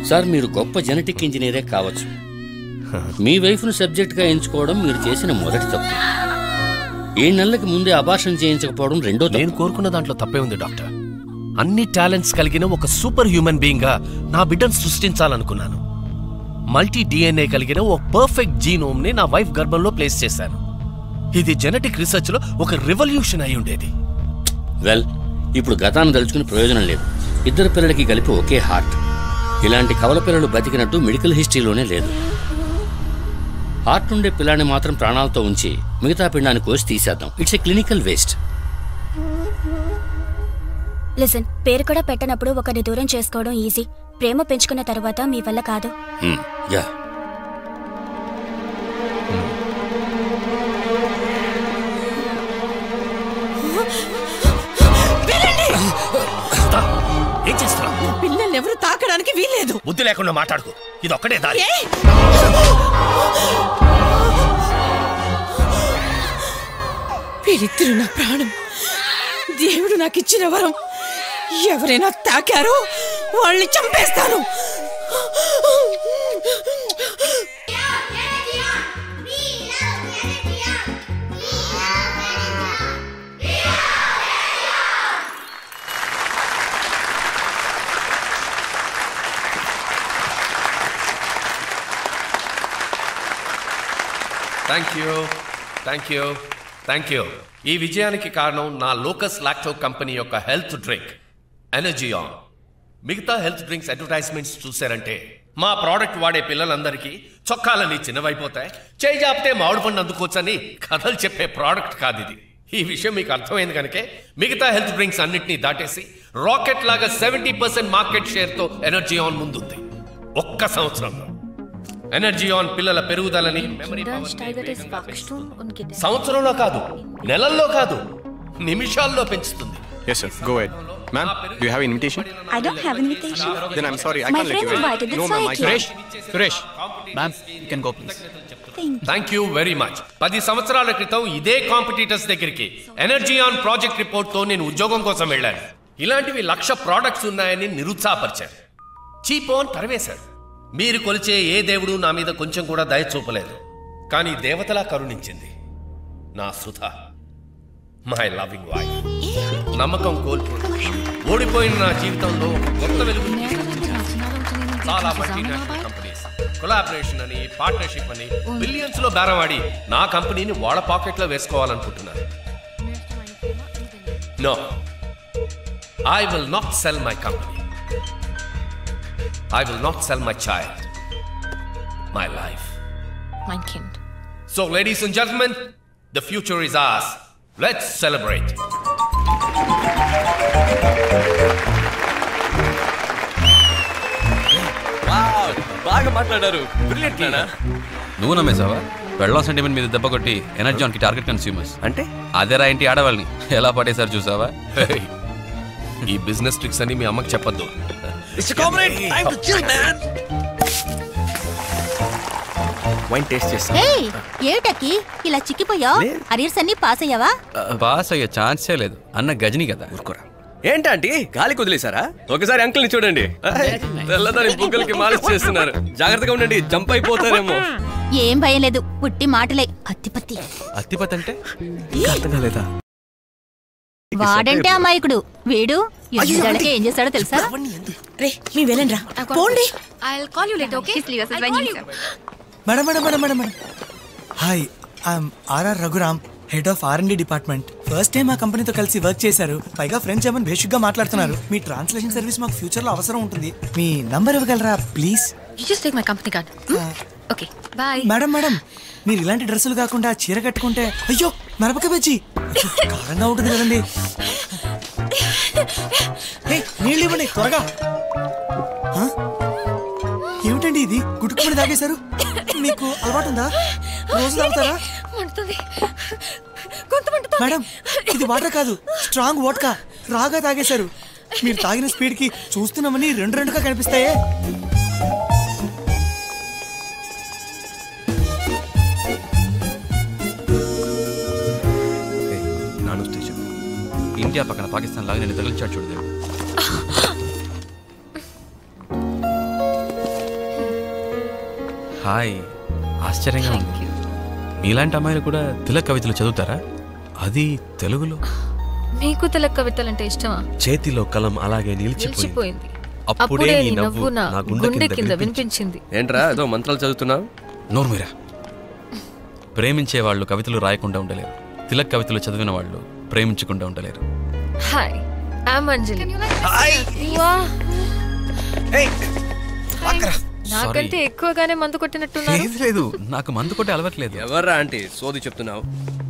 Sir మీరు గొప్ప genetic ఇంజనీరే కావచ్చు మీ వైఫ్ను సబ్జెక్ట్గా ఎంచుకోవడం మీరు చేసిన మొదటి తప్పు ఏడు నెలలకి ముందే అబార్షన్ చేయించకపోవడం రెండో తప్పు నేను కోరుకున్న దాంట్లో తప్పే ఉంది డాక్టర్ అన్ని టాలెంట్స్ కలిగిన ఒక సూపర్ హ్యూమన్ బీయింగ్ గా నా బిడ్డను సృష్టించాలనుకున్నాను మల్టీ డిఎన్ఏ కలిగిన ఓ పర్ఫెక్ట్ జీనోమ్ ని నా వైఫ్ గర్భంలో ప్లేస్ చేశాను ఇది జెనెటిక్ రీసెర్చ్ లో ఒక రెవల్యూషన్ అయి ఉండేది వెల్ ఇప్పుడు గతాన్ని తలుచుకుని ప్రయోజనం లేదు ఇద్దరు పిల్లలకి కలిపి ఒకే హార్ట్ ఇలాంటి కవల పిల్లలు బతికినట్టు మెడికల్ హిస్టరీలోనే లేదు హార్ట్ ఉండే పిల్లాన్ని మాత్రం ప్రాణాలతో ఉంచి మిగతా పిండాన్ని కోసి తీసేద్దాం it's a clinical waste listen పేరు కూడా పెట్టనప్పుడు ఒకరిని దూరం చేసుకోవడం ఈజీ ప్రేమ పెంచుకున్న తర్వాత మీ వల్ల కాదు యా ఏం చేస్తున్నావు పిల్లల్ని ఎవరు తాకడానికి వీల్లేదు బుద్ధి లేకుండా మాట్లాడుకో ఇది ఒక్కడే దారి ఏ? వీరిద్దరు నా ప్రాణం దేవుడు నాకు ఇచ్చిన వరం ఎవరైనా తాకారో వాళ్ళని చంపేస్తాను thank you thank you thank you ఈ విజయానికి కారణం నా లోకస్ లాక్టో కంపెనీ యొక్క హెల్త్ డ్రింక్ ఎనర్జీ ఆన్ మిగతా హెల్త్ డ్రింక్స్ అడ్వర్టైజ్మెంట్స్ చూశారంటే మా ప్రోడక్ట్ వాడే పిల్లలందరికీ చొక్కాలని చిన్నవైపోతాయి చేయి జాపితే మామిడి పండు అందుకోవచ్చని కథలు చెప్పే ప్రోడక్ట్ కాదు ఇది ఈ విషయం మీకు అర్థమైంది కనుకే మిగతా హెల్త్ డ్రింక్స్ అన్నిటినీ దాటేసి రాకెట్ లాగా సెవెంటీ పర్సెంట్ మార్కెట్ షేర్తో ఎనర్జీ ఆన్ ముందుంది ఒక్క సంవత్సరంలో ఎనర్జీ ఆన్ పిల్లల పెరుగుదలని మెమరీ సంవత్సరంలో కాదు నెలల్లో కాదు నిమిషాల్లో పెంచుతుంది Yes, sir. Go ahead. Ma'am, do you have an invitation? I don't have invitation Then I'm sorry, I My can't let friend you in. invited, that's No, why ma'am, I I came. can't. Suresh ma'am you can go please thank you very much పది సంవత్సరాల క్రితం ఇదే competitors దగ్గరికి energy on project report తో నేను ఉద్యోగం కోసం వెళ్ళాను ఇలాంటివి లక్ష ప్రోడక్ట్స్ ఉన్నాయని నిరుత్సాహపరిచారు చీప్ అని తరివేశారు మీరు కొలిచే ఏ దేవుడు నా మీద కొంచెం కూడా దయ చూపలేదు కానీ దేవతలా కరుణించింది నా సుధ మై లవింగ్ వైఫ్ నమ్మకం కోల్పోయి ఓడిపోయిన నా జీవితంలో ఒక కొత్త వెలుగు చాలా మల్టీనేషనల్ కంపెనీస్ కొలాబరేషన్ అని పార్ట్నర్షిప్ అని బిలియన్స్ లో బేరవాడి నా కంపెనీని వాళ్ళ పాకెట్లో వేసుకోవాలనుకుంటున్నారు no I will not sell my company I will not sell my child my life Mein Kind. So ladies and gentlemen the future is ours let's celebrate బాగా మాట్లాడారు బ్రిలియంట్ నానా నువ్వు నమ్మేశావా పెళ్ళం సెంటిమెంట్ మీద దెబ్బ కొట్టి ఎనర్జీ ఆన్కి టార్గెట్ కన్స్యూమర్స్ అంటే అదేరా ఇంటి ఆడవాళ్ళని ఎలా పడేశారు చూసావా ఈ బిజినెస్ ట్రిక్స్ అని మీ అమ్మకి చెప్పొద్దు వైన్ టేస్ట్ చేస్తా ఏటకి ఇలా చిక్కిపోయా అరియర్స్ అన్ని పాస్ అయ్యావా పాస్ అయ్యే ఛాన్సే లేదు అన్న గజని కదా ఊరుకోరా ఏంటంటే గాలి కుదిలేసారా ఒకసారి అంకుల్ ని చూడండి తెల్లదాని బుగ్గలకి మాలిష్ చేస్తున్నారు జాగ్రత్తగా ఉండండి జంప్ అయిపోతారేమో ఏం భయం లేదు పుట్టి మాటలే అత్తిపత్తి అత్తిపతి అంటే అర్థం కాలేదా వాడంటే అమాయకుడు వీడు ఎదుగుదలకి ఏం చేస్తాడో తెలుసా రే మీ వెళ్ళండి రా పోండి I'll call you later, okay? Please leave us I'll when call you you. Madam madam madam madam madam hi I'm R R Raghuram head of R D department first time మా కంపెనీతో కలిసి వర్క్ చేశారు పైగా ఫ్రెండ్స్ ఏమని బేసిక్గా మాట్లాడుతున్నారు మీ ట్రాన్స్లేషన్ సర్వీస్ మాకు ఫ్యూచర్ లో అవసరం ఉంటుంది మీ నంబర్ ఇవ్వగలరా please You just take my company card. Hmm? Okay, bye. Madam madam మీరు ఇలాంటి డ్రెస్సులు కాకుండా చీర కట్టుకుంటే అయ్యో మిరపకాయ బజ్జి కారంగా ఉంటుంది కదండి ఏయ్, నీళ్ళు ఇవ్వండి త్వరగా ఆ? ఏమిటండి ఇది గుట్టుకుని తాగేశారు మీకు అలవాటు ఉందా రోజు తాగుతారా మండుతుంది. గొంతు మండుతుంది. మేడం ఇది వాటర్ కాదు స్ట్రాంగ్ వోడ్కా రాగా తాగేశారు మీరు తాగిన స్పీడ్ కి చూస్తున్నామని రెండు రెండుగా కనిపిస్తాయే నాన్న వస్తే చెప్పు ఇండియా పక్కన పాకిస్తాన్ లాగా నేను తగిలించాడు చూడదు హాయ్ ఆశ్చర్యంగా ఉంది మీలాంటి అమ్మాయిలు కూడా తిలక్ కవితలు చదువుతారా అది తెలుగులో మీకు తిలక్ కవితలంటే ఇష్టమా చేతిలో కలం అలాగే నిలిచిపోయింది నిలిచిపోయింది అప్పుడే అప్పుడే నీ నీ నవ్వు నవ్వు నా నా గుండె కింద వినిపించింది ఏంట్రా ఏదో మంత్రాలు చదువుతున్నావు నోర్మీరా ప్రేమించే వాళ్ళు కవితలు రాయకుండా ఉండలేరు తిలక్ కవితలు చదివిన వాళ్ళు ప్రేమించకుండా ఉండలేరు హాయ్ ఐమ్ అంజలి వా, నాకంటే ఎక్కువగానే మందు కొట్టినట్టున్నారు లేదు లేదు నాకు మందు కొట్టే అలవాట్లేదు ఎవర్రా ఆంటీ సోది చెప్తున్నావు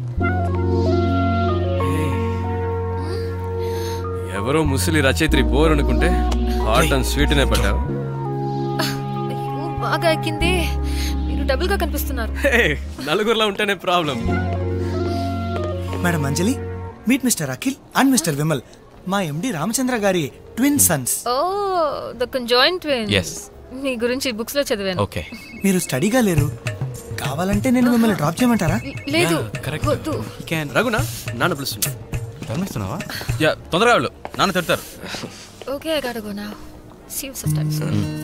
ఎవరో ముసలి రచయిత్రి బోర్ అనుకుంటే హాట్ అండ్ స్వీట్ నే పడ్డావు అయ్యో, బాగా ఎక్కింది మీరు డబుల్ గా కనిపిస్తున్నారు హే, నలుగురిలో ఉంటేనే problem madam Anjali meet mister Akhil and mister Vimal మా ఎండి రామచంద్ర గారి twin sons oh the joint twin Yes. మీ గురించి బుక్స్ లో చదివాను ఓకే మీరు స్టడీగా లేరు కావాలంటే నేను మిమ్మల్ని డ్రాప్ చేయమంటారా లేదు కరెక్ట్ వద్దు క్యాన్ రఘునా నాన్న పిలుస్తున్నా గమనిస్తున్నావా యా తొందరగా వెళ్ళు నాన్న తిడతారు okay I got go now see you sometimes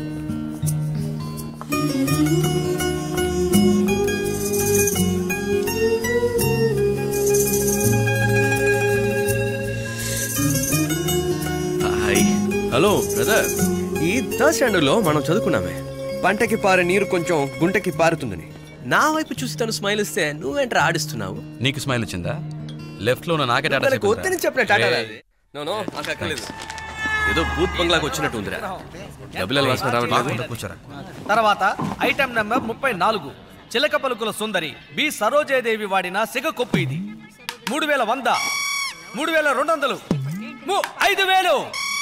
hi hello brother ఈ థర్డ్ స్టాండర్డ్ లో మనం చదువుకున్నామే పంటకి పారే నీరు కొంచెం గుంటకి పారుతుందని నా వైపు చూసి తను స్మైల్ ఇస్తే నువ్వేంట్రా ఆడిస్తున్నావు నీకు స్మైల్ వచ్చిందా లెఫ్ట్ లో ఉన్న నాకే టాటా తనకు చెప్పిందిరా. వద్దని చెప్పిన టాటా ఏయ్, అది. నో నో నాకు అక్కర్లేదు ఏదో బూత్ బంగ్లాకి వచ్చినట్టు ఉందిరా డబ్బులు వాసన రావట్లేదు కూర్చోరా తర్వాత ఐటమ్ నెంబర్ ముప్పై నాలుగు చిలక పలుకుల సుందరి బి సరోజయదేవి వాడిన సిగ కొప్పు ఇది మూడు వేల వంద మూడు వేల రెండు వందలు ము- ఐదు వేలు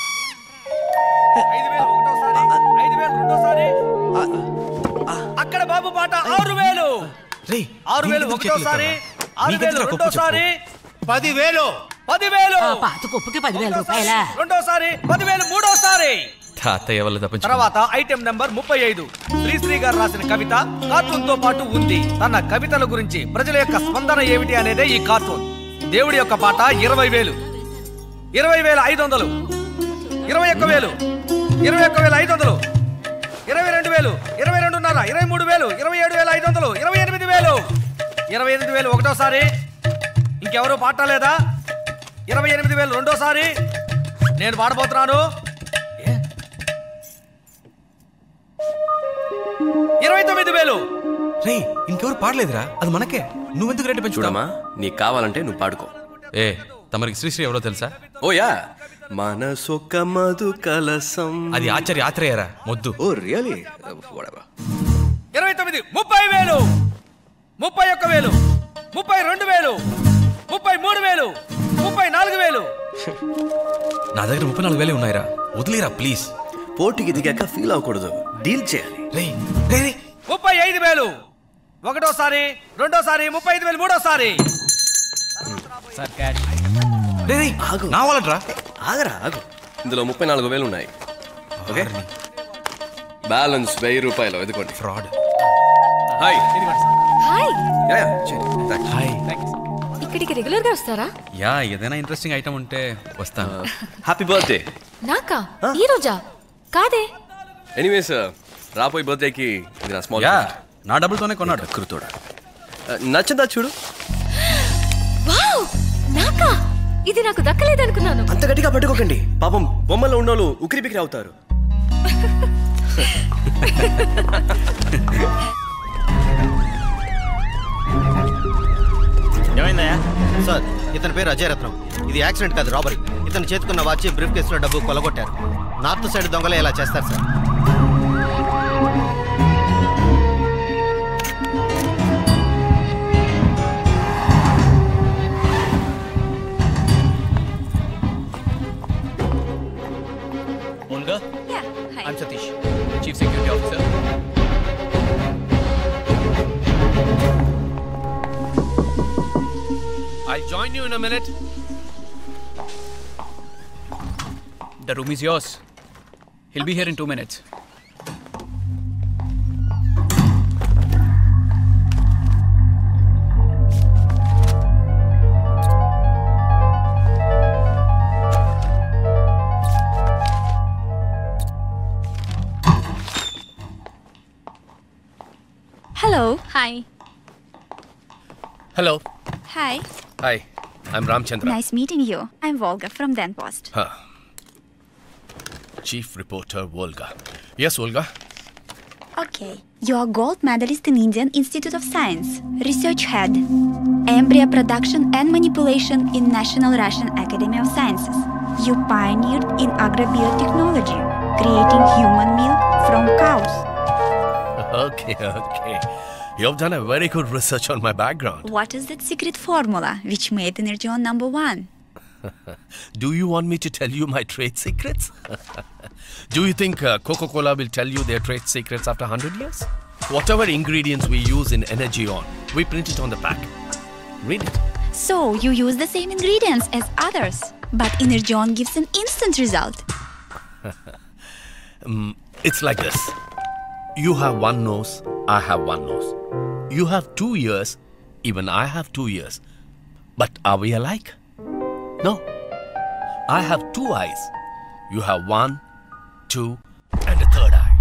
ఐదు వేలు ఒకటోసారి ఐదు వేలు రెండోసారి అక్కడ బాబు పాట ఆరు వేలు రేయ్, ఆరు వేలు నీకెందుకు చేతులు ఒకటోసారి ఎత్తావా? ఆరు వేలు నీకెందుకురా కొప్పు రెండోసారి పదివేలు పదివేలు పాత కుప్పకి పదివేల రూపాయల రెండోసారి పదివేలు మూడోసారి తాతయ్య వల్ల తప్పించు తర్వాత ఐటెం నంబర్ ముప్పై ఐదు శ్రీశ్రీ గారు రాసిన కవిత కార్టూన్ తో పాటు ఉంది తన కవితల గురించి ప్రజల యొక్క స్పందన ఏమిటి అనేదే ఈ కార్టూన్ దేవుడి యొక్క పాట ఇరవై వేలు ఇరవై వేల ఐదు వందలు ఇరవై ఒక్క వేలు ఇరవై ఒక్క వేల ఐదు వందలు ఇరవై రెండు వేలు ఇరవై రెండున్నర ఇరవై మూడు వేలు ఇరవై ఏడు వేల ఐదు వందలు ఇరవై ఎనిమిది వేలు ఇరవై ఎనిమిది వేలు ఒకటోసారి ఇంకెవరు పాడలేదా ఇరవై ఎనిమిది వేలు రెండోసారి నేను పాడబోతున్నాను ఇరవై తొమ్మిది వేలు రే ఇంకెవరు పాడలేదురా అది మనకే నువ్వెందుకు రేటు పెంచుకోవడమా చూడమ్మా నీకు కావాలంటే నువ్వు పాడుకో ఏ తమరికి శ్రీశ్రీ ఎవరో తెలుసా ఓ యా మనసొక్క మధు కలసం అది ఆచార్య ఆత్రేయరా మొద్దు ఓ రియలీ ఇరవై తొమ్మిది ముప్పై వేలు ముప్పై ఒక్క వేలు ముప్పై రెండు వేలు ముప్పై మూడు వేలు ముప్పై నాలుగు వేలు నా దగ్గర ముప్పై నాలుగు వేలే ఉన్నాయిరా వదిలేరా ప్లీజ్ పోటీకి దిగాక ఫీల్ అవ్వకూడదు డీల్ చేయాలి రే రే రే ముప్పై ఐదు వేలు ఒకటోసారి రెండోసారి ముప్పై ఐదు వేలు మూడోసారి రే రే నా వాళ్ళట్రా ఆగరా ఆగు ఇందులో ముప్పై నాలుగు వేలు ఉన్నాయి ఓకే బ్యాలెన్స్ వెయ్యి రూపాయలు ఎదుకోండి fraud hi hi ya ya చేయండి థాంక్స్. హాయ్ ఇక్కడికి రెగ్యులర్ గా వస్తారా యా ఏదైనా ఇంట్రెస్టింగ్ ఐటమ్ ఉంటే వస్తాను హ్యాపీ బర్త్డే నాకా ఈ రోజా కాదే ఎనీవేస్ రాబోయే బర్త్డేకి ఇది నా స్మాల్ యా నా డబ్బులతోనే కొన్నాడు కృతోడా నచ్చిందా చూడు వావ్ నాకా ఇది నాకు దక్కలేదనుకున్నాను అంత గట్టిగా పట్టుకోకండి పాపం బొమ్మలో ఉన్నోళ్ళు ఉకిరి బికిరి అవుతారు ఏమైందయ్యా సార్ ఇతని పేరు అజయ్ రత్నం ఇది యాక్సిడెంట్ కాదు రాబరీ ఇతను చేతుకున్న వాచి బ్రీఫ్ కేసులో డబ్బు కొలగొట్టారు నార్త్ సైడ్ దొంగలే ఇలా చేస్తారు sir Olga, Yeah, hi. I'm Satish, Chief Security Officer. I'll join you in a minute. The room is yours. He'll be here in two minutes. Hello. Hi. Hello Hi. Hi I'm Ramachandra Nice meeting you. I'm Volga from Den Post. Chief reporter Volga yes Volga Okay. You are gold medalist in Indian Institute of Science, research head, embryo production and manipulation in National Russian Academy of Sciences. You pioneered in agrobiotechnology, creating human milk from cows. Okay okay you have done a very good research on my background What is that secret formula which made Energeon number one? Do you want me to tell you my trade secrets? Do you think uh, Coca Cola will tell you their trade secrets after 100 years? Whatever ingredients we use in Energy On, we print it on the pack. Read it. So you use the same ingredients as others, but Energeon gives an instant result. Mm, it's like this you have one nose, I have one nose. You have two ears, even I have two ears. But are we alike? No. I have two eyes. You have one, two, and a third eye.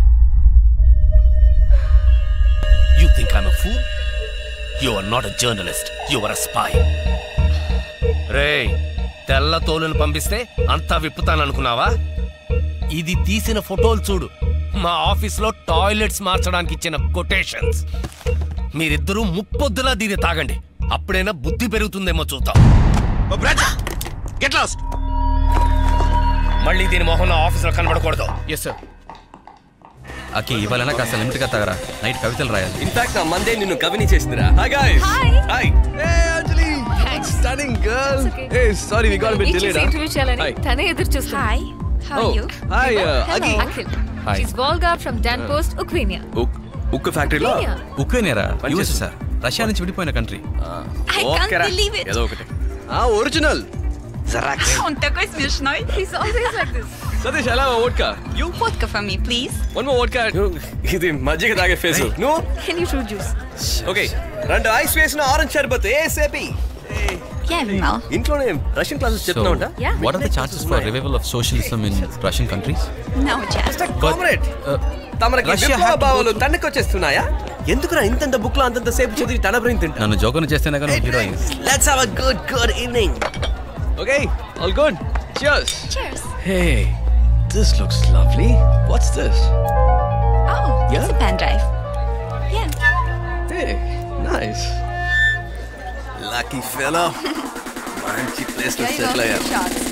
You think I'm a fool? You are not a journalist. You are a spy. రే తెల్ల తోలును పంపిస్తే అంతా విప్పుతాననుకున్నావా ఇది తీసిన ఫోటోలు చూడు మా ఆఫీస్లో టాయిలెట్స్ మార్చడానికి ఇచ్చిన కొటేషన్స్ మీరిద్దరూ ముప్పొద్దులా దీన్ని తాగండి అప్పుడైనా బుద్ధి పెరుగుతుందేమో చూద్దాం గెట్ లాస్ట్ మళ్ళీ దీని మొహం నా ఆఫీస్లో కనబడకూడదు ఎస్ సార్ అకి ఇవాళైనా కాస్త లిమిట్గా తాగరా నైట్ కవితలు రాయాలి ఇన్ఫాక్ట్ నా మందే నిన్ను కవిని చేసిందిరా హాయ్ గైస్ హాయ్ ఏ అంజలి స్టన్నింగ్ గర్ల్ ఏ sorry we got bit delayed interview చేయాలని తనే ఎదురు చూస్తుంది hi how are you hi అగి Akhil Hi. She's Olga from డన్ పోస్ట్ ఉక్రేనియా ఉక్కు ఫ్యాక్టరీలో Yeah. ఉక్రెయినేరా పని యూఎస్ చేస్తుందా? సార్ రష్యా నుంచి విడిపోయిన country I can't believe it. ఏదో ఒకటి ఆ original xerox Он такой смешной. He's always like this. Satish ఎలా vodka you Фотка for me, please. One more vodka ఇది మజ్జిగ తాగే ఫేస్ నువ్వు Can you fruit juice? Okay రెండు ఐస్ వేసిన ఆరెంజ్ షర్బత్ ఏ సేపి Я вимал. ఇంట్లోనే రష్యన్ క్లాసెస్ చెప్తున్నావుంటా what are the chances for revival of socialism in Russian countries No chance. Comrade తమరికి Russia విప్లవ had to భావాలు తండ్రికొచ్చేస్తున్నాయా ఎందుకురా ఇంతంత బుక్ లో అంతంత సేపు చదివి తన బ్రెయిన్ తింటా నన్ను జోకను చేస్తేనే కానీ heroine let's have a good good evening okay all good cheers Cheers. Hey this looks lovely what's this Oh, Yeah? it's a pen drive. Yeah. Hey nice lucky fellow మంచి ప్లేస్ లో settle అయ్యారు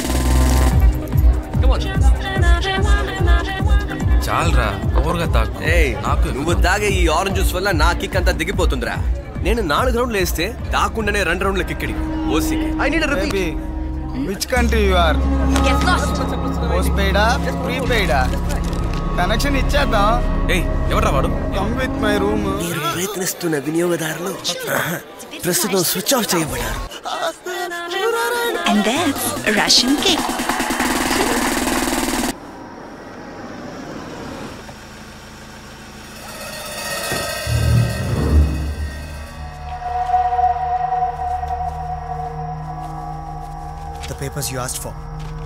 చాలరా ఓవర్గా తాకు ఏయ్ నాకు నువ్వు తాగే ఈ ఆరెంజ్ జ్యూస్ వల్ల నా కిక్ అంతా దిగిపోతుందిరా నేను నాలుగు రౌండ్లు వేస్తే దాక్కుండానే రెండు రౌండ్ల కిక్కడి ఓసికి I need Baby, which country you are? Get lost. పోస్ట్పెయిడా ప్రీపెయిడా కనెక్షన్ ఇచ్చేద్దాం ఏయ్ ఎవర్రా వాడు కమ్ విత్ మై రూమ్ మీరు ప్రయత్నిస్తున్న వినియోగదారులు ప్రస్తుతం స్విచ్ ఆఫ్ చేయబడారు And that's Russian cake. The papers you asked for.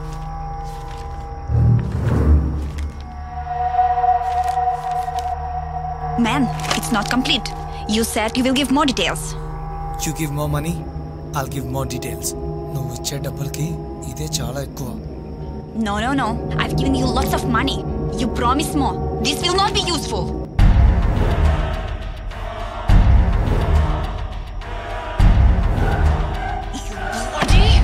Man, it's not complete. You said you will give more details. You give more money, I'll give more details. నువ్వు ఇచ్చే డబ్బులకి ఇదే చాలా ఎక్కువ No, no, no. I've given you lots of money. You promise more. This will not be useful. You bloody-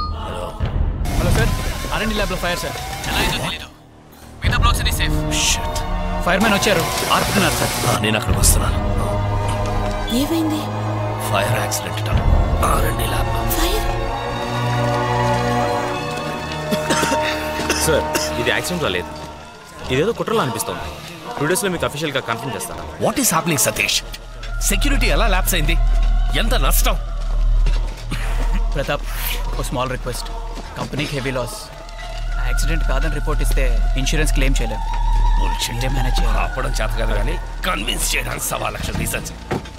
hello sir R and D ల్యాబ్లో fire sir ఎలా అయిందో తెలీదు మిగతా బ్లాక్స్ అన్ని సేఫ్ ఫైర్ మ్యాన్ వచ్చారు ఆర్పుతున్నారు సార్ నేను అక్కడికి వస్తున్నాను ఏమైంది ఫైర్ యాక్సిడెంట్ రండి ల్యాబ్ ఫైర్ సార్ ఇది యాక్సిడెంట్ లేదు ఇదేదో కుట్రలా అనిపిస్తోంది టూ డేస్లో మీకు అఫీషియల్గా కన్ఫర్మ్ చేస్తాను what is happening Satish security ఎలా ల్యాప్స్ అయింది ఎంత నష్టం ప్రతాప్ ఓ స్మాల్ రిక్వెస్ట్ కంపెనీకి హెవీ లాస్ యాక్సిడెంట్ కాదని రిపోర్ట్ ఇస్తే ఇన్సూరెన్స్ క్లెయిమ్ చేయలేం మీరే మేనేజ్ చేయాలి ఆపడం చేత కాదు కానీ కన్విన్స్ చేయడానికి సవా లక్ష రీజన్స్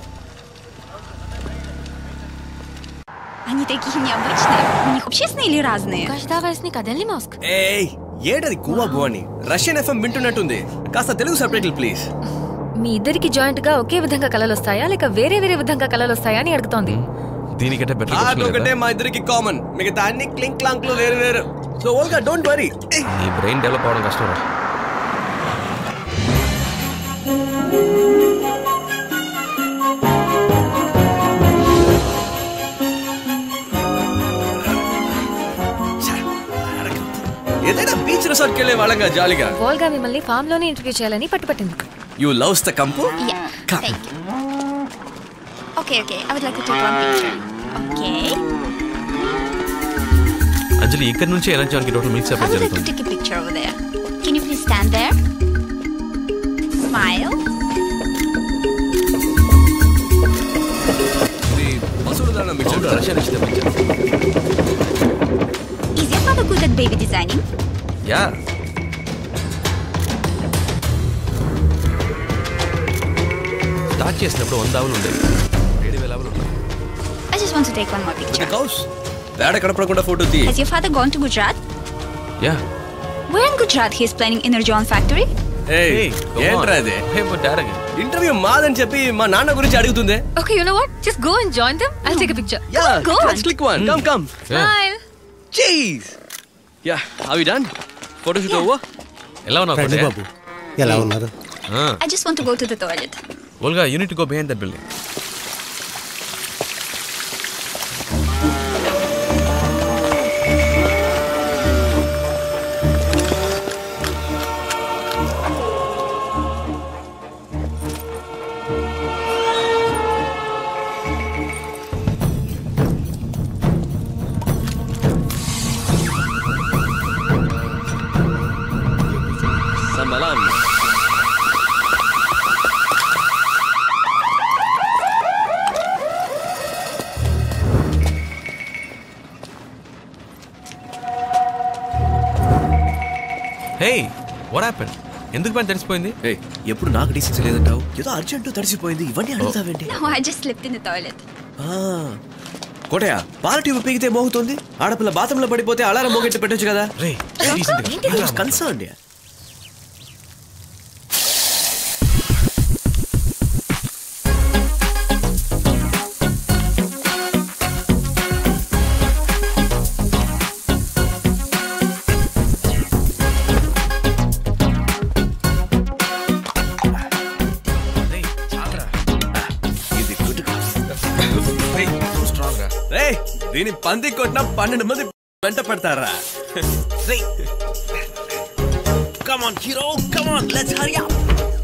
Они такие необычные. У них общественные или разные? Каждый весник отдельный мозг. ఏయ్ ఏంటది గువా గువాని రష్యన్ ఎఫ్ఎం వింటున్నట్టుంది కాస్త తెలుగు సపరేట్లు ప్లీజ్ మీ ఇద్దరికి జాయింట్ గా ఒకే విధంగా కళలు వస్తాయా లేక వేరే వేరే విధంగా కళలు వస్తాయా అని అడుగుతోంది దీనికంటే బెటర్ ఒకటే మా ఇద్దరికి కామన్ మిగతా అన్ని క్లింక్ క్లాంక్ లో వేరు వేరు సో ఓల్గా డోంట్ వరీ ఈ బ్రెయిన్ డెవలప్ అవడం కష్టం రా ఏదైనా బీచ్ రిసార్ట్కి వెళ్ళే వాళ్ళంగా జాలీగా వోల్గా మిమ్మల్ని ఫామ్ లోనే ఇంటర్వ్యూ చేయాలని పట్టుపట్టింది యూ లవ్స్ ద కంపు Yeah. Thank you. Okay, okay. I would like to take one picture. Okay. Anjali ఇక్కడి నుంచి ఎనర్జానికి total milk I supply would like to జరుగుతుంది take a picture over there. Can you please stand there? Smile. అవును, Russian నుంచి తెప్పించాను. Is your father good at baby designing? Yeah start చేసినప్పుడు వంద ఆవులు ఉండేవి ఏడు వేల ఆవులు ఉన్నాయి I just want to take one more picture. Cows వేడ కనపడకుండా ఫోటో తీ Has your father gone to Gujarat? Yeah Where in Gujarat he is planning Energon factory? ఏయ్ ఏంట్రా ఇది ఇంటర్వ్యూ మాదని చెప్పి మా నాన్న గురించి అడుగుతుంది Okay, you know what? Just go and join them. I'll take a picture. Yeah go on. Let's click one come come Smile. Cheese yeah have you done photo shoot over ఎలా ఉన్నావు రండి కోటయ్య? బాబు. ఎలా ఉన్నారు? I just want to go to the toilet. Olga you need go behind that building Samalam. Hey what happen ఎందుకు పని తెలిసిపోయింది ఏయ్ ఎప్పుడు నాకు డీసెన్సీ లేదంటావు ఏదో అర్జెంట్ తడిసిపోయింది ఇవన్నీ అడుగుతావేంటి No, I just slept in the toilet. Kotaiah పాల ట్యూబ్ పీకితే మోగుతుంది ఆడపిల్ల బాత్రూంలో పడిపోతే అలారం మోగెట్టి పెట్టొచ్చు కదా కన్సర్న్ ఇది గుడ్ రే దీని పంది కొట్టిన పన్నెండు మంది వెంట పడతారా come on hero come on let's hurry up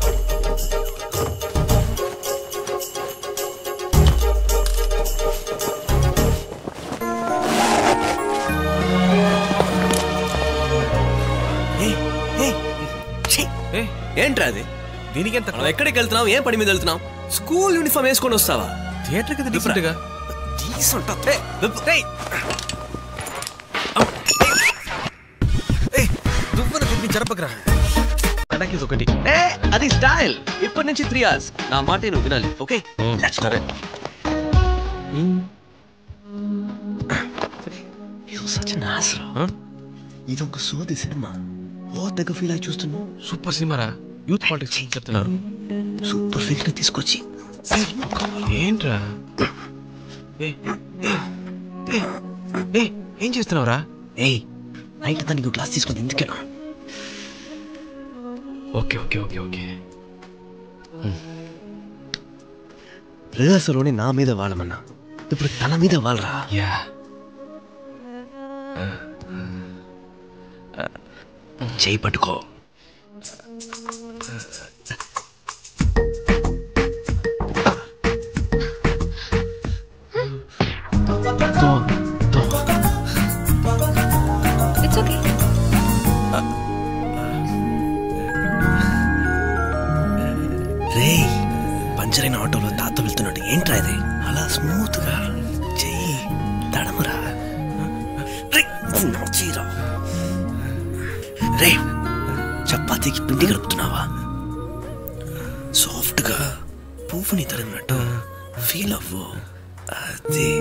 ఏంట్రా అది దీనికి ఎంత మనం ఎక్కడికి వెళ్తున్నాం ఏం పని మీద వెళ్తున్నాం స్కూల్ యూనిఫామ్ వేసుకొని వస్తావా థియేటర్ కదా decent గా. డీసెంట్ దువ్వన దువ్వి జరపకరా ఇది ఒకటి అది స్టైల్ ఇప్పటి నుంచి త్రీ అవర్స్ నా మాట నువ్వు వినాలి ఓకే సరే సచ్ నాసరా ఇది ఒక సోది సినిమా ఓ దగ్గర ఫీల్ అయి చూస్తున్నావు సూపర్ సినిమారా యూత్ పాలిటిక్స్ చెప్తున్నారు సూపర్ ఫీల్ తీసుకొచ్చి ఏంట్రా ఏ, ఏ, ఏ, ఏం చేస్తున్నావురా ఏయ్ నైట్ దానికి గ్లాస్ తీసుకొని ఎందుకెళ్ళా ఓకే ఓకే ఓకే ఓకే రిహర్సల్లోనే నా మీద వాళ్ళమన్నా ఇప్పుడు తన మీద వాళ్ళరా యా చేయి పట్టుకో ఇట్స్ ఓకే రే పంచర్ అయిన ఆటోలో తాత వెళ్తున్నాడు ఏంట్రా ఇది అలా స్మూత్ గా చెయ్యి తడమరా రే, నచ్చిరా. రే చపాతీకి పిండి కలుపుతున్నావా సాఫ్ట్ గా పువ్వుని తరిగినట్టు ఫీల్ అవ్వు అది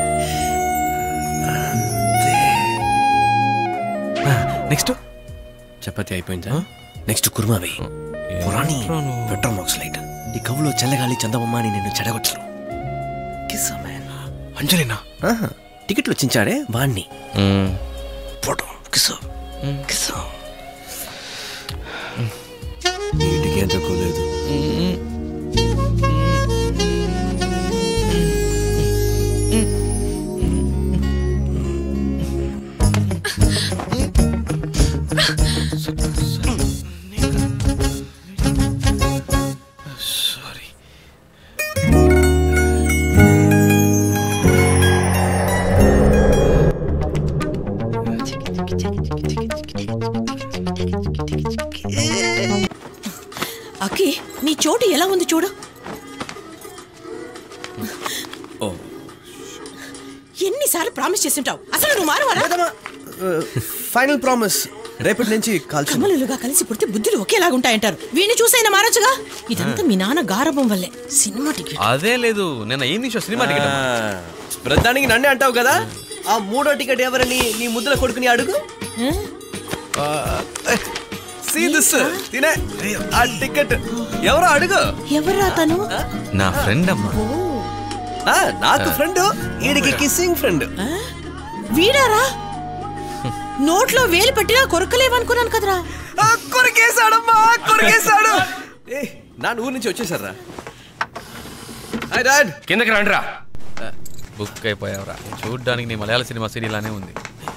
నెక్స్ట్ చపాతీ అయిపోయిందా నెక్స్ట్ కుర్మా వెయ్యి పురాణి పెట్రోమాక్స్ లైట్ ఈ కవులో చల్లగాలి చందమామ అని నిన్ను చెడగొట్టరు కిస్ అంజలినా టికెట్లు వచ్చించాడే వాణ్ణి ఫోటో కిస్ కిస్ వీటికి ఏం తక్కువ లేదు సారీ అక్కి నీ చోటు ఎలా ఉంది చూడు ఓ ఎన్నిసార్లు ప్రామిస్ చేస్తుంటావు అసలు నువ్వు మారవారా ఫైనల్ ప్రామిస్ రేపటి నుంచి కాల్చు కమలులుగా కలిసి పుడితే బుద్ధులు ఒకేలాగుంటాయంటారు వీడిని చూసైనా మారచ్చుగా ఇదంతా మీ నాన్న గారభం వల్లే సినిమా టికెట్ అదే లేదు నేను ఏం నిమిషం సినిమా టికెట్ అమ్మా. ప్రధానికి నన్నే అంటావు కదా ఆ మూడో టికెట్ ఎవరని నీ ముద్దుల కొడుకుని అడుగు సీ దిస్ తినే ఆ టికెట్ ఎవరో అడుగు ఎవరా తను నా ఫ్రెండ్ అమ్మా ఆ, నాకు ఫ్రెండ్ ఈడికి కిస్సింగ్ ఫ్రెండ్ వీడారా నోట్లో వేలు పెట్టినా కొరకలేవనుకున్నాను కదరా కొరికేశాడమ్మా కొరికేశాడు ఏ నాన్న ఊరు నుంచి వచ్చేసారా హాయ్ డాడ్ కిందకి రండిరా బుక్ అయిపోయావురా చూడ్డానికి నీ మలయాళ సినిమా సీరియల్ అనే ఉంది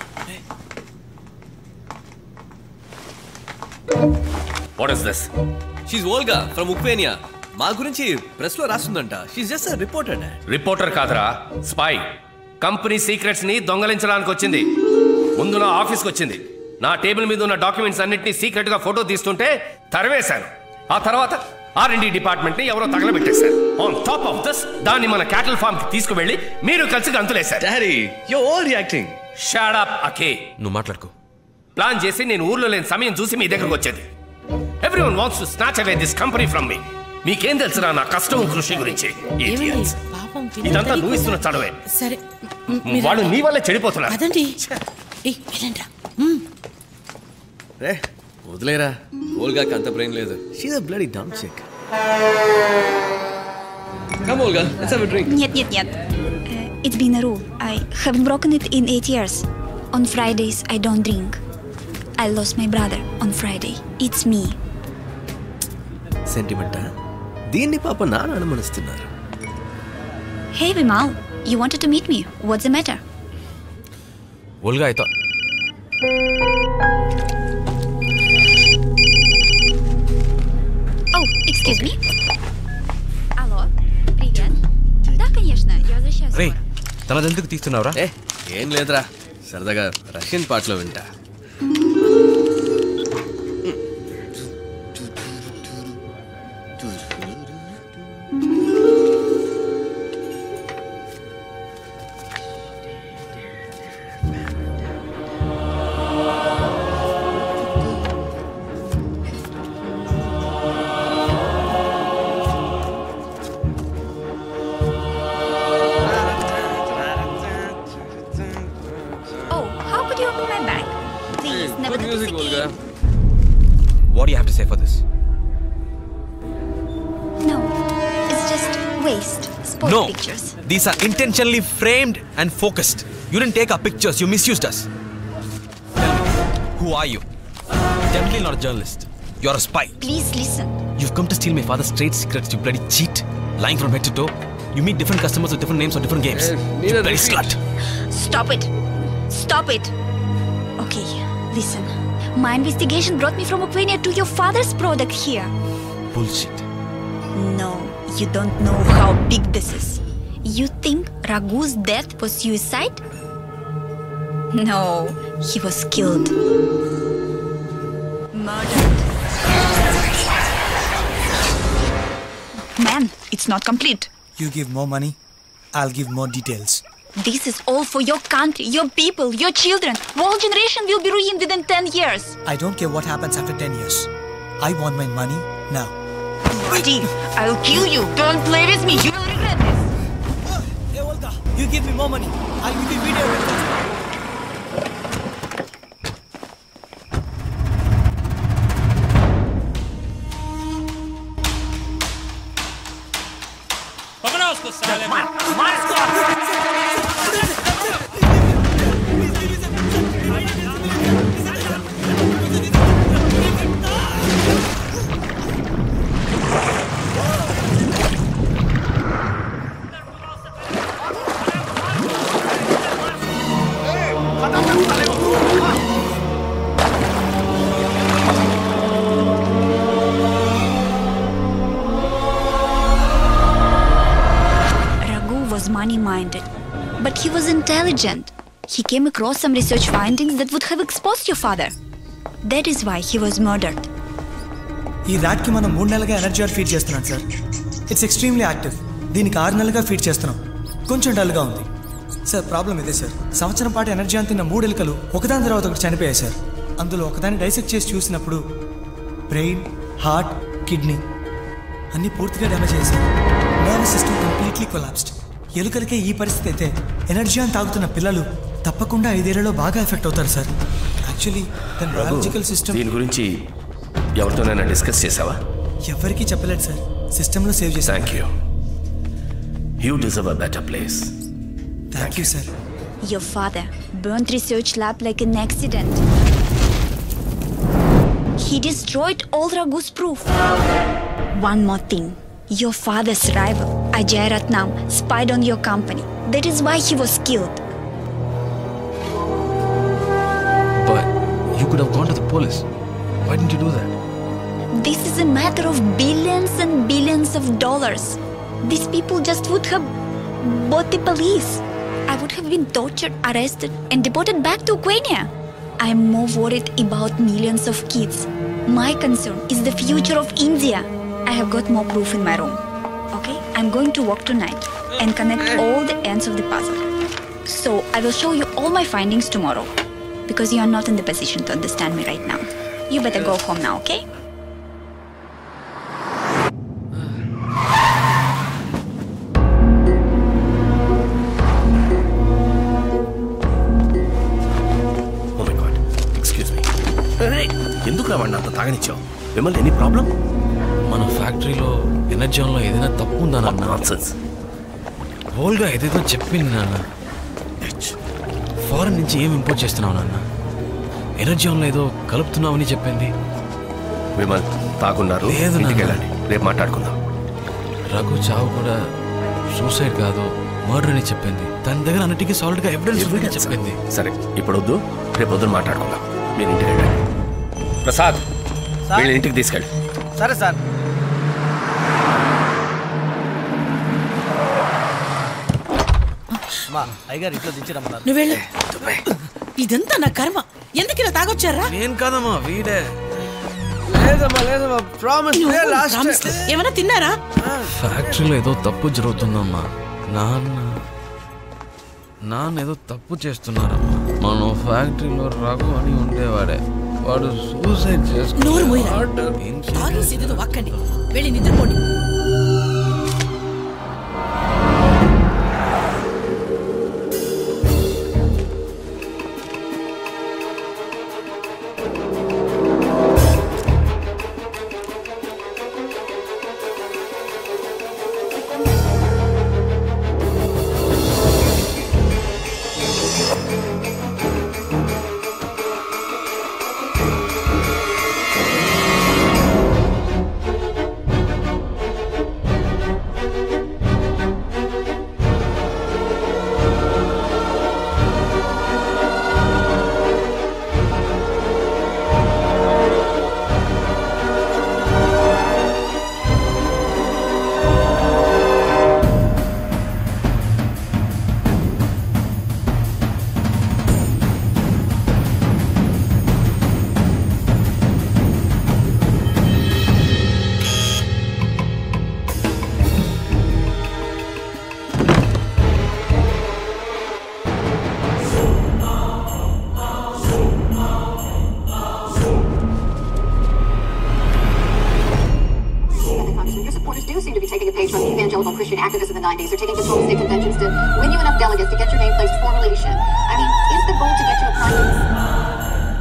what is this she's Olga from Ukrainia మా గురించి ప్రెస్ లో రాస్తుందంట షీజ్ జస్ట్ రిపోర్టర్ రిపోర్టర్ కాదురా స్పై కంపెనీ సీక్రెట్స్ ని దొంగలించడానికి వచ్చింది ముందు నా ఆఫీస్కి వచ్చింది నా టేబుల్ మీద ఉన్న డాక్యుమెంట్స్ అన్నింటినీ సీక్రెట్ గా ఫోటో తీస్తుంటే తరివేశాను ఆ తర్వాత ఆర్ అండ్ డిపార్ట్మెంట్ ని ఎవరో తగలబెట్టేశారు ఆన్ టాప్ ఆఫ్ దిస్ దాన్ని మన క్యాటల్ ఫార్మ్ కి తీసుకువెళ్ళి మీరు కలిసి గంతులేశారు daddy you all reacting shut up అకే నువ్వు మాట్లాడుకో ప్లాన్ చేసి నేను ఊర్లో లేని సమయం చూసి మీ దగ్గరకు వచ్చేది everyone wants to snatch away this company from మీ మీకేం తెలుసురా నా కష్టం కృషి గురించి Idiots. పాపం ఇదంతా నువ్వు ఇస్తున్న చడవే సరే మ్, మీరు- వాడు నీ వల్లే చెడిపోతున్నారు అదండి ఏయ్ వెళ్ళండ్రా రే వదిలేరా ఓల్గా అంత బ్రెయిన్ లేదు she's a bloody dumb chick come Olga let's have a drink Нет, нет, нет. Uh, it's been a rule. I haven't broken it in eight years. On Fridays, I don't drink. I lost my brother on Friday. It's me. సెంటిమెంటా దీన్ని పాప నాన్న అనుమానిస్తున్నారు Hey, Vimal. You wanted to meet me. What's the matter? Olga అయితే Oh, excuse me. Алло. Привет. Да, конечно. Я возвращаюсь. రే తనదెందుకు తీస్తున్నావురా ఏ ఏం లేదురా సరదాగా Russian పాటలో వింటా Oh, how could you open my bag? Please, never do this again. What you have to say for this No, it's just waste. Spoiled No. pictures. These are intentionally framed and focused. You didn't take our pictures, you misused us. Tell me, who are you? Definitely not a journalist. You're a spy. Please listen. You've come to steal my father's trade secrets, you bloody cheat. Lying from head to toe. You meet different customers with different names on different games. you bloody slut. Stop it. Stop it. Okay, listen. My investigation brought me from Ukraine to your father's product here. Bullshit. No, you don't know how big this is. You think Raghu's death was suicide? No, he was killed. Murdered. Man, it's not complete. You give more money, I'll give more details. This is all for your country, your people, your children. Whole generation will be ruined within 10 years. I don't care what happens after 10 years. I want my money now. Steve, I'll kill you. Don't play with me. You will regret this. Hey, Olga, you give me more money. I'll give you video evidence. पकड़ो उसको साले मार मार इसको Raghu was money minded, but he was intelligent. He came across some research findings that would have exposed your father. That is why he was murdered. ఈ ర్యాట్కి మనం మూడు నెలలుగా ఎనర్జీ ఆర్ ఫీడ్ చేస్తున్నాం సార్ ఇట్స్ ఎక్స్ట్రీమ్లీ యాక్టివ్ దీనికి ఆరు నెలలుగా feed చేస్తున్నాం కొంచెం డల్గా ఉంది సార్ ప్రాబ్లం ఇదే సార్ సంవత్సరం పాటు ఎనర్జీ అని తిన్న మూడు ఎలుకలు ఒకదాని తర్వాత ఒకటి చనిపోయాయి సార్ అందులో ఒకదాన్ని డైసెక్ట్ చేసి చూసినప్పుడు బ్రెయిన్ హార్ట్ కిడ్నీ అన్నీ పూర్తిగా డ్యామేజ్ చేశారు నర్వస్ సిస్టమ్ కంప్లీట్లీ కొలాప్స్డ్ ఎలుకలకే ఈ పరిస్థితి అయితే ఎనర్జీ అని తాగుతున్న పిల్లలు తప్పకుండా ఐదేళ్లలో బాగా ఎఫెక్ట్ అవుతారు సార్ యాక్చువల్లీ దాని రఘు, బయాలజికల్ సిస్టమ్ దీని గురించి ఎవరితోనైనా డిస్కస్ చేసావా ఎవరికీ చెప్పలేదు సార్ సిస్టంలో సేవ్ చేశాను thank you you deserve a better place thank you sir Your father burnt research lab like an accident. He destroyed all Raghu's proof. One more thing. Your father's rival, Ajay Ratnam, spied on your company. That is why he was killed. But you could have gone to the police. Why didn't you do that? This is a matter of billions and billions of dollars. These people just would have bought the police. I would have been tortured, arrested, and deported back to Ukraine. I'm more worried about millions of kids. My concern is the future of India. I have got more proof in my room. Okay? I'm going to work tonight and connect all the ends of the puzzle. So I will show you all my findings tomorrow because you are not in the position to understand me right now. You better go home now, okay? Oh my God excuse me ఎందుకు రావండి అంత తాగనిచ్చావు మిమ్మల్ని any problem మన ఫ్యాక్టరీలో ఎనర్జీలో ఏదైనా తప్పు ఉందా నాన్న నాన్సెన్స్ హోల్గా ఏదేదో చెప్పింది నాన్న ఫారెన్ నుంచి ఏం ఇంపోర్ట్ చేస్తున్నావు నాన్న ఎనర్జీలో ఏదో కలుపుతున్నావని చెప్పింది విమల్ తాగున్నారు లేదు ఇంటికి నాన్న. వెళ్ళండి రేపు మాట్లాడుకుందాం రఘు చావు కూడా సూసైడ్ కాదు మర్డర్ అని చెప్పింది తన దగ్గర అన్నిటికీ సాలిడ్ గా ఎవిడెన్స్ ఉందని చెప్పింది సరే ఇప్పుడు వద్దు రేపు వద్దు మాట్లాడుకుందాం మీరు ఇంటికి వెళ్ళండి ప్రసాద్ సార్? వీళ్ళని ఇంటికి తీసుకెళ్ళి సరే సార్ మా అయ్యగారు ఇంట్లో దించిరమ్మన్నారు నువ్వు వెళ్ళు ఇదంతా నా కర్మ ఎందుకు ఇలా తాగొచ్చారా నేను కాదమ్మా వీడే లేదమ్మా లేదమ్మా ప్రామిస్ లాస్ట్ ఏమైనా తిన్నారా ఫ్యాక్టరీలో ఏదో తప్పు జరుగుతుందమ్మా నాన్న నాన్న ఏదో తప్పు చేస్తున్నారమ్మా మనం ఫ్యాక్టరీలో రఘు అని ఉండేవాడే వాడు సూసైడ్ నోరు మూయరా. చేసుకున్నాడు తాగేసి ఏదేదో వక్కండి వెళ్ళి నిద్రపోండి David Page from the evangelical Christian activists in the 90s are taking control of state conventions to win you enough delegates to get your name placed for relation. I mean, is the goal to get you a prime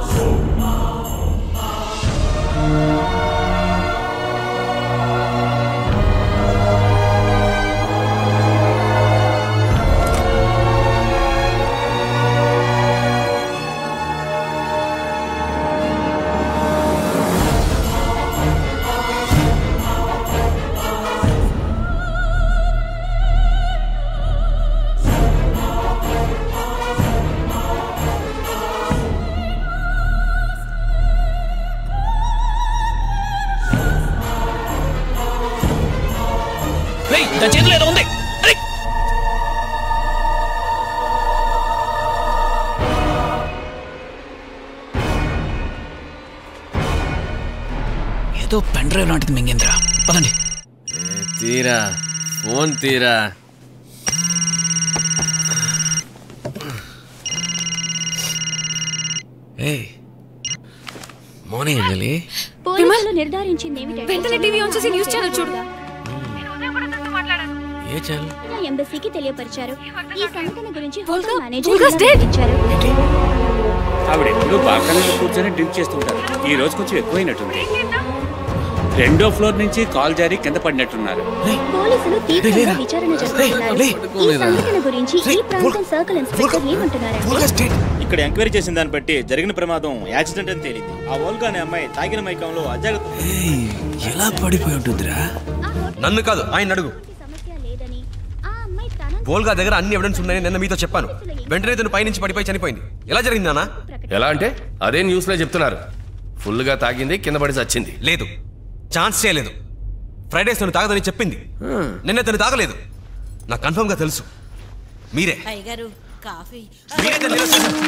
రేయ్, దాని చేతిలో ఏదో ఉంది అరే! ఏదో pen drive లాంటిది మింగేంద్రా పదండి తీరా ఫోన్ తీరా ఏ మార్నింగ్ అంజలి పోలీసులు నిర్ధారించింది ఏమిటంటే వెంటనే టీవీ ఆన్ చేసి న్యూస్ ఛానల్ చూడు ఏ ఛానల్ ఎంబసీకి తెలియపరిచారు ఈ సంఘటన గురించి Volga- హోటల్ మేనేజర్ Volga's వివరణ dead. ఇచ్చారు ఆవిడ ఎప్పుడూ బాల్కనీలో కూర్చొని డ్రింక్ చేస్తుంటారు ఈ రోజు కొంచెం ఎక్కువైనట్టుంది రెండో ఫ్లోర్ నుంచి కాల్ జారి కింద పడినట్టున్నారు పోలీసులు తీవ్రంగా విచారణ జరుపుతున్నారు ఈ సంఘటన గురించి ఈ ప్రాంతం సర్కిల్ ఇన్స్పెక్టర్ ఏమంటున్నారంటే ఇక్కడ ఎంక్వైరీ చేసిన దాన్ని బట్టి జరిగిన ప్రమాదం యాక్సిడెంట్ అని తేలింది ఆ వోల్గా అనే అమ్మాయి తాగిన మైకంలో అజాగ్రత్త ఎలా పడిపోయి ఉంటుందిరా నన్ను కాదు ఆయన అడుగు బోల్గా దగ్గర అన్ని ఎవిడెన్స్ ఉన్నాయని నిన్న మీతో చెప్పాను వెంటనే తను పైనుంచి పడిపోయి చనిపోయింది ఎలా జరిగింది నాన్న ఎలా అంటే అదే న్యూస్లో చెప్తున్నారు ఫుల్గా తాగింది కింద పడి చచ్చింది లేదు ఛాన్స్ చేయలేదు ఫ్రైడేస్ తను తాగదని చెప్పింది నిన్న తను తాగలేదు నాకు కన్ఫర్మ్ గా తెలుసు మీరే అయ్యగారు కాఫీ మీరే తను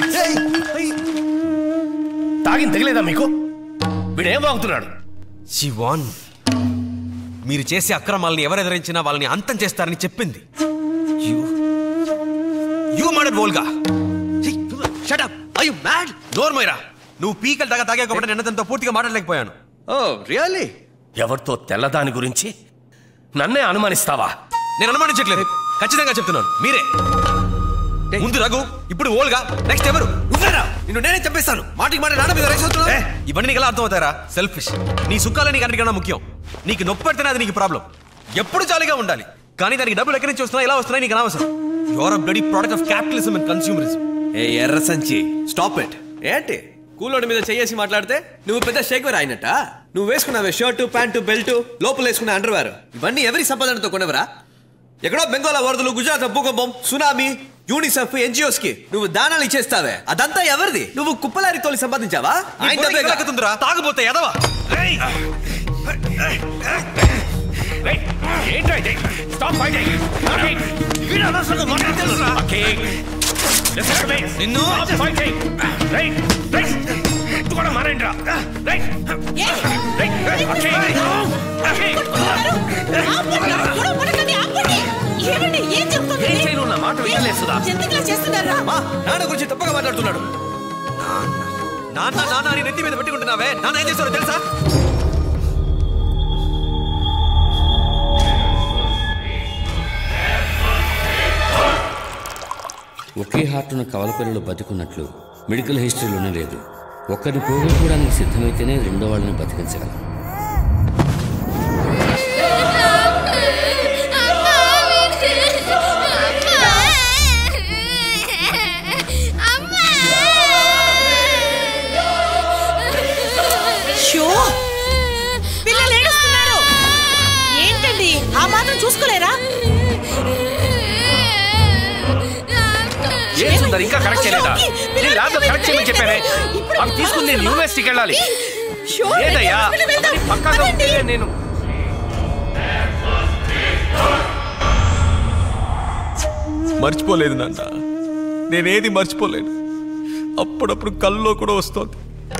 తాగింది తెగలేదా మీకు వీడేం వాగుతున్నాడు శివాన్ మీరు చేసే అక్రమాలని ఎవరు ఎదిరించినా వాళ్ళని అంతం చేస్తారని చెప్పింది you murder Olga shut up I you mad డోర్ మైరా నువ్వు పీకలు దాకా తాగా కాబట్టి నిన్న తనతో పూర్తిగా మాట్లాడలేకపోయాను ఓ రియల్లీ ఎవరితో తెల్లదాని గురించి నన్నే అనుమానిస్తావా నేను అనుమానించట్లేదు ఖచ్చితంగా చెప్తున్నాను మీరే ముందు రఘు ఇప్పుడు ఓల్గా నెక్స్ట్ ఎవరు నువ్వేరా నిన్ను నేనే చెప్పేస్తాను మాటికి మాట నాన్న మీద రైస్ అవుతున్నావు ఇవన్నీ నీకు ఎలా అర్థమవుతారా సెల్ఫిష్ నీ సుఖాలే నీకు అన్నిటికన్నా ముఖ్యం నీకు నొప్పి పెడితేనే అది నీకు ప్రాబ్లం ఎప్పుడు జాలీగా ఉండాలి కానీ దానికి డబ్బులు ఎక్కడి నుంచి వస్తున్నాయి ఎలా వస్తున్నాయి నీకు అనవసరం your a bloody product of capitalism and consumerism ఏ ఎర్ర సంచి స్టాప్ ఇట్ ఏంటి కూలోడి మీద చెయ్యేసి మాట్లాడితే నువ్వు పెద్ద షేక్వేర్ అయినట్ట నువ్వు వేసుకున్నావే షర్టు ప్యాంటు బెల్ట్ లోపల వేసుకున్న అండర్వేర్ ఇవన్నీ ఎవరి సంపాదనతో కొనవరా ఎక్కడో బెంగాల్ వరదలు గుజరాత్ భూకంపం సునామీ యూనిసెఫ్ ఎన్జిఓస్ కి నువ్వు దానాలు ఇచ్చేస్తావే అదంతా ఎవరిది నువ్వు కుప్పలారి తోలి సంపాదించావా ఆయన డబ్బేగా. తుందిరా తాగబోతే ఎదవా ఏంటంటే స్టాప్ ఫైటింగ్ వీడు అనవసరంగా మాట్లాడుతున్నారా నిన్ను ఫైటింగ్ రైట్ రైట్ కూడా మారేంద్రా రైట్ ఏమండి ఏం చెప్తుంది ఏం చేయను నా మాట వినలేదు సుధా. ఎందుకు ఇలా చేస్తున్నారా నాన్న గురించి తప్పగా మాట్లాడుతున్నాడు నాన్న నాన్న అని నెత్తి మీద పెట్టుకుంటున్నావే నాన్న ఏం చేస్తారో తెలుసా ఒకే హార్టున కవల పిల్లలు బతికున్నట్లు మెడికల్ హిస్టరీలోనే లేదు ఒక్కరిని పోగొట్టుకోవడానికి సిద్ధమైతేనే రెండో వాళ్ళని బతికించగలం షో పిల్లలు ఏడుస్తున్నారు ఏంటండి ఆ మాత్రం చూసుకోలేరా ఏం సుందర్ ఇంకా కరెక్ట్ చేయలేదా నేను ల్యాబ్ లో కరెక్ట్ చేయమని చెప్పానే అవి తీసుకుని నేను యూనివర్సిటీకి వెళ్ళాలి లేదయ్యా అవన్నీ పక్కాగా ఉంటే నేను మర్చిపోలేదు నాన్న నేనేది మర్చిపోలేను అప్పుడప్పుడు కల్లో కూడా వస్తోంది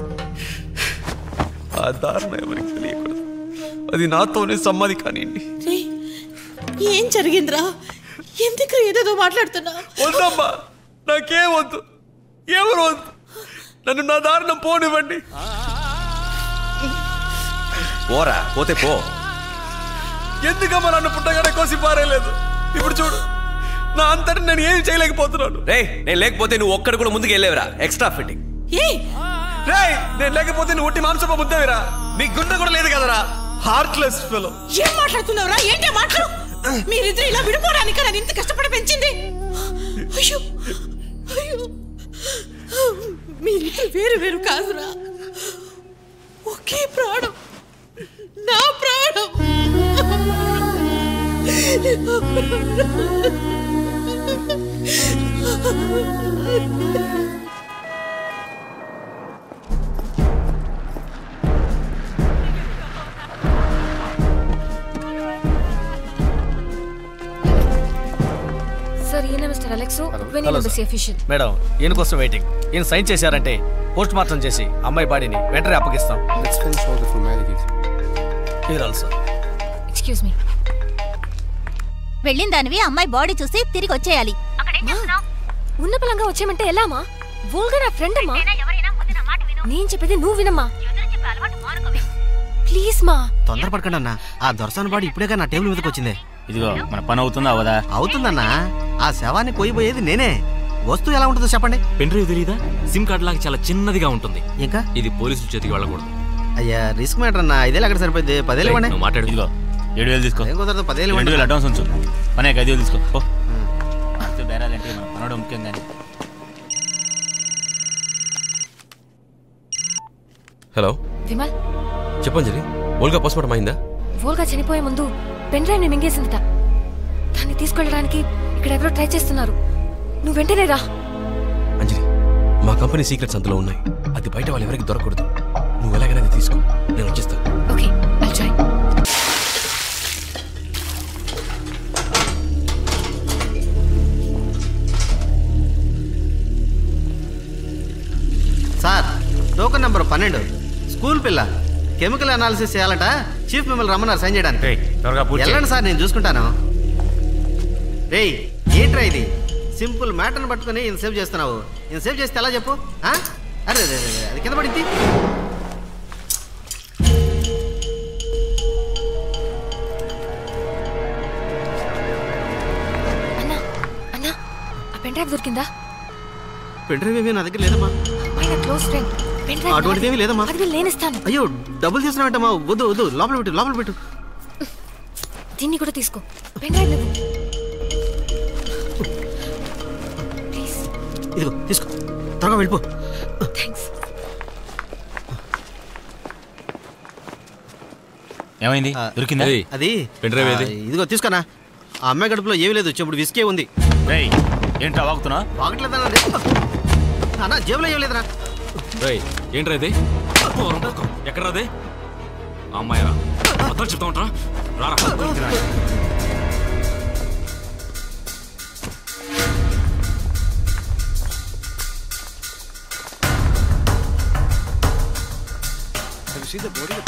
ఆ దారుణ ఎవరికి తెలియకూడదు అది నాతోనే సమ్మది కానివ్వండి రేయ్, ఏం జరిగిందిరా ఎందుకు ఏదేదో మాట్లాడుతున్నావు వద్దమ్మా నాకేం వద్దు ఎవరు వద్దు నన్ను నా దారుణం పోనివ్వండి పోరా పోతే పో ఎందుకమ్మా నన్ను పుట్టగానే కోసి పారేయలేదు ఇప్పుడు చూడు నా అంతటి నేను ఏం చేయలేకపోతున్నాను రే నేను లేకపోతే నువ్వు ఒక్కడు కూడా ముందుకు వెళ్ళేవరా ఎక్స్ట్రా ఫిట్టింగ్ ఏయ్ రే నేను లేకపోతే నువ్వు ఉట్టి మాంసప ముద్దవిరా నీ గుండె కూడా లేదు కదరా హార్ట్లెస్ ఫెలో ఏం మాట్లాడుతున్నావురా ఏంటి మాటలు మీరిద్దరు ఇలా విడిపోవడానికి నన్ను ఇంత కష్టపడి పెంచింది అయ్యో అయ్యో మీరిద్దరు వేరు వేరు కాదురా ఒకే ప్రాణం నా ప్రాణం సార్ ఈయన మిస్టర్ అలెక్స్ వెనీ hello embassy sir. Official madam ఈయన కోసం వెయిటింగ్ ఈయన సైన్ చేశారంటే పోస్ట్ మార్టం చేసి అమ్మాయి బాడీని వెంటనే అప్పగిస్తాం హీరాలు సార్ ఎక్స్క్యూజ్ మీ వెళ్ళిన దానివి అమ్మాయి బాడీ చూసి తిరిగి వచ్చేయాలి ఉన్న పలంగా వచ్చేయమంటే ఎలా అమ్మా వోల్గా నా ఫ్రెండ్ అమ్మా నేను చెప్పేది నువ్వు వినమ్మా ప్లీజ్ మా తొందరపడకండి అన్న ఆ దొరసాని బాడీ ఇప్పుడేగా నా టేబుల్ మీదకి వచ్చిందే ఇదిగో మన పని అవుతుందా అవదా అవుతుందన్నా ఆ శవాన్ని కొయ్యబోయేది నేనే వస్తువు ఎలా ఉంటుందో చెప్పండి పెన్ డ్రైవ్ తెలియదా సిమ్ కార్డ్ లాగా చాలా చిన్నదిగా ఉంటుంది ఇంకా ఇది పోలీసుల చేతికి వెళ్ళకూడదు అయ్యా రిస్క్ మ్యాటర్ అన్న ఐదేళ్ళు అక్కడ సరిపోయింది పదేళ్ళు ఇవ్వండి నువ్వు మాట్లాడు ఇదిగో ఏడు వేలు తీసుకో ఏం కుదరదు పదేళ్ళు రెండు ఇవ్వండి వేలు అడ్వాన్స్ ఉంచు పని అయ్యాక ఐదు వేలు తీసుకో పో అంతే బేరాలంటే మన పనోడు ముఖ్యం కానీ హలో విమల్ చెప్పంజలి ఓల్గా పోస్ట్మార్టం అయిందా వోల్గా చనిపోయే ముందు పెన్ డ్రైవ్ ని మింగేసిందట దాన్ని తీసుకెళ్ళడానికి ఇక్కడ ఎవరో ట్రై చేస్తున్నారు నువ్వు వెంటనే రా అంజలి మా కంపెనీ సీక్రెట్స్ అందులో ఉన్నాయి అది బయట వాళ్ళు ఎవరికి దొరకకూడదు నువ్వు ఎలాగైనా తీసుకో నేను వచ్చేస్తాను okay I try sir token number పన్నెండు స్కూల్ పిల్ల కెమికల్ అనాలిసిస్ చేయాలట చీఫ్ మిమ్మల్ని రమ్మన్నారు సైన్ చేయడానికి త్వరగా పూర్తి చేయి. వెళ్ళండి సార్ నేను చూసుకుంటాను రేయ్ ఏంట్రా ఇది సింపుల్ మ్యాటర్ని పట్టుకుని ఇంత సేవ్ చేస్తున్నావు ఇంత సేవ్ చేస్తే ఎలా చెప్పు ఆ? అరే అరే, అరే, అది కింద పడింది అన్నా అన్నా ఆ పెన్ డ్రైవ్ దొరికిందా పెన్ డ్రైవ్ ఏమీ నా దగ్గర లేదమ్మా ఆయన క్లోజ్ ఫ్రెండ్ పెన్ అటువంటిదేమీ లేదమ్మా. అది వీళ్ళు నేనిస్తాను అయ్యో డబ్బులు తీసుకున్నామంటమ్మా వద్దు వద్దు లోపల పెట్టు లోపల పెట్టు దీన్ని కూడా తీసుకో పెన్ డ్రైవ్ లేవు ప్లీజ్ ఇదిగో తీసుకో త్వరగా వెళ్ళిపో థ్యాంక్స్ ఏమైంది దొరికిందా అది పెన్ డ్రైవ్ ఏది? ఆ, ఇదిగో తీసుకోనా ఆ అమ్మాయి గడుపులో ఏమీ లేదు చెప్పుడు విస్కే ఉంది రేయ్ ఏంట్రా వాగుతున్నా వాగట్లేదన్నా అన్న జేబులో ఏం లేదురా రేయ్ ఏంట్రా ఇది ఎక్కడ రాదే అమ్మాయి రా అర్థం చెప్తా ఉంటా రారా Have you seen the body?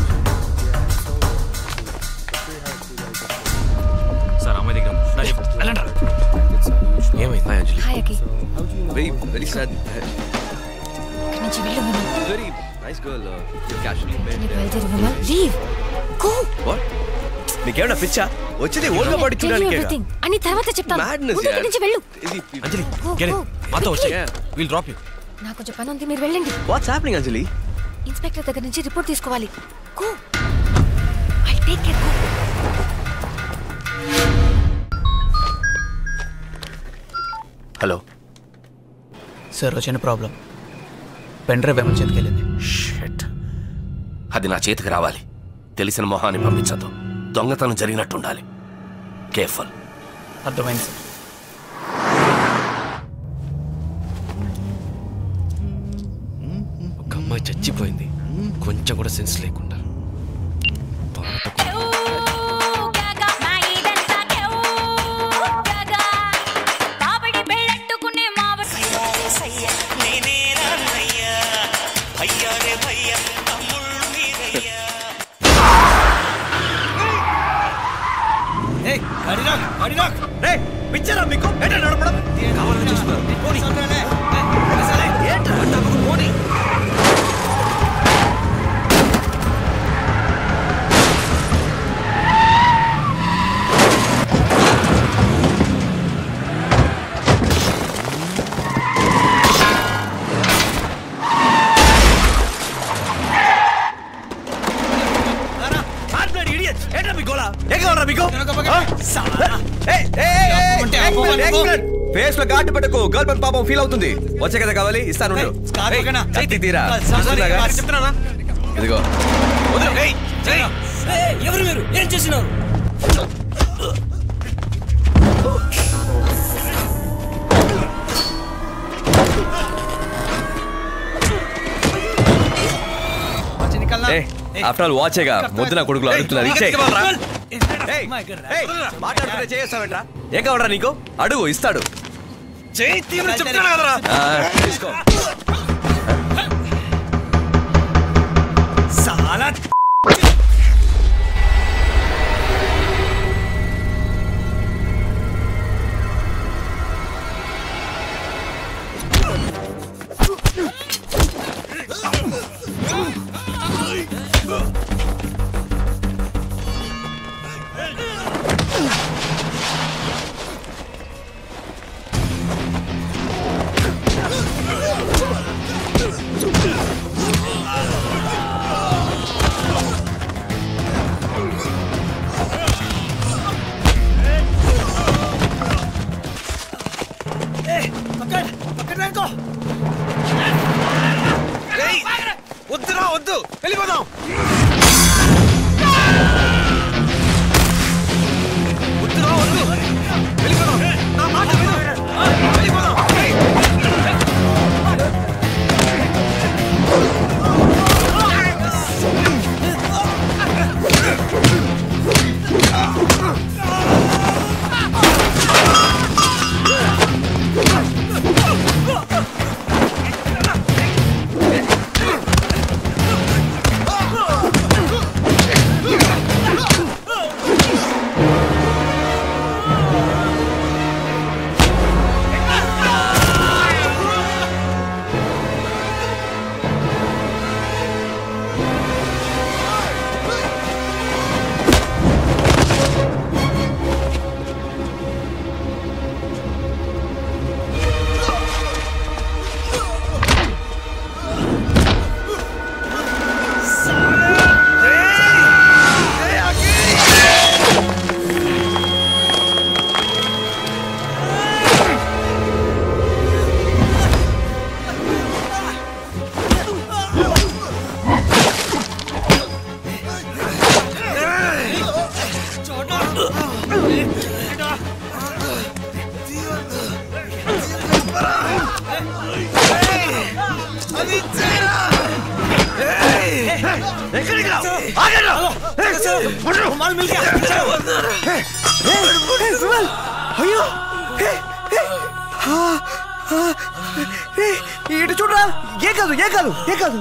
Sir అమ్మాయి దగ్గర నా చెప్పు వెళ్ళండి రా. ఏమైంది hi Anjali hi Aki very very sad ఇక్కడి నుంచి వెళ్ళు Vimal very nice girl you casually నీకు బయలుదేరు విమల్ లీవ్ గో వాట్ నీకేమైనా పిచ్చా వచ్చింది ఓల్గా బాడీ చూడడానికి ఎవ్రీథింగ్ అని తర్వాత చెప్తాను Madness, ముందు ఇక్కడి yaar. నుంచి వెళ్ళు అంజలి Go, get it. go. మాతో వచ్చే Yeah. విల్ డ్రాప్ యూ నాకు కొంచెం పని ఉంది మీరు వెళ్ళండి వాట్స్ హ్యాపెనింగ్ అంజలి ఇన్స్పెక్టర్ దగ్గర నుంచి రిపోర్ట్ తీసుకోవాలి go I take care go hello sir వచ్చిన ప్రాబ్లం పెన్ డ్రైవ్ ఏమో చేతికెళ్ళింది షెట్ అది నా చేతికి రావాలి తెలిసిన మొహాన్ని పంపించదు దొంగతనం జరిగినట్టు ఉండాలి కేర్ఫుల్ అర్థమైంది సార్ ఒక అమ్మాయి చచ్చిపోయింది కొంచెం కూడా సెన్స్ లేకుండా పిచ్చరా మీకు ఏంటో నడపడం కావాలని చూస్తున్నారు పోనీ. ఏంట్రా? డబ్బుకు పోనీ. నీకు ఫేస్ లో ఘాటు పెట్టకు గర్ల్ ఫ్రెండ్ పాపం ఫీల్ అవుతుంది వచ్చే కదా కావాలి ఇస్తాను ఉండు. ఏయ్, కత్తి తీరా వస్తుందాగా? ఇదిగో ఎవరు మీరు ఏం చేసినారు ఆఫ్టర్ ఆల్ వాచేగా ముద్దు నా కొడుకులు అడుగుతున్నారు ఇచ్చే ఏయ్, మాట్లాడుతుంటే చేస్తావేంట్రా ఏం కావడరా నీకు అడుగు ఇస్తాడు చేయి తీవ్ర చెప్తున్నా కదరా ఆ, తీసుకో సాలా పక్కడ్ పక్కడ్ అనుకో వద్దురా వద్దు వెళ్ళిపోదాం వద్దురా వద్దు వెళ్ళిపోదాం నా మాట విను వెళ్ళిపోదాం ఎక్కడికి రా ఆగరా మాల్ మిల్ అయ్యో ఇటు చూడరా ఏ కాదు ఏ కాదు ఏ కాదు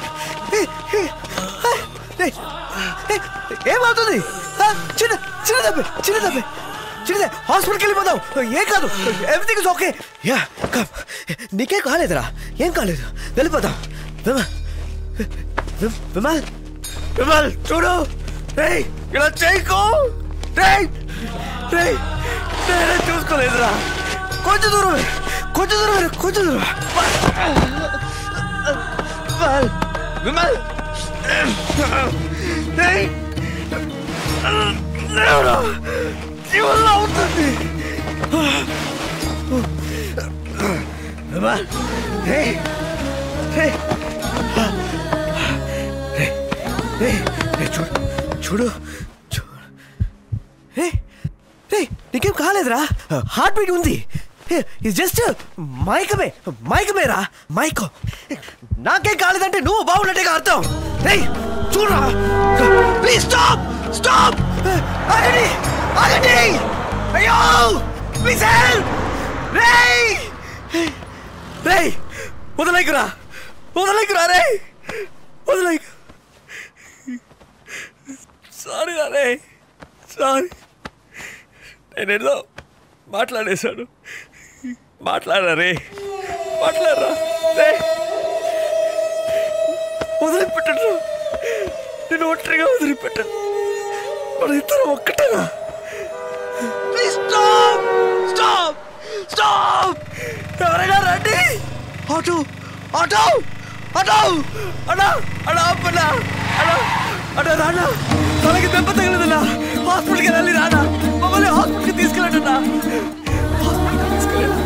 ఏమవుతుంది ఆ, చిన్న చిన్న దెబ్బ చిన్న దెబ్బ చిన్నదే హాస్పిటల్కి వెళ్ళిపోదాం ఏం కాదు everything is okay yeah come నీకేం కాలేదురా ఏం కాలేదు వెళ్ళిపోదాం విమల్ విమ్- విమల్ విమల్ చూడు రేయ్ ఇలా చేయకు రేయ్ రేయ్ నేనే చూసుకోలేదురా కొంచెం దూరం కొంచెం దూరం కొంచెం దూరం విమల్ విమల్ రేయ్ దేవుడా జీవన అవుతుంది విమల్ రేయ్ రేయ్ రేయ్ రేయ్ రేయ్ చూడు చూడు చూడు రే రే నీకేం కాలేదురా హార్ట్ బీట్ ఉంది ఇది జస్ట్ మైకమే మైకమేరా మైకో నాకేం కాలేదంటే నువ్వు బాగున్నట్టుగా అర్థం రేయ్ చూడరా ప్లీజ్ స్టాప్ స్టాప్ ఆగండి ఆగండి అయ్యో ప్లీజ్ హెల్ప్ రేయ్ రేయ్ వదలేకురా వదలేకురా రే వదలేకు సారీ రే సారీ నేనేదో మాట్లాడేశాడు మాట్లాడరా రే మాట్లాడరా రే వదిలిపెట్టడు నేను ఒంటరిగా వదిలిపెట్టాను మన ఇద్దరం ఒక్కటేనా ప్లీజ్ స్టాప్ స్టాప్ స్టాప్ ఎవరైనా రండి ఆటో ఆటో ఆటో అన్నా అన్నా ఆపన్నా అన్నా అన్నా రానా తనకి దెబ్బ తగిలిందన్నా హాస్పిటల్కి వెళ్ళాలి రానా మమ్మల్ని హాస్పిటల్కి తీసుకెళ్ళండి అన్నా హాస్పిటల్కి తీసుకెళ్ళండి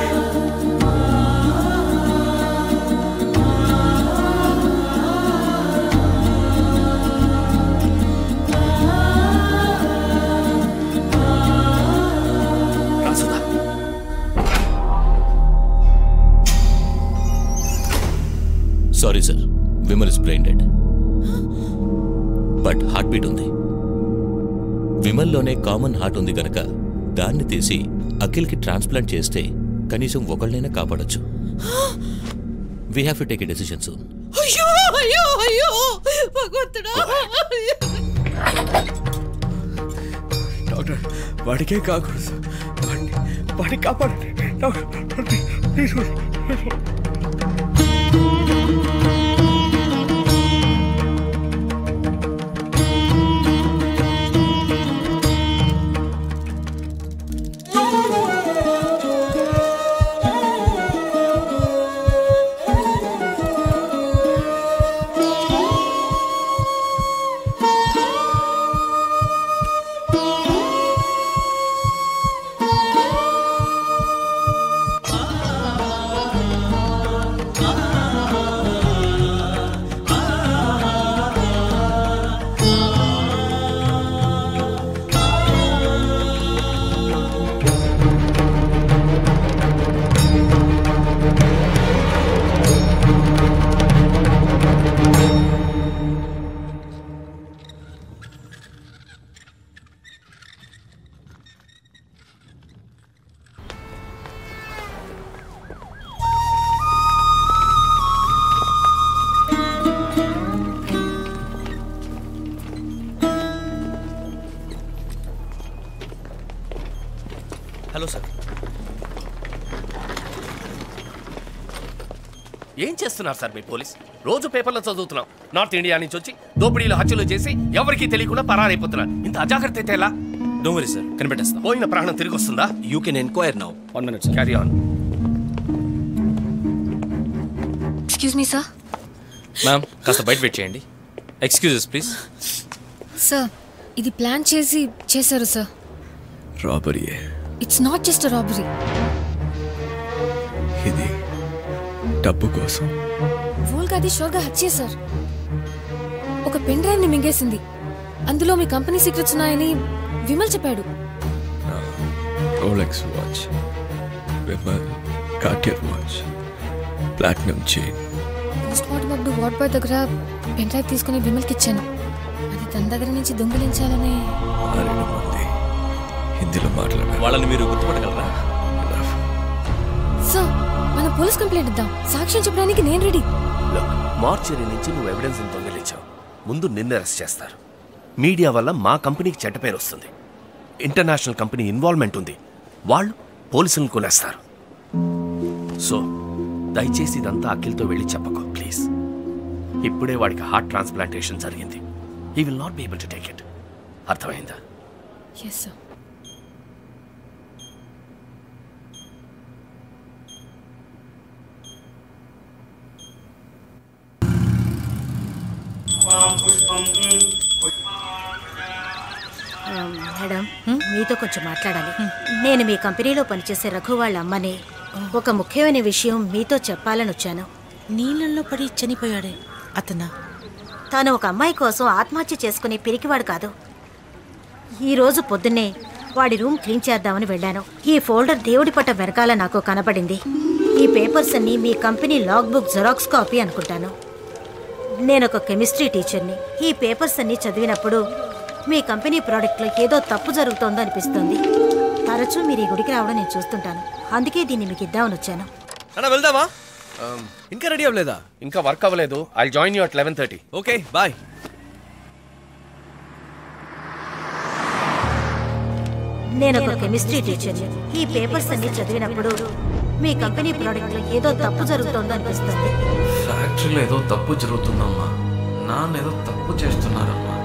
రాసుదా sorry sir Vimal is brain dead but heart beat ఉంది విమల్లోనే కామన్ హార్ట్ ఉంది గనక దాన్ని తీసి అఖిల్కి ట్రాన్స్ప్లాంట్ చేస్తే కనీసం ఒకళ్ళనైనా కాపాడొచ్చు we have to take a decision soon అయ్యో అయ్యో అయ్యో భగవంతుడా డాక్టర్ వాడికే కాకూడదు వాడిని వాడిని కాపాడండి డాక్టర్ ప్లీజ్ హలో సార్ ఏం చేస్తున్నారు సార్ మీ పోలీస్ రోజు పేపర్లో చదువుతున్నాం నార్త్ ఇండియా నుంచి వచ్చి దోపిడీలు హత్యలు చేసి ఎవరికీ తెలియకుండా పరారైపోతున్నారు ఇంత అజాగ్రత్త అయితే ఎలా డోంట్ వరీ సార్ కనిపెట్టేస్తాం పోయిన ప్రాణం తిరిగి వస్తుందా you can enquire now one minute carry on excuse me sir ma'am కాస్త బయట వెయిట్ చేయండి ఎక్స్క్యూజెస్ ప్లీజ్ సార్ ఇది ప్లాన్ చేసి చేశారు సార్ రాబరీయే ఇట్స్ నాట్ జస్ట్ రాబరీ ఇది డబ్బు కోసం వోల్గా అది షోర్గా హత్యే సార్ ఒక పెన్ డ్రైవ్ ని మింగేసింది అందులో మీ కంపెనీ సీక్రెట్స్ ఉన్నాయని విమల్ చెప్పాడు Rolex watch Vimal Cartier watch platinum chain postmortem అప్పుడు వార్డ్ బాయ్ దగ్గర పెన్ డ్రైవ్ తీసుకుని విమల్కి ఇచ్చాను అది తన దగ్గర నుంచి దొంగిలించాలని ఆరేడు మంది హిందీలో మాట్లాడారు వాళ్ళని మీరు గుర్తుపట్టగలరా సార్ మనం పోలీస్ కంప్లైంట్ ఇద్దాం సాక్ష్యం చెప్పడానికి నేను రెడీ మార్చరీ నుంచి నువ్వు ఎవిడెన్స్ దొంగిలించావు ముందు నిన్ను అరెస్ట్ చేస్తారు మీడియా వల్ల మా కంపెనీకి చెడ్డ పేరు వస్తుంది ఇంటర్నేషనల్ కంపెనీ ఇన్వాల్వ్మెంట్ ఉంది వాళ్ళు పోలీసులను కొనేస్తారు సో దయచేసి ఇదంతా అఖిల్తో వెళ్ళి చెప్పకు ప్లీజ్ ఇప్పుడే వాడికి హార్ట్ ట్రాన్స్ప్లాంటేషన్ జరిగింది he will not be able to take it అర్థమైందా ఎస్ సార్ మేడం మీతో కొంచెం మాట్లాడాలి నేను మీ కంపెనీలో పనిచేసే రఘు వాళ్ళ అమ్మని ఒక ముఖ్యమైన విషయం మీతో చెప్పాలని వచ్చాను నీళ్ళల్లో పడి చనిపోయాడే అతనా తాను ఒక అమ్మాయి కోసం ఆత్మహత్య చేసుకునే పిరికివాడు కాదు ఈ రోజు పొద్దున్నే వాడి రూమ్ క్లీన్ చేద్దామని వెళ్ళాను ఈ ఫోల్డర్ దేవుడి పట్ట వెనకాల నాకు కనపడింది ఈ పేపర్స్ అన్ని మీ company log book xerox copy అనుకుంటాను నేను ఒక కెమిస్ట్రీ టీచర్ని ఈ పేపర్స్ అన్ని చదివినప్పుడు మీ కంపెనీ ప్రోడక్ట్లో ఏదో తప్పు జరుగుతోందో అనిపిస్తుంది తరచూ మీరు ఈ గుడికి రావడం నేను చూస్తుంటాను అందుకే దీన్ని మీకు ఇద్దామని వచ్చాను అన్న వెళ్దామా ఇంకా రెడీ అవ్వలేదా ఇంకా వర్క్ అవ్వలేదు I join you at eleven thirty okay bye నేను ఒక కెమిస్ట్రీ టీచర్ని ఈ పేపర్స్ అన్ని చదివినప్పుడు మీ కంపెనీ ప్రోడక్ట్లో ఏదో తప్పు జరుగుతోందో అనిపిస్తుంది ఫ్యాక్టరీలో ఏదో తప్పు జరుగుతుందమ్మా నాన్న ఏదో తప్పు చేస్తున్నారమ్మా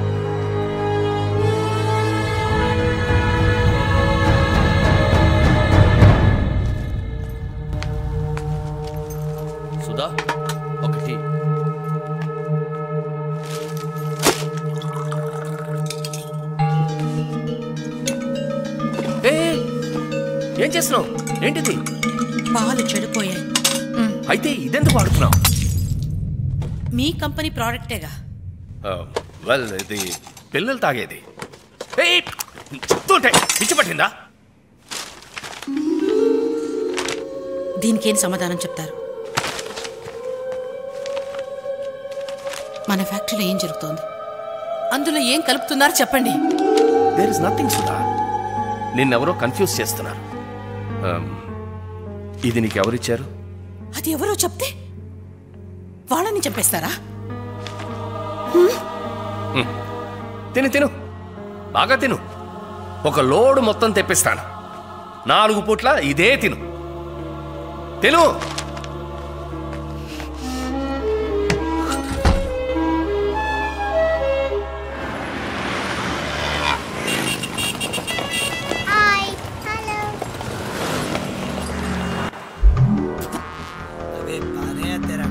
సుధా ఒకటి ఏం చేస్తున్నావు ఏంటిది పాలు చెడిపోయాయి అయితే ఇదెందుకు వాడుతున్నావు మీ కంపెనీ ప్రోడక్టేగా వెల్ ఇది పిల్లలు తాగేది ఏయ్, చెప్తుంటే పిచ్చి పట్టిందా దీనికేం సమాధానం చెప్తారు మన ఫ్యాక్టరీలో ఏం జరుగుతోంది అందులో ఏం కలుపుతున్నారో చెప్పండి దేర్ ఇస్ నథింగ్ సుధా నిన్నెవరో కన్ఫ్యూజ్ చేస్తున్నారు Um, ఇది నీకు ఎవరిచ్చారు అది ఎవరో చెప్తే వాళ్ళని చంపేస్తారా హ్మ్. తిను తిను బాగా తిను ఒక లోడు మొత్తం తెప్పిస్తాను నాలుగు పూట్ల ఇదే తిను తిను अबे पाने है तेरा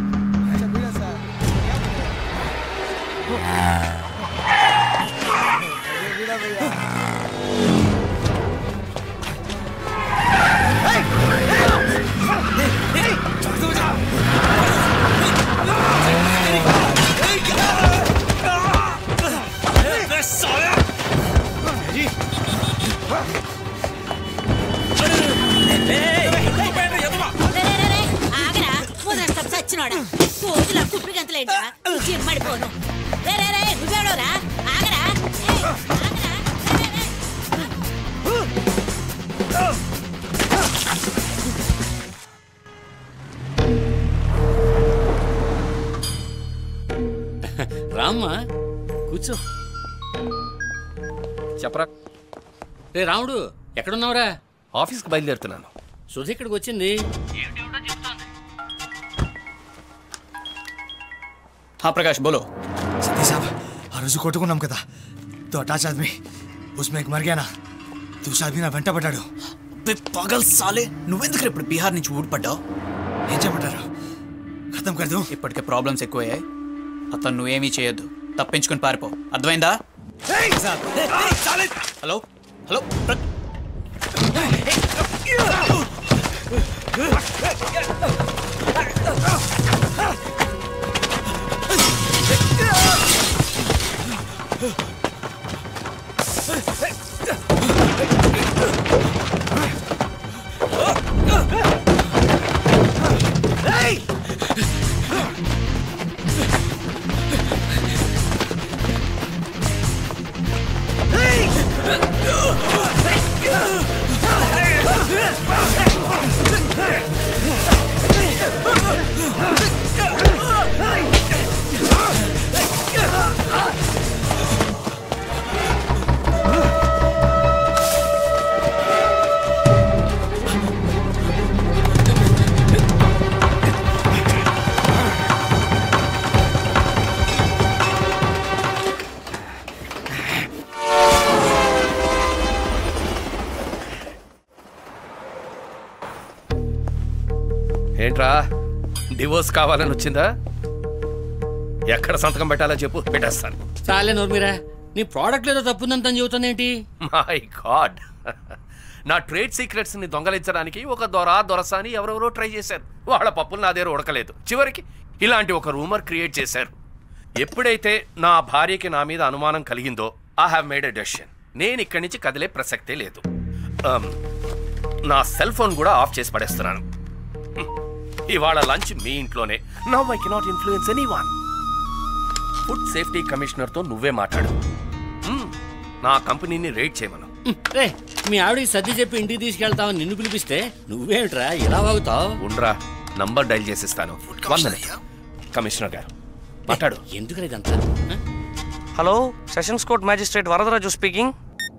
ఆగరా ముదరస్తం సచ్చినోడా రోజుల కుప్పి గంతలేంటా చిమ్మడిపోను రే రే రే నువ్వెవడోరా ఆగరా ఏయ్, ఆగరా రే, రే, రే. రామ్మా కూర్చో చెప్పరా రే రాముడు ఎక్కడున్నావురా ఆఫీస్కి బయలుదేరుతున్నాను సుధ ఇక్కడికి వచ్చింది हाँ प्रकाश बोलो సతీ సాబ్ ఆ రోజు కొట్టుకున్నాం కదా తో అటాచ్ ఆద్మీ ఉస్మే एक मर गया ना दूसरा आदमी నా వెంట పడ్డాడు పగల్ సాలే నువ్వెందుకు ఇప్పుడు బీహార్ నుంచి ఊడిపడ్డావు ఏం చెప్పంటారు ఖతం కర్ దూ ఇప్పటికే ప్రాబ్లమ్స్ ఎక్కువయ్యాయి అతను నువ్వేమీ చేయొద్దు తప్పించుకొని పారిపో అర్థమైందా హలో హలో ప్ర- ఏంట్రా డివోర్స్ కావాలని వచ్చిందా ఎక్కడ సంతకం పెట్టాలో చెప్పు పెట్టేస్తాను చాలే నోర్మిరా నీ ప్రోడక్ట్ ఏదో తప్పుందని చెబుతానేంటి మై గాడ్ నా ట్రేడ్ సీక్రెట్స్ ని దొంగలించడానికి ఒక దొర దొరసాని ఎవరెవరో ట్రై చేశారు వాళ్ళ పప్పులు నా దగ్గర ఉడకలేదు చివరికి ఇలాంటి ఒక రూమర్ క్రియేట్ చేశారు ఎప్పుడైతే నా భార్యకి నా మీద అనుమానం కలిగిందో I have made a decision నేను ఇక్కడి నుంచి కదిలే ప్రసక్తే లేదు Um, నా సెల్ ఫోన్ కూడా ఆఫ్ చేసి పడేస్తున్నాను ఇవాళ లంచ్ మీ ఇంట్లోనే now I cannot influence anyone food safety కమిషనర్తో నువ్వే మాట్లాడు మ్మ్. నా కంపెనీని రేట్ చేయమను రే మీ ఆవిడకి సర్ది చెప్పి ఇంటికి తీసుకెళ్తావు నిన్ను పిలిపిస్తే నువ్వేమిట్రా ఇలా వాగుతావు ఉండ్రా నంబర్ డైల్ చేసిస్తాను వన్ మినిట్ కమిషనర్ గారు మాట్లాడు ఎందుకు ఇదంతా hello sessions court magistrate Varadaraju speaking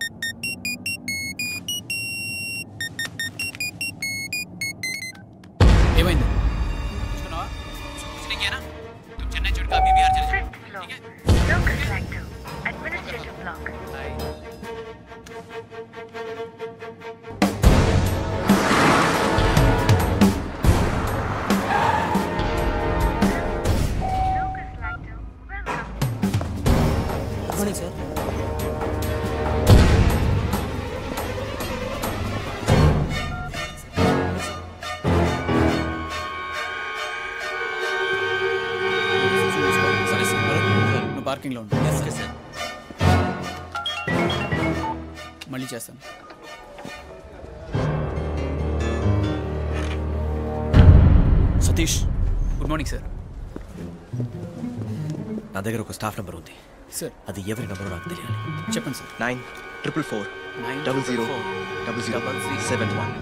ఏమైంది చూసుకున్నావా? చూసినకేనా? तुम चेन्नई छोड़ के अभी बिहार चले जाओ ठीक है మార్నింగ్ సార్ పార్కింగ్లో ఉంది ఓకే సార్ మళ్ళీ చేస్తాను సతీష్ గుడ్ మార్నింగ్ సార్ నా దగ్గర ఒక స్టాఫ్ నెంబర్ ఉంది సార్ అది ఎవరి నెంబర్ నాకు తెలియాలి చెప్పండి sir nine triple four nine double zero double zero seven one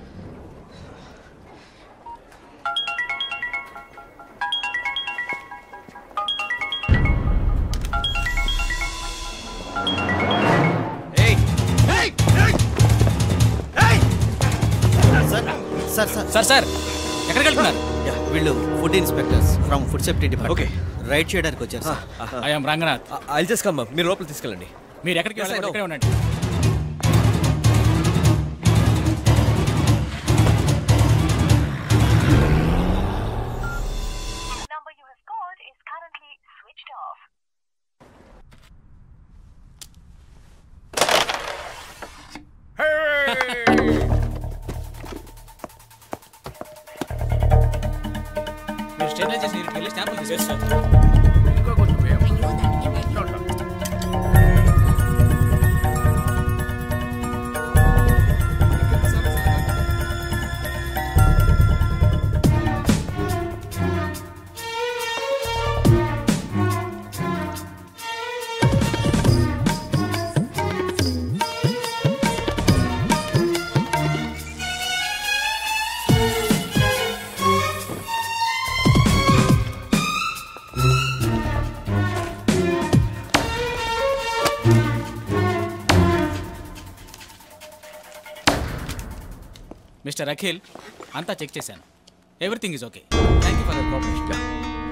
sir sir sir sir ఎక్కడికి వెళ్తున్నారు వీళ్ళు food inspectors from food safety department raid చేయడానికి వచ్చారు sir I'm Ranganath I just come మీరు లోపల తీసుకెళ్ళండి మీరు ఎక్కడికి Yes, I వెళ్ళాలి know. ఇక్కడే ఉండండి మీరు స్టేబులైజ్ చేసి ఇక్కడికి వెళ్ళి స్టాంపులు తీసేస్తారు మిస్టర్ అఖిల్ అంతా చెక్ చేశాను everything is okay thank you for the cooperation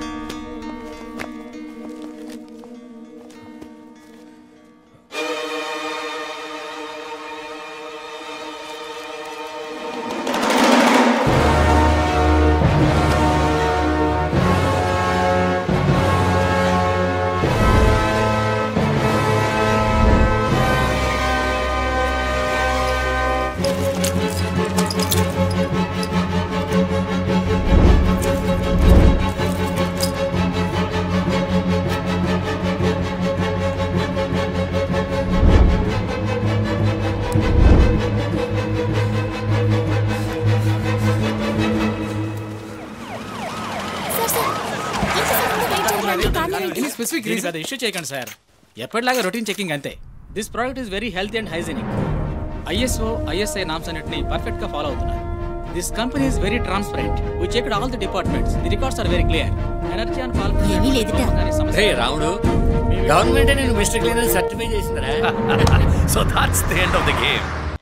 any specific reason అది ఇష్యూ చేయకండి సార్ ఎప్పటిలాగా రొటీన్ చెకింగ్ అంతే this product is very healthy and hygienic ISO ISI norms అన్నిటిని పర్ఫెక్ట్ గా ఫాలో అవుతున్నారు this company is very transparent we checked all the departments the records are very clear energy and fall ఏమీ లేదుట. రే రాముడు government నేను mister cleaner certify చేసిందిరా so that's the end of the game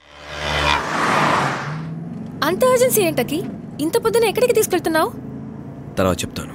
అంత urgency ఏంటకి ఇంత పొద్దున ఎక్కడికి తీసుకెళ్తున్నావు తర్వాత చెప్తాను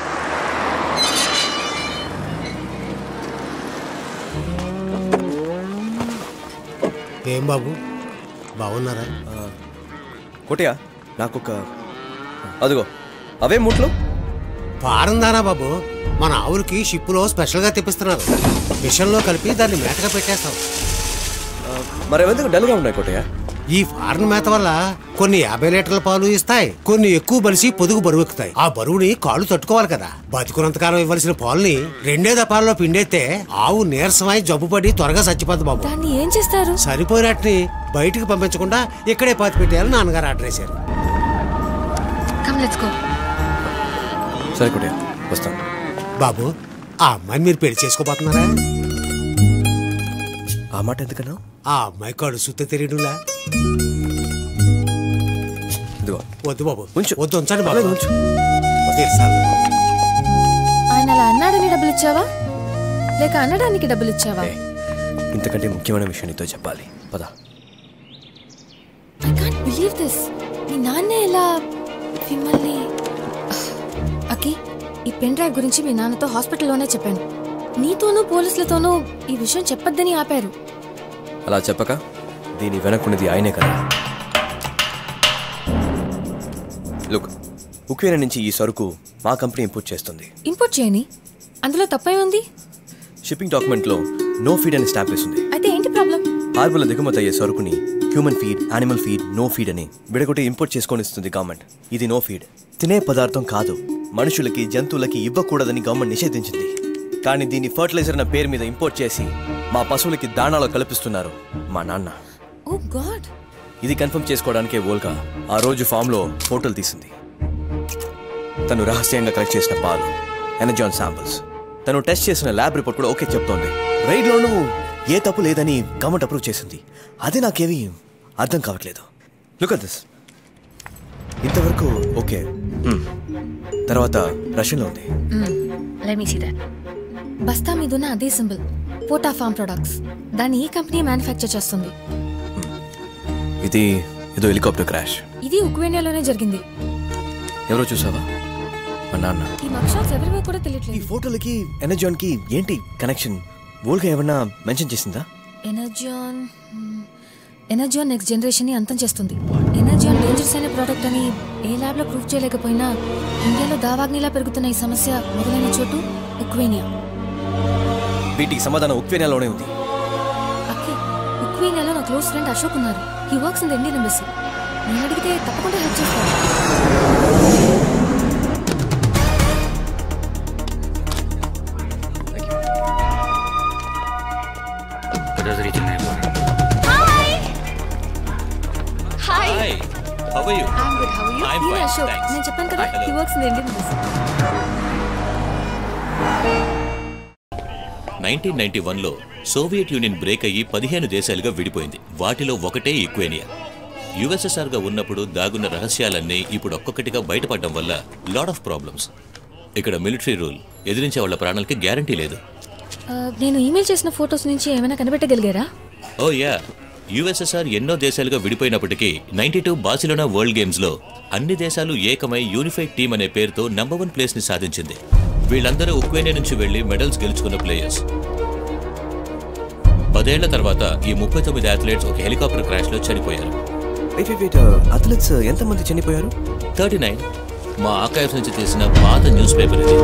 ఏం బాబు బాగున్నారా కోటయ్య నాకు ఒక అదిగో అవే ముట్లు పారందానా బాబు మన ఆవులకి షిప్పులో స్పెషల్గా తెప్పిస్తున్నారు మిషన్లో కలిపి దాన్ని మేతగా పెట్టేస్తాం మరి ఎందుకు డల్గా ఉన్నాయి కోటయ్య ఈ ఫారెన్ మేత వల్ల కొన్ని యాభై లీటర్ల పాలు ఇస్తాయి కొన్ని ఎక్కువ బలిసి పొదుగు బరువెక్కుతాయి ఆ బరువుని కాళ్ళు తట్టుకోవాలి కదా బతుకున్నంతకాలం ఇవ్వాల్సిన పాలని రెండే దపాల్లో పిండేస్తే ఆవు నీరసమై జబ్బుపడి త్వరగా చచ్చిపోద్ది బాబు దాన్ని ఏం చేస్తారు సరిపోయినట్టుని బయటికి పంపించకుండా ఇక్కడే పాతి పెట్టేయాలని నాన్నగారు ఆర్డర్ వేశారు కమ్ లెట్స్ గో సరే కోటయ్య వస్తాను బాబు ఆ అమ్మాయిని మీరు పెళ్లి చేసుకోబోతున్నారా ఆ మాట ఎందుకన్నావు ఆ అమ్మాయి కాడు సుత్త తెలియడులా ఇదిగో వద్దు బాబు ఉంచు వద్దు ఉంచండి బాబు అలాగే ఉంచు. తెలుసాలి. ఆయన అలా అన్నాడని డబ్బులు ఇచ్చావా లేక అనడానికి డబ్బులు ఇచ్చావా ఇంతకంటే ముఖ్యమైన విషయం నీతో చెప్పాలి పద ఐ కాంట్ బిలీవ్ దిస్ మీ నాన్నే ఎలా మిమ్మల్ని అకి ఈ పెన్ డ్రైవ్ గురించి మీ నాన్నతో హాస్పిటల్లోనే చెప్పాను నీతోనూ పోలీసులతోనూ ఈ విషయం చెప్పొద్దని ఆపారు అలా చెప్పక దీని వెనక్కున్నది ఆయనే కదా లుక్ ఉక్రెయిన్ నుంచి ఈ సరుకు మా కంపెనీ ఇంపోర్ట్ చేస్తుంది ఇంపోర్ట్ చేయని అందులో తప్పే ఉంది షిప్పింగ్ డాక్యుమెంట్లో నో ఫీడ్ అని స్టాంప్ వేస్తుంది అయితే ఏంటి ప్రాబ్లం హార్బర్లో దిగుమతి అయ్యే సరుకుని human feed animal feed no feed అని విడగొట్టి ఇంపోర్ట్ చేసుకొని ఇస్తుంది గవర్నమెంట్ ఇది నో ఫీడ్ తినే పదార్థం కాదు మనుషులకి జంతువులకి ఇవ్వకూడదని గవర్నమెంట్ నిషేధించింది కానీ దీన్ని ఫర్టిలైజర్ అన్న పేరు మీద ఇంపోర్ట్ చేసి మా పశువులకి దాణాలో కల్పిస్తున్నారు మా నాన్న ఓ గాడ్ ఇది కన్ఫర్మ్ చేసుకోవడానికే వోల్గా ఆ రోజు ఫామ్లో ఫోటోలు తీసింది తను రహస్యంగా కలెక్ట్ చేసిన పాలు ఎనజాన్ శాంపిల్స్ తను టెస్ట్ చేసిన ల్యాబ్ రిపోర్ట్ కూడా ఓకే చెప్తోంది రైడ్లోనూ ఏ తప్పు లేదని గవర్నమెంట్ అప్రూవ్ చేసింది అది నాకేమీ అర్థం కావట్లేదు లుక్ అట్ దిస్ ఇంతవరకు ఓకే మ్మ్. తర్వాత రష్యన్లో ఉంది లెట్ మీ సీ దట్ బస్తా మీదున్న అదే సింబల్ పోటా ఫార్మ్ ప్రొడక్ట్స్ దాన్ని ఈ కంపెనీ మ్యానుఫ్యాక్చర్ చేస్తుంది ఇది ఏదో హెలికాప్టర్ క్రాష్ ఇది ఉక్వేనియాలోనే జరిగింది ఎవరో చూసావా మా నాన్న ఈ మగ్ షాట్స్ ఎవరివో కూడా ఈ తెలియట్లేదు ఫోటోలకి ఎనర్జాన్కి ఏంటి కనెక్షన్ వోల్గా ఏమన్నా మెన్షన్ చేసిందా ఎనర్జాన్ ఎనర్జాన్ నెక్స్ట్ జనరేషన్ ని అంతం చేస్తుంది ఎనర్జాన్ డేంజర్స్ అనే ప్రోడక్ట్ అని ఏ ల్యాబ్ లో ప్రూవ్ చేయలేకపోయినా ఇండియాలో దావాగ్నిలా పెరుగుతున్న ఈ సమస్య మొదలైన చోటు ఉక్వేనియా వీటికి సమాధానం ఉక్వేనియాలోనే ఉంది అక్కే ఉక్వేనియాలో నా క్లోజ్ ఫ్రెండ్ అశోక్ ఉన్నారు he works in the Indian embassy నేను అడిగితే తప్పకుండా హెల్ప్ చేస్తాను It was reaching neighbor. Hi How are you? I'm good how you I'm fine, Ashok thanks. నేను చెప్పాను కదా Hello. He works in the Indian embassy nineteen ninety వన్లో Soviet Union break అయ్యి పదిహేను దేశాలుగా విడిపోయింది వాటిలో ఒకటే ఈక్వేనియా యుఎస్ఎస్ఆర్గా ఉన్నప్పుడు దాగున్న రహస్యాలన్నీ ఇప్పుడు ఒక్కొక్కటిగా బయటపడడం వల్ల లాట్ ఆఫ్ ప్రాబ్లమ్స్ ఇక్కడ మిలిటరీ రూల్ ఎదిరించే వాళ్ళ ప్రాణాలకి గ్యారంటీ లేదు నేను ఈమెయిల్ చేసిన ఫొటోస్ నుంచి ఏమైనా కనిపెట్టగలిగారా ఓ యా యుఎస్ఎస్ఆర్ ఎన్నో దేశాలుగా విడిపోయినప్పటికీ నైన్టీ టూ బాసిలోనా వరల్డ్ గేమ్స్లో అన్ని దేశాలు ఏకమై యూనిఫైడ్ టీమ్ అనే పేరుతో నంబర్ వన్ ప్లేస్ని సాధించింది వీళ్ళందరూ ఉక్వేనియా నుంచి వెళ్లి మెడల్స్ గెలుచుకున్న ప్లేయర్స్ పదేళ్ల తర్వాత ఈ ముప్పై తొమ్మిది అథ్లెట్స్ ఒక హెలికాప్టర్ క్రాష్ లో చనిపోయారు వెయిట్ వెయిట్ వెయిట్ అథ్లెట్స్ ఎంతమంది చనిపోయారు థర్టీ నైన్ మా ఆర్కైవ్స్ నుంచి తీసిన పాత న్యూస్ పేపర్ ఇది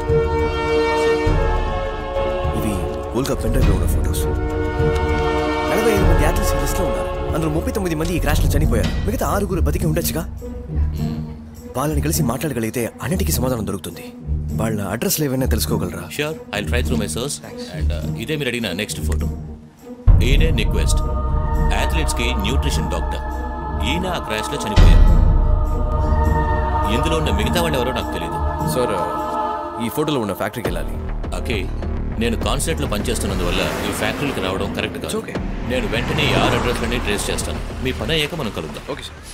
ఇవి వోల్గా పెన్ డ్రైవ్లో ఉన్న ఫొటోస్ నలభై ఐదు మంది అథ్లెట్స్ ఈ లిస్ట్లో ఉన్నారు అందులో ముప్పై తొమ్మిది మంది ఈ క్రాష్లో చనిపోయారు మిగతా ఆరుగురు బతికి ఉండొచ్చుగా వాళ్ళని కలిసి మాట్లాడగలిగితే అన్నిటికీ సమాధానం దొరుకుతుంది వాళ్ళ అడ్రస్లు ఏమైనా తెలుసుకోగలరా sure I try through my source and ఇదే మీరు అడిగిన నెక్స్ట్ ఫోటో ఈయనే నిక్వెస్ట్ అథ్లెట్స్ కి న్యూట్రిషన్ డాక్టర్ ఈయన ఆ క్రాష్ లో చనిపోయారు ఇందులో ఉన్న మిగతా వాళ్ళు ఎవరో నాకు తెలియదు సార్ ఈ ఫోటోలో ఉన్న ఫ్యాక్టరీకి వెళ్ళాలి ఓకే నేను కాన్సర్ట్ లో పనిచేస్తున్నందువల్ల ఈ ఫ్యాక్టరీకి రావడం కరెక్ట్ కాదు నేను వెంటనే ఈ ఆరు అడ్రస్లన్నీ ట్రేస్ చేస్తాను మీ పని అయ్యాక మనం కలుద్దాం ఓకే సార్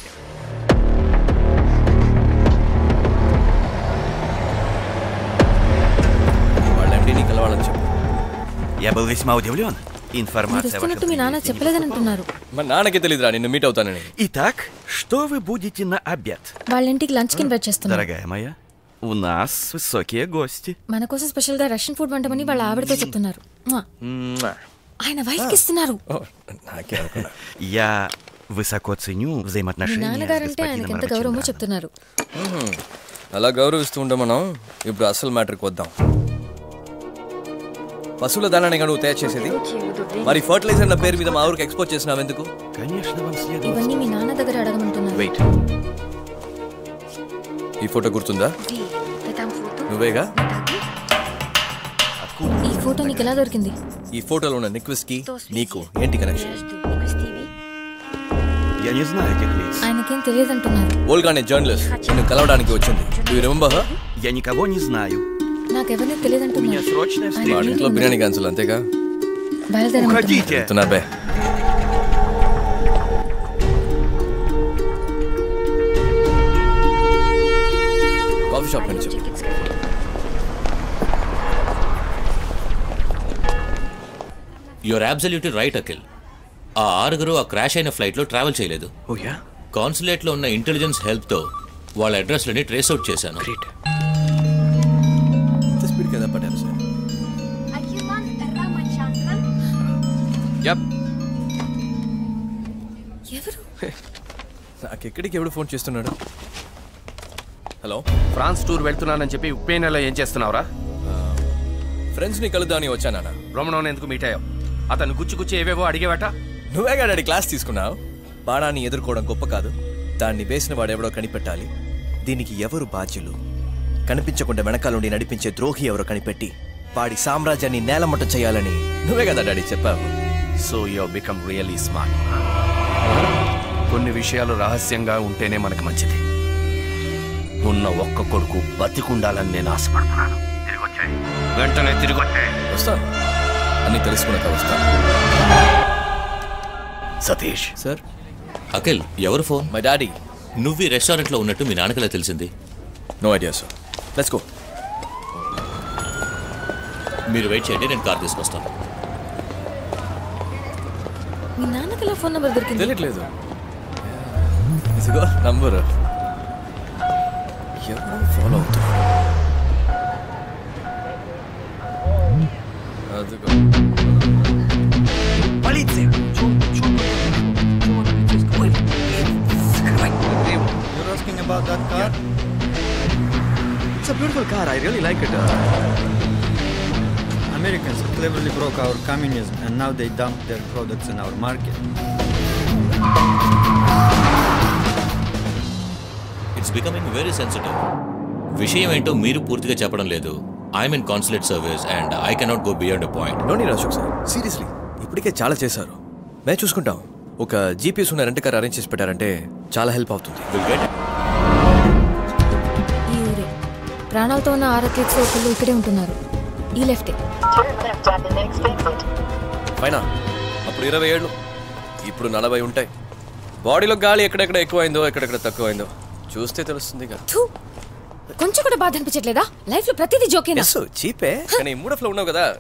వాళ్ళ ఎండీని కలవాలని చెప్పు Я был весьма удивлен. మీరు Информация వస్తున్నట్టు మీ నాన్న చెప్పలేదని అంటున్నారు మా నాన్నకి తెలియదురా నిన్ను మీట్ అవుతానని Итак, что вы будете на обед? వాళ్ళ ఇంటికి లంచ్ కి ఇన్వైట్ చేస్తున్నారు Дорогая моя, у нас высокие гости. మన కోసం స్పెషల్ గా రష్యన్ ఫుడ్ వంటమని వాళ్ళ ఆవిడతో చెప్తున్నారు మ్వా. ఆయన వైఫ్ కి ఇస్తున్నారు నాకే అనుకున్నా Я высоко ценю మీ взаимоотношения с నాన్నగారంటే ఆయనకి господином ఎంత గౌరవమో Раченданом. చెప్తున్నారు మ్మ్. అలా గౌరవిస్తూ ఉంటాం మనం ఇప్పుడు అసలు మ్యాటర్కి వద్దాం పశువుల దానాన్ని నువ్వు తయారు చేసేది మరి ఫర్టిలైజర్ నా పేరు మీద మా ఊరికి ఎక్స్పోర్ట్ చేసినావు ఎందుకు Конечно, вам следует. ఇవన్నీ మీ నాన్న దగ్గర అడగమంటున్నారు వెయిట్ ఈ ఫోటో గుర్తుందా నువ్వేగా ఈ ఫోటో నీకు ఎలా దొరికింది ఈ ఫోటోలో ఉన్న నిక్విస్ కి నీకు ఏంటి కనెక్షన్ Я не знаю этих лиц. ఆయనకేం తెలియదంటున్నారు ఓల్గా అనే జర్నలిస్ట్ నిన్ను కలవడానికి వచ్చింది యూ రిమెంబర్ Я никого не знаю. నాకెవరిని తెలియదంటున్నారు Срочная ఆయన వాడి ఇంట్లో meeting బిర్యానీ క్యాన్సిల్ అంతేగా బయలుదేరమంటున్నారు చెప్తున్నారు బే కాఫీ షాప్ నుంచి యువర్ అబ్సల్యూట్లీ రైట్ అఖిల్ ఆ ఆరుగురు ఆ క్రాష్ అయిన ఫ్లైట్లో ట్రావెల్ చేయలేదు కాన్సులేట్లో ఉన్న ఇంటెలిజెన్స్ హెల్ప్తో వాళ్ళ అడ్రస్లని ట్రేస్ అవుట్ చేశాను ఇంత స్పీడ్ కదా పట్టారు సార్ యప్ ఎవరు నాకు ఎక్కడికి ఎవడు ఫోన్ చేస్తున్నాడు హలో ఫ్రాన్స్ టూర్ వెళ్తున్నానని చెప్పి ఉప్పేనలో ఏం చేస్తున్నావురా ఫ్రెండ్స్ని కలుద్దామని వచ్చానా రమణం ఎందుకు మీట్ అయ్యావు అతను గుచ్చి గుచ్చి ఏవేవో అడిగేవట నువ్వే డాడీ క్లాస్ తీసుకున్నావు బాణాన్ని ఎదుర్కోవడం గొప్ప కాదు దాన్ని వేసిన వాడెవడో కనిపెట్టాలి దీనికి ఎవరు బాధ్యులు కనిపించకుండా వెనకాల నుండి నడిపించే ద్రోహి ఎవరో కనిపెట్టి వాడి సామ్రాజ్యాన్ని నేలమట్ట చేయాలని నువ్వే కదా డాడీ చెప్పావు so you become really smart కొన్ని విషయాలు రహస్యంగా ఉంటేనే మనకి మంచిది ఉన్న ఒక్క కొడుకు బతికుండాలని నేను ఆశపడుతున్నాను తిరిగి వచ్చాయి వెంటనే తిరిగి వచ్చాయి వస్తాను అన్ని తెలుసుకున్నాక వస్తాను సతీష్ సార్ అఖిల్ ఎవరు ఫోన్ మై డాడీ నువ్వు ఈ రెస్టారెంట్లో ఉన్నట్టు మీ నాన్నకలా తెలిసింది no idea sir let's go మీరు వెయిట్ చేయండి నేను కార్ తీసుకొస్తాను మీ నాన్నకి ఎలా ఫోన్ నెంబర్ దొరికింది తెలియట్లేదు ఇదిగో నంబర్ ఎవరు ఫాలో అవుతున్నారు అదిగో You're asking about that car? It's a beautiful car. I really like it. Americans cleverly broke our communism and now they dump their products in our market. It's becoming very sensitive విషయం ఏంటో మీరు పూర్తిగా చెప్పడం లేదు I'm in consulate service and I cannot go beyond a point no నీ Ashok sir seriously ఇప్పటికే చాలా చేశారు మేము చూసుకుంటాం ఒక జీపీఎస్ ఉన్న రెంట్ కార్ అరేంజ్ చేసి పెట్టారంటే చాలా హెల్ప్ అవుతుంది ఈ ఊరే ప్రాణాలతో ఉన్న ఆరు అథ్లెట్స్ ఒకళ్ళు ఇక్కడే ఉంటున్నారు ఈ లెఫ్టే పైన అప్పుడు ఇరవై ఏళ్ళు ఇప్పుడు నలభై ఉంటాయి బాడీలో గాలి ఎక్కడెక్కడ ఎక్కువైందో ఎక్కడెక్కడ తక్కువైందో చూస్తే తెలుస్తుంది కదా థూ కొంచెం కూడా బాధ అనిపించట్లేదా లైఫ్ లో ప్రతిదీ జోకేనా ఎస్ చీపే కానీ మూడ్ ఆఫ్ లో ఉన్నావు కదా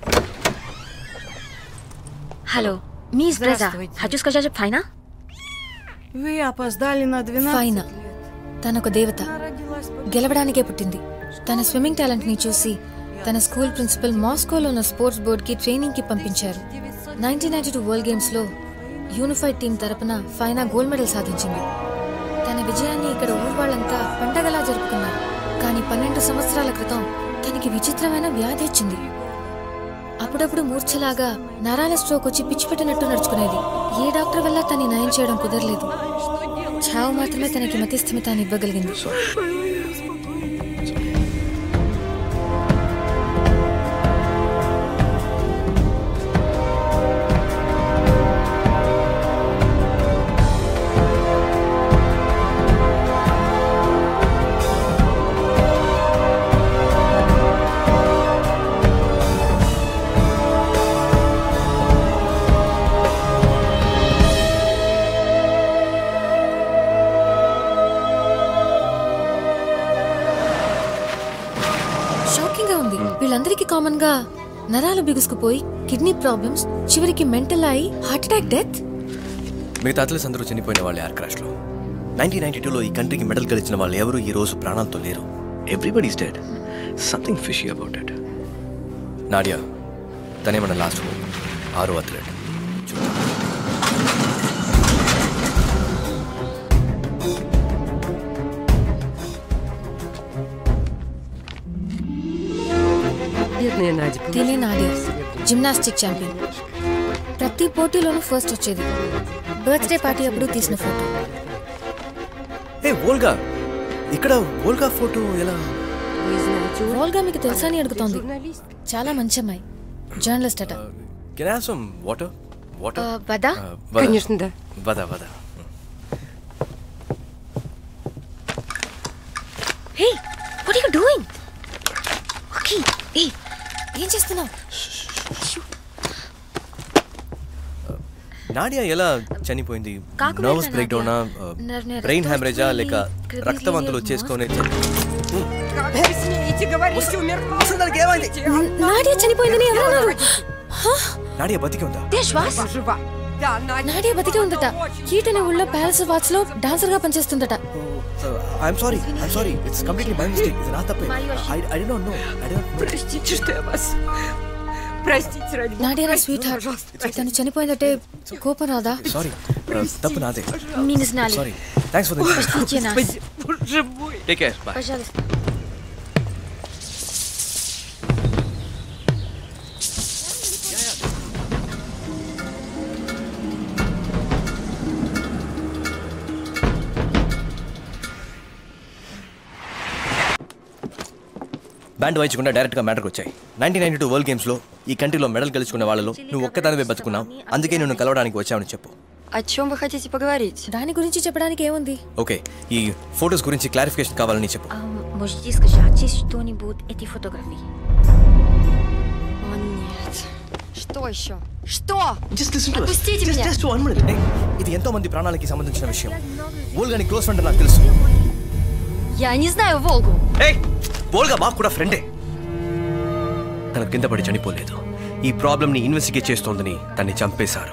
Алло, мисс Бреза, хочу сказать Файна? Вы опоздали на 12 ఫైనా తనొక దేవత గెలవడానికే పుట్టింది తన స్విమ్మింగ్ టాలెంట్ ని చూసి తన స్కూల్ ప్రిన్సిపల్ మాస్కోలో ఉన్న స్పోర్ట్స్ బోర్డ్ కి ట్రైనింగ్ కి పంపించారు nineteen ninety two world games లో యూనిఫైడ్ టీం తరపున ఫైనా గోల్డ్ మెడల్ సాధించింది తన విజయాన్ని ఇక్కడ ఊరు వాళ్ళంతా పండగలా జరుపుకున్నారు కానీ పన్నెండు సంవత్సరాల క్రితం తనకి విచిత్రమైన వ్యాధి వచ్చింది అప్పుడప్పుడు మూర్ఛలాగా నరాల స్ట్రోక్ వచ్చి పిచ్చి పెట్టినట్టు నడుచుకునేది ఏ డాక్టర్ వల్ల తన్ని నయం చేయడం కుదరలేదు చావు మాత్రమే తనకి మతి స్థిమితాన్ని ఇవ్వగలిగింది షాకింగ్ గా ఉంది వీళ్ళందరికీ కామన్ గా నరాలు బిగుసుకుపోయి కిడ్నీ ప్రాబ్లమ్స్ చివరికి మెంటల్ అయి హార్ట్ అటాక్ డెత్ మిగతా అథ్లెట్స్ అందరూ చనిపోయిన వాళ్ళు ఎయిర్ క్రాష్ లో నైన్టీన్ నైన్టీ టూలో ఈ కంట్రీకి మెడల్ గెలిచిన వాళ్ళు ఎవరు ఈ రోజు ప్రాణాలతో లేరు everybody's dead something fishy about it Nadia తనే మన లాస్ట్ హోప్ ఆరో అథ్లెట్ తినే నాడియా జిమ్నాస్టిక్ ఛాంపియన్ ప్రతి పోటీలోనూ ఫస్ట్ వచ్చేది బర్త్డే పార్టీ అప్పుడు తీసిన ఫోటో ఏ వోల్గా ఇక్కడ వోల్గా ఫోటో ఎలా వాల్గా మీకు తెలుసా అని అడుగుతోంది చాలా మంచి అమ్మాయి జర్నలిస్ట్ అట can have some water water ఆ, వదా? Конечно, да. Вода, вода. Hey what you doing okay ఏ ఏం చేస్తున్నావు నాడియా ఎలా చనిపోయింది కాకువేళ్ళ నర్వస్ బ్రేక్ డౌన్ నాడియా. నర్- నర్- బ్రెయిన్ రక్తం హ్యామరేజా వస్తుంది, లేక కృతజ్ఞతలు రక్తవంతులు లేవు. చేసుకొని Когда смеете говорить, умерла. నాడియా చనిపోయిందని ఎవరన్నారు నాడియా బతికి ఉందా శ్వాస్ నాడియా బతికే ఉందట కీట్ అనే ఊళ్ళో ప్యాలెస్ వాచ్ లో డాన్సర్ గా పనిచేస్తుందట I'm sorry I'm sorry it's completely my mistake ఇది నా తప్పే I I did not know I don't Простите, что я вас... Простите, ради бога, Nadia నా простите, స్వీట్ హార్ట్ пожалуйста. తను చనిపోయిందంటే కోపం రాదా సారీ తప్పు నాదే Не знали. Sorry thanks for the Простите нас. Боже мой. Take care bye Пожалуйста. Band వాయించకుండా డైరెక్ట్గా మ్యాటర్కి వచ్చాయి నైన్టీన్ నైన్టీ టూ వరల్డ్ గేమ్స్లో ఈ కంట్రీలో మెడల్ గెలుచుకున్న వాళ్ళలో నువ్వు ఒక్కదానివే బతుకున్నావు అందుకే నిన్ను కలవడానికి వచ్చావని చెప్పు О чем вы хотите поговорить? దాని గురించి చెప్పడానికి ఏముంది ఓకే ఈ ఫొటోస్ గురించి క్లారిఫికేషన్ కావాలని చెప్పు Можете сказать что-нибудь эти фотографии? О нет. Что еще? Что? Отпустите меня! ఇది ఎంతో మంది ప్రాణాలకి సంబంధించిన విషయం ఓల్గా నీ క్లోజ్ ఫ్రెండ్ నాకు తెలుసు Я не знаю Волгу. ఏయ్ బోల్గా మాకు కూడా ఫ్రెండే తన కింద పడి చనిపోలేదు ఈ ప్రాబ్లమ్ని ఇన్వెస్టిగేట్ చేస్తోందని తన్ని చంపేశారు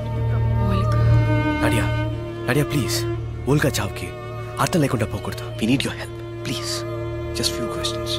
నడియా నడియా ప్లీజ్ ఓల్గా చావుకి అర్థం లేకుండా పోకూడదు we need your help please just few questions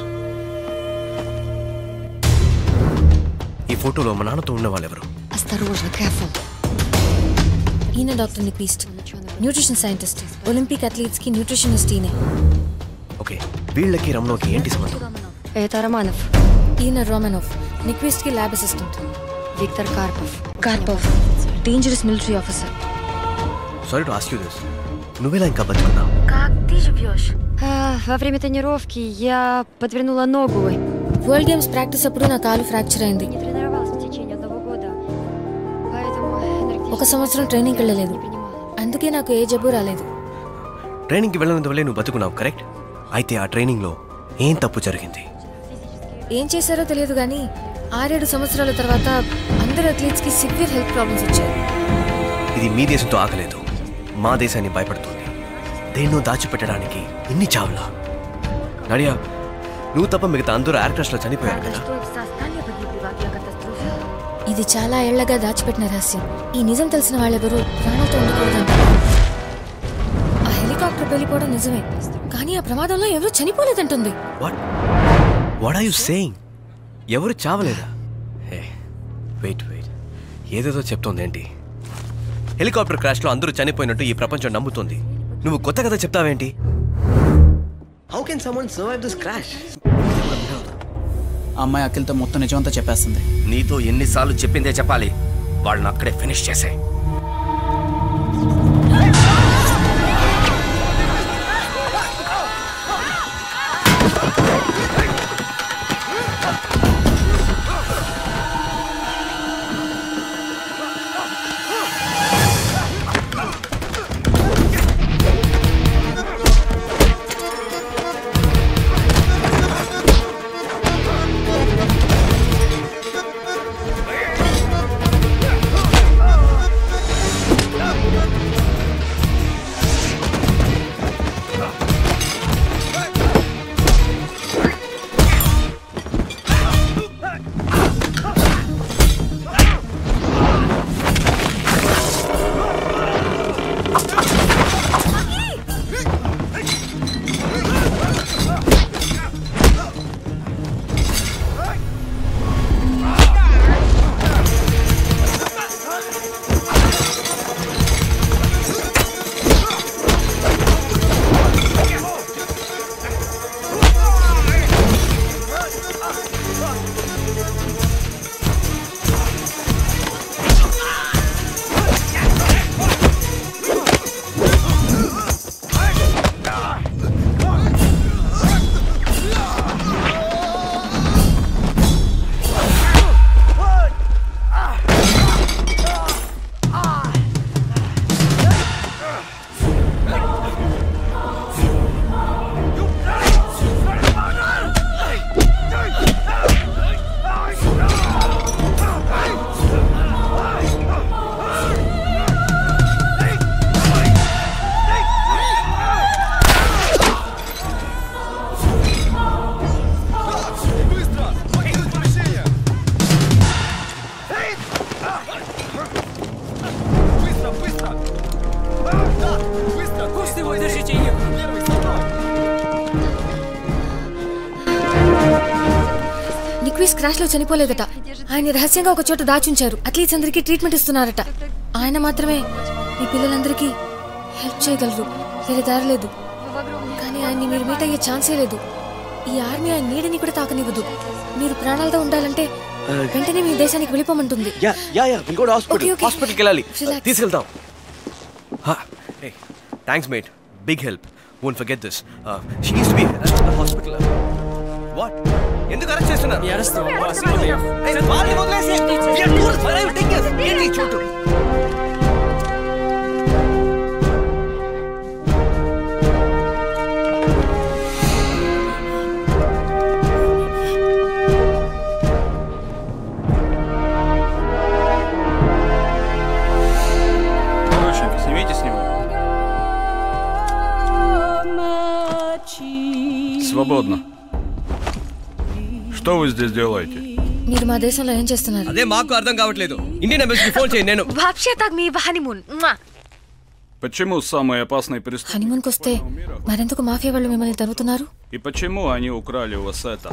ఈ ఫోటోలో మా నాన్నతో ఉన్న వాళ్ళెవరు Осторожно, careful. ఈయన doctor Nyquist nutrition scientist Olympic athletes కి న్యూట్రిషనిస్ట్ ఈయన ఓకే వీళ్ళకి రమణోకి ఏంటి సంబంధం Это Романов. ఈయన రోమనోఫ్ నిక్వీస్ట్ కి lab assistant Виктор Карпов. Karpov dangerous military officer sorry to ask you this నువ్వెలా ఇంకా బతుకున్నావు Как ты живешь? во время тренировки я подвернула ногу. వరల్డ్ గేమ్స్ ప్రాక్టీస్ అప్పుడు నా కాలు ఫ్రాక్చర్ అయింది Тренировалась в течение одного года. Поэтому ఒక సంవత్సరం ట్రైనింగ్ వెళ్ళలేదు అందుకే నాకు ఏ జబ్బు రాలేదు ట్రైనింగ్కి వెళ్ళినందువల్లే నువ్వు బతుకున్నావు కరెక్ట్ అయితే ఆ ట్రైనింగ్లో ఏం తప్పు జరిగింది ఏం చేశారో తెలియదు కానీ ఆరేడు సంవత్సరాల తర్వాత అందరు అథ్లీట్స్ కి సివియర్ హెల్త్ ప్రాబ్లమ్స్ వచ్చాయి ఇది మీ దేశంతో ఆగలేదు మా దేశాన్ని భయపడుతుంది దేన్నో దాచిపెట్టడానికి ఇన్ని చావులా నడియా నువ్వు తప్ప మిగతా అందరూ ఎయిర్ క్రాష్లో చనిపోయారు కదా что вся остальные погибли в авиакатастрофе. ఇది చాలా ఏళ్లగా దాచిపెట్టిన రహస్యం ఈ నిజం తెలిసిన వాళ్ళెవరూ ప్రాణాలతో ఉండకూడదంట ఆ హెలికాప్టర్ వెళ్ళిపోవడం నిజమే కానీ ఆ ప్రమాదంలో ఎవరూ చనిపోలేదంటుంది వాట్ ఆర్ యు సేయింగ్ ఎవరు చావలేదా హే వెయిట్ వెయిట్ ఏదేదో చెప్తోంది ఏంటి హెలికాప్టర్ క్రాష్లో అందరూ చనిపోయినట్టు ఈ ప్రపంచం నమ్ముతుంది నువ్వు కొత్త కథ చెప్తావేంటి how can someone survive this crash అమ్మాయి అఖిల్తో మొత్తం నిజమంతా చెప్పేస్తుంది నీతో ఎన్నిసార్లు చెప్పిందే చెప్పాలి వాళ్ళని అక్కడే ఫినిష్ చేసే నిక్వీస్ క్రాష్ లో చనిపోలేదట ఆయన రహస్యంగా ఒక చోట దాచుంచారు అథ్లీట్స్ అందరికీ ట్రీట్మెంట్ ఇస్తున్నారట ఆయన మాత్రమే ఈ పిల్లలందరికీ హెల్ప్ చేయగలరు వేరే దారి లేదు కానీ ఆయన్ని మీరు మీట్ అయ్యే ఛాన్సే లేదు ఈ ఆర్మీ ఆయన నీడని కూడా తాకనివ్వదు మీరు ప్రాణాలతో ఉండాలంటే వెంటనే మీ దేశానికి వెళ్ళిపోమంటుంది yeah yeah yeah will go to hospital Okay, okay. హాస్పిటల్కి వెళ్ళాలి Relax. తీసుకెళ్తాం thanks mate big help won't forget this she needs to be hospital what ఎందుకు అరెస్ట్ చేస్తున్నారు ఏయ్, వాళ్ళని వదిలేసి. We are tourists. Why are you taking us? ఏంటి ఈ చోటు Наручники, снимите с него. Свободно. Что вы здесь делаете? మీరు మా దేశంలో ఏం చేస్తున్నారు అదే మాకు అర్థం కావట్లేదు ఇండియన్ ఎంబసీకి ఫోన్ చేయి నేను Вообще так మీ హనీమూన్ Почему самые опасные преступники? హనీమూన్కి వస్తే మరెందుకు మాఫియా వాళ్ళు మిమ్మల్ని తరుగుతున్నారు И почему они украли у вас это?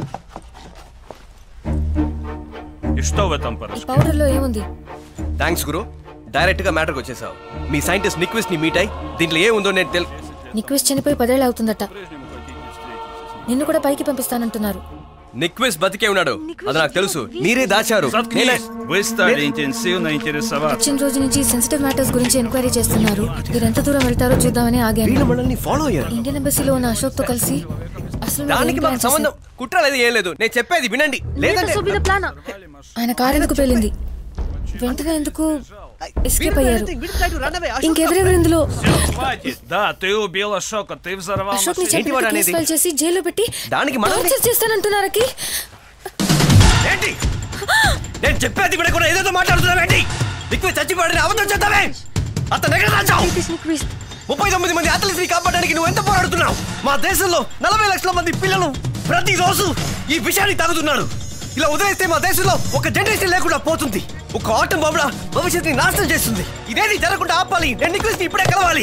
И что в этом ఈ порошке? పౌడర్లో ఏముంది థ్యాంక్స్ గురు డైరెక్ట్ గా మ్యాటర్కి వచ్చేసావు మీ సైంటిస్ట్ నిక్విస్ట్ ని మీట్ అయి దీంట్లో ఏ ఉందో నేను తెలు నిక్విస్ట్ చనిపోయి పదేళ్ళు అవుతుందట నిన్ను కూడా పైకి పంపిస్తానంటున్నారు నిక్విస్ట్ బతికే ఉన్నాడు అది నాకు తెలుసు మీరే దాచారు నేనే- Вы стали интенсивно интересоваться. వచ్చిన రోజు నుంచి సెన్సిటివ్ మ్యాటర్స్ గురించి ఎంక్వైరీ చేస్తున్నారు మీరు ఎంత దూరం వెళ్తారో చూద్దామని ఆగాను మనల్ని ఫాలో అయ్యారు ఇండియన్ ఎంబసీలో ఉన్న అశోక్ తో కలిసి అసలు మీరు దానికి ఏం మాకు plan సంబంధం కుట్ర లేదు ఏం లేదు నేను చెప్పేది వినండి లేదంటే చేశారు? ఆయన కారు ఎందుకు పేలింది వెంటనే ఎందుకు ఎస్కేప్ అయ్యారు ఇంకెవరెవరు ఇందులో Хватит! Да, ты убил Ашока, ты взорвал అశోక్ ని машину. చెప్పినట్టు కేసు ఫైల్ చేసి జైల్లో పెట్టి దానికి మనల్ని- టార్చర్ చేస్తానంటున్నారకి ఏంటి నేను చెప్పేది కూడా కూడా ఏదేదో మాట్లాడుతున్నావేంటి నిక్విస్ట్ చచ్చిపోయాడని అబద్ధం చెప్తావే అతను ఎక్కడ దాచావు ముప్పై తొమ్మిది మంది అథ్లెట్స్ ని కాపాడడానికి నువ్వు ఎంత పోరాడుతున్నావు మా దేశంలో నలభై లక్షల మంది పిల్లలు ప్రతిరోజు ఈ విషయాన్ని తాగుతున్నారు ఇలా వదిలేస్తే మా దేశంలో ఒక జనరేషన్ లేకుండా పోతుంది ఒక ఆటం బొమ్మల భవిష్యత్తుని నాశనం చేస్తుంది ఇదేది జరగకుండా ఆపాలి నేను నిక్విస్ట్ ఇప్పుడే కలవాలి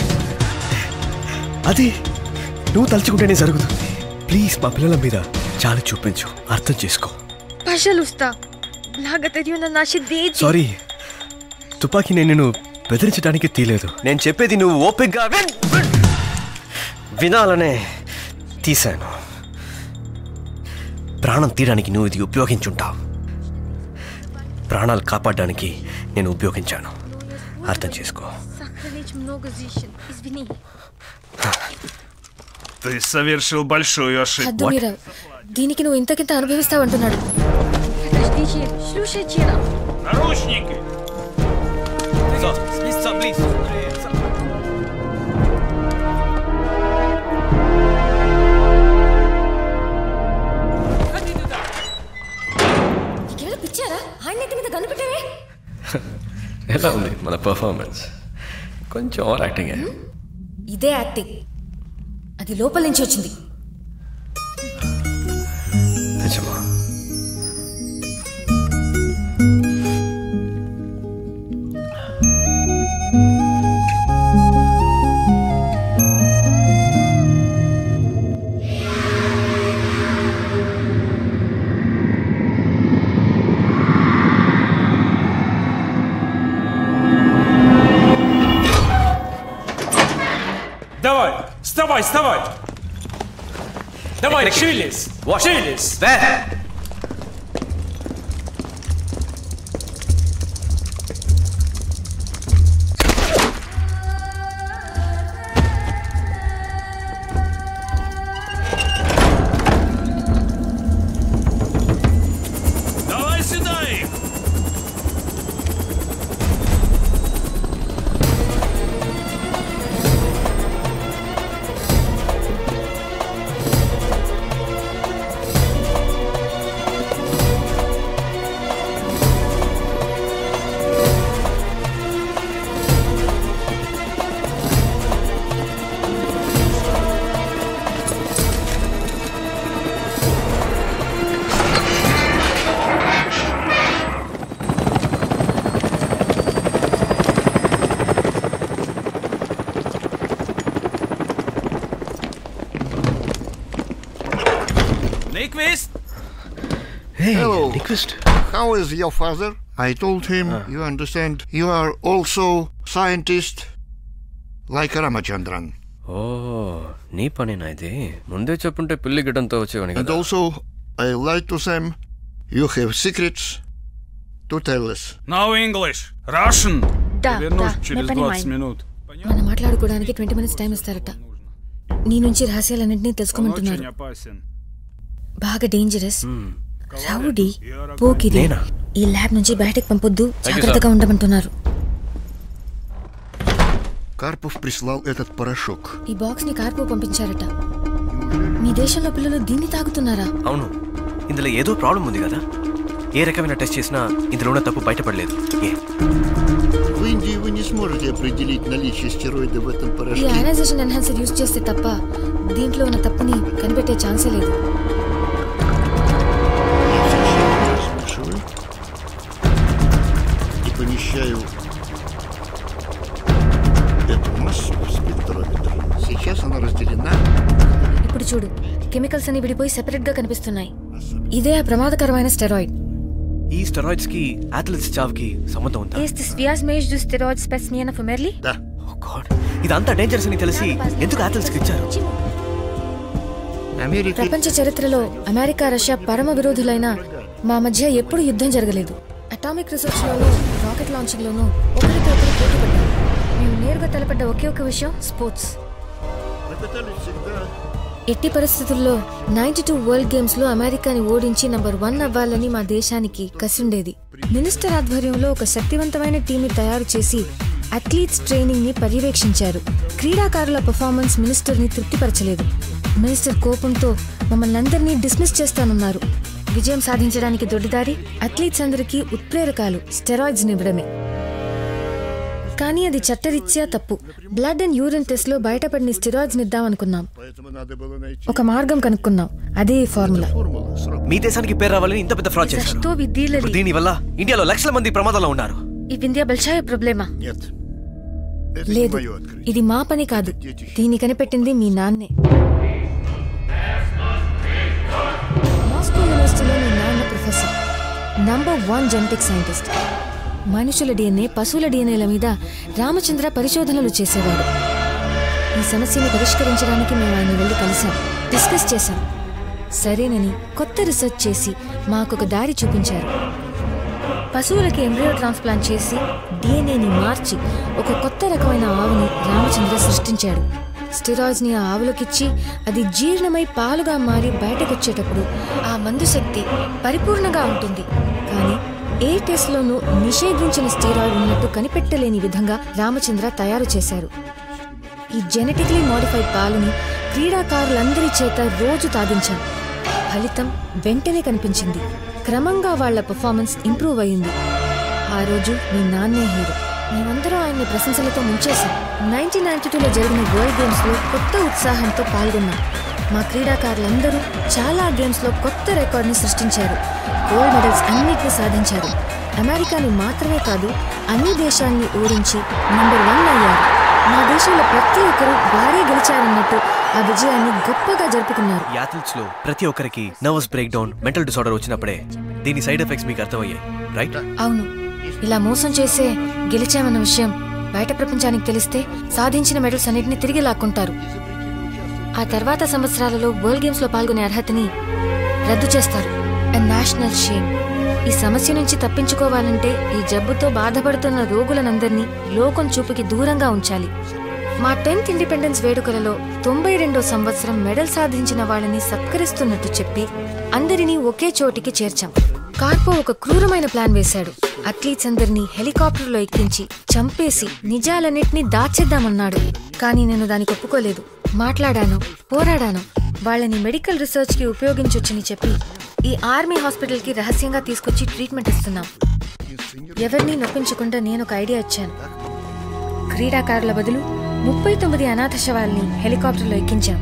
అది నువ్వు తలుచుకుంటేనే జరుగుతుంది ప్లీజ్ మా పిల్లల మీద చాలు చూపించు అర్థం చేసుకో Пожалуйста. Благодарю наши дети. సారీ తుపాకీ నేను నిన్ను బెదిరించడానికి తీలేదు నేను చెప్పేది నువ్వు ఓపిక్గా విన్ విన్. వినాలనే తీశాను ప్రాణం తీయడానికి నువ్వు ఇది ఉపయోగించుంటావు ప్రాణాలు కాపాడడానికి నేను ఉపయోగించాను అర్థం చేసుకో Сохранить много зещен. Извини. Ты совершил большую ошибку. హద్దు మీరా దీనికి నువ్వు ఇంతకింత అనుభవిస్తావంటున్నాడు Подождите, слушайте нас. Наручники! నీకేమైనా పిచ్చారా ఆయన నెత్తి మీద గన్ను పెట్టావే ఎలా ఉంది మన పర్ఫార్మెన్స్ కొంచెం ఓవర్ యాక్టింగ్ ఇదే యాక్టింగ్ అది లోపల నుంచి వచ్చింది నిజమా Давай, вставай, вставай. Давай, шевелись, шевелись. Давай сюда их! Nyquist! Hello. How is your father? I told him, you understand, you are also scientist like Ramachandran. ఓ నీ పనేనా ఇది ముందే చెప్పుంటే పిల్లి గిడ్డంతో వచ్చేవాని And కదా also, I lied to them, you have secrets to tell us. No English! Russian! Да, Вернусь да, через мы 20 понимаем. минут. మనం మాట్లాడుకోవడానికి twenty minutes time ఇస్తారట నీ నుంచి రహస్యాలన్నింటినీ తెలుసుకోమంటున్నారు Очень опасен. బాగా డేంజరస్ రౌడీ పోకిరి నేనా? ఈ ల్యాబ్ నుంచి బయటకు పంపొద్దు Thank you, జాగ్రత్తగా sir. ఉండమంటున్నారు Карпов прислал этот порошок. ఈ బాక్స్ ని కార్పో పంపించారట మీ దేశంలో పిల్లలు దీన్ని తాగుతున్నారా అవును ఇందులో ఏదో ప్రాబ్లం ఉంది కదా ఏ రకమైన టెస్ట్ చేసినా ఇందులో ఉన్న తప్పు బయటపడలేదు ఏ В Индии вы не сможете определить наличие стероида в этом ఈ порошке. అయనైజేషన్ ఎన్హాన్సర్ యూజ్ చేస్తే తప్ప దీంట్లో ఉన్న తప్పుని కనిపెట్టే ఛాన్సే లేదు Спрашиваю. И помещаю эту массу в спектрометр. Сейчас она разделена. ఇప్పుడు చూడు కెమికల్స్ అన్ని విడిపోయి సెపరేట్ గా కనిపిస్తున్నాయి ఇదే ఆ ప్రమాదకరమైన స్టెరాయిడ్ ఈ స్టెరాయిడ్స్ కి అథ్లెట్స్ చావుకి సంబంధం ఉందా Ist das Viasmage du Steroid Specimen of Merli? ఇదంతా డేంజరస్ అని తెలిసి ఎందుకు అథ్లెట్స్ కి ఇచ్చారు ప్రపంచ చరిత్రలో అమెరికా రష్యా పరమ విరోధులైన మా మధ్య ఎప్పుడు యుద్ధం జరగలేదు అటామిక్ రీసెర్చ్ లోనూ రాకెట్ లాంచింగ్ లోనూ ఒకరికి ఒకరు పోటీ పడ్డారు మేము నేరుగా తలపడ్డ ఒకే ఒక విషయం స్పోర్ట్స్ Мы пытались всегда ఎట్టి పరిస్థితుల్లో నైన్టీ టూ వరల్డ్ గేమ్స్ లో అమెరికాని ఓడించి నంబర్ వన్ అవ్వాలని మా దేశానికి కసిండేది మినిస్టర్ ఆధ్వర్యంలో ఒక శక్తివంతమైన టీంని తయారు చేసి అథ్లీట్స్ ట్రైనింగ్ ని పర్యవేక్షించారు క్రీడాకారుల పర్ఫార్మెన్స్ మినిస్టర్ ని తృప్తిపరచలేదు మినిస్టర్ కోపంతో మమ్మల్ని అందరినీ డిస్మిస్ చేస్తానన్నారు విజయం సాధించడానికి దొడ్డిదారి అథ్లీట్స్ అందరికీ ఉత్ప్రేరకాలు స్టెరాయిడ్స్ ఇవ్వడమే కానీ అది చట్టరీత్యా తప్పు బ్లడ్ అండ్ యూరిన్ టెస్ట్ లో బయటపడిన స్టెరాయిడ్స్ ఇద్దామనుకున్నాం Поэтому надо было найти ఒక మార్గం కనుక్కున్నాం అదే ఈ ఫార్ములా మీ దేశానికి పేరు రావాలని ఇంత పెద్ద ఫ్రాడ్ చేశారు Что вы делали? ఇప్పుడు దీని వల్ల ఇండియాలో లక్షల మంది ప్రమాదంలో ఉన్నారు ఈ వింధ్య బల్షాయ ప్రాబ్లమా Нет. Это не లేదు мое открытие. ఇది మా పని కాదు దీన్ని కనిపెట్టింది మీ నాన్నే మాస్కో యూనివర్సిటీలో మీ నాన్న professor number one genetic scientist మనుషుల డిఎన్ఏ పశువుల డిఎన్ఏల మీద రామచంద్ర పరిశోధనలు చేసేవాడు ఈ సమస్యని పరిష్కరించడానికి మేము ఆయన వెళ్ళి కలిసాం డిస్కస్ చేశాం సరేనని కొత్త రీసెర్చ్ చేసి మాకొక దారి చూపించారు పశువులకి ఎంబ్రియో ట్రాన్స్ప్లాంట్ చేసి డిఎన్ఏని మార్చి ఒక కొత్త రకమైన ఆవుని రామచంద్ర సృష్టించాడు స్టెరాయిడ్స్ ని ఆ ఆవులకిచ్చి అది జీర్ణమై పాలుగా మారి బయటకొచ్చేటప్పుడు ఆ మందు శక్తి పరిపూర్ణంగా ఉంటుంది కానీ ఏ టెస్ట్లోనూ నిషేధించిన స్టెరాయిడ్ ఉన్నట్టు కనిపెట్టలేని విధంగా రామచంద్ర తయారు చేశారు ఈ జెనెటిక్లీ మాడిఫైడ్ పాలుని క్రీడాకారులందరి చేత రోజు తాగించాం ఫలితం వెంటనే కనిపించింది క్రమంగా వాళ్ళ పర్ఫార్మెన్స్ ఇంప్రూవ్ అయింది ఆ రోజు మీ నాన్నే హీరో మేమందరం ఆయన్ని ప్రశంసలతో ముంచేశాం నైన్టీన్ నైన్టీ టూలో జరిగిన వరల్డ్ గేమ్స్ లో కొత్త ఉత్సాహంతో పాల్గొన్నాం మా క్రీడాకారులందరూ చాలా గేమ్స్ లో కొత్త రికార్డ్ని సృష్టించారు గోల్డ్ మెడల్స్ అన్నిటిని సాధించారు అమెరికాని మాత్రమే కాదు అన్ని దేశాల్ని ఓడించి నంబర్ వన్ అయ్యారు మా దేశంలో ప్రతి ఒక్కరూ వారే గెలిచారన్నట్టు ఆ విజయాన్ని గొప్పగా జరుపుకున్నారు ఈ అథ్లెట్స్ లో ప్రతి ఒక్కరికి nervous break down mental disorder వచ్చినప్పుడే దీని సైడ్ ఎఫెక్ట్స్ మీకు అర్థమయ్యాయి రైట్ అవును ఇలా మోసం చేసే గెలిచామన్న విషయం బయట ప్రపంచానికి తెలిస్తే సాధించిన మెడల్స్ అన్నిటిని తిరిగి లాక్కుంటారు ఆ తర్వాత సంవత్సరాలలో వరల్డ్ గేమ్స్ లో పాల్గొనే అర్హతని రద్దు చేస్తారు నేషనల్ షేమ్ ఈ సమస్య నుంచి తప్పించుకోవాలంటే ఈ జబ్బుతో బాధపడుతున్న రోగులనందరినీ లోకం చూపుకి దూరంగా ఉంచాలి మా టెన్త్ ఇండిపెండెన్స్ వేడుకలలో తొంభై రెండో సంవత్సరం మెడల్ సాధించిన వాళ్ళని సత్కరిస్తున్నట్టు చెప్పి అందరినీ ఒకే చోటికి చేర్చాం కార్పో ఒక క్రూరమైన ప్లాన్ వేశాడు అథ్లీట్స్ అందరినీ హెలికాప్టర్లో ఎక్కించి చంపేసి నిజాలన్నింటినీ దాచేద్దామన్నాడు కానీ నేను దానికి ఒప్పుకోలేదు మాట్లాడాను పోరాడాను వాళ్ళని మెడికల్ రీసెర్చ్ కి ఉపయోగించొచ్చని చెప్పి ఈ ఆర్మీ హాస్పిటల్ కి రహస్యంగా తీసుకొచ్చి ట్రీట్మెంట్ ఇస్తున్నాం ఎవరిని నొప్పించకుండా నేను ఒక ఐడియా ఇచ్చాను క్రీడాకారుల బదులు ముప్పై తొమ్మిది అనాథ శవాల్ని హెలికాప్టర్లో ఎక్కించాం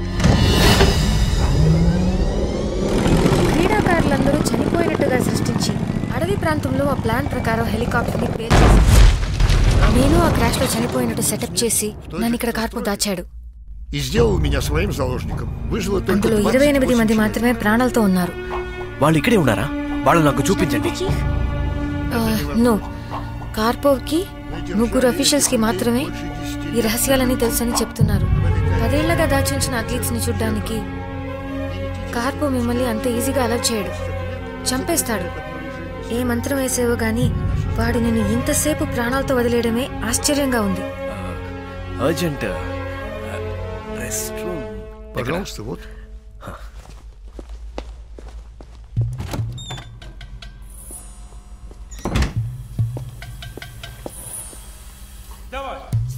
క్రీడాకారులందరూ చనిపోయినట్టుగా సృష్టించి అడవి ప్రాంతంలో ఆ ప్లాన్ ప్రకారం హెలికాప్టర్ని పేల్చేసి నేను ఆ క్రాష్ లో చనిపోయినట్టు సెటప్ చేసి నన్ను ఇక్కడ కార్పు దాచాడు И сделал меня своим заложником. Выжило только అందులో ఇరవై ఎనిమిది మంది మాత్రమే ప్రాణాలతో ఉన్నారు వాళ్ళు ఇక్కడే ఉన్నారా వాళ్ళు నాకు చూపించండి నో కార్పోవ్ కి ముగ్గురు అఫీషియల్స్ కి మాత్రమే ఈ రహస్యాలన్నీ తెలుసని చెప్తున్నారు పదేళ్లగా దాచుంచిన అథ్లీట్స్ ని చూడ్డానికి కార్పో మిమ్మల్ని అంత ఈజీగా అలవ్ చేయడు చంపేస్తాడు ఏ మంత్రం వేసేవో గాని వాడు నిన్ను ఇంతసేపు ప్రాణాలతో వదిలేయడమే ఆశ్చర్యంగా ఉంది అర్జెంట్ రెస్ట్ రూమ్ Пожалуйста, вот.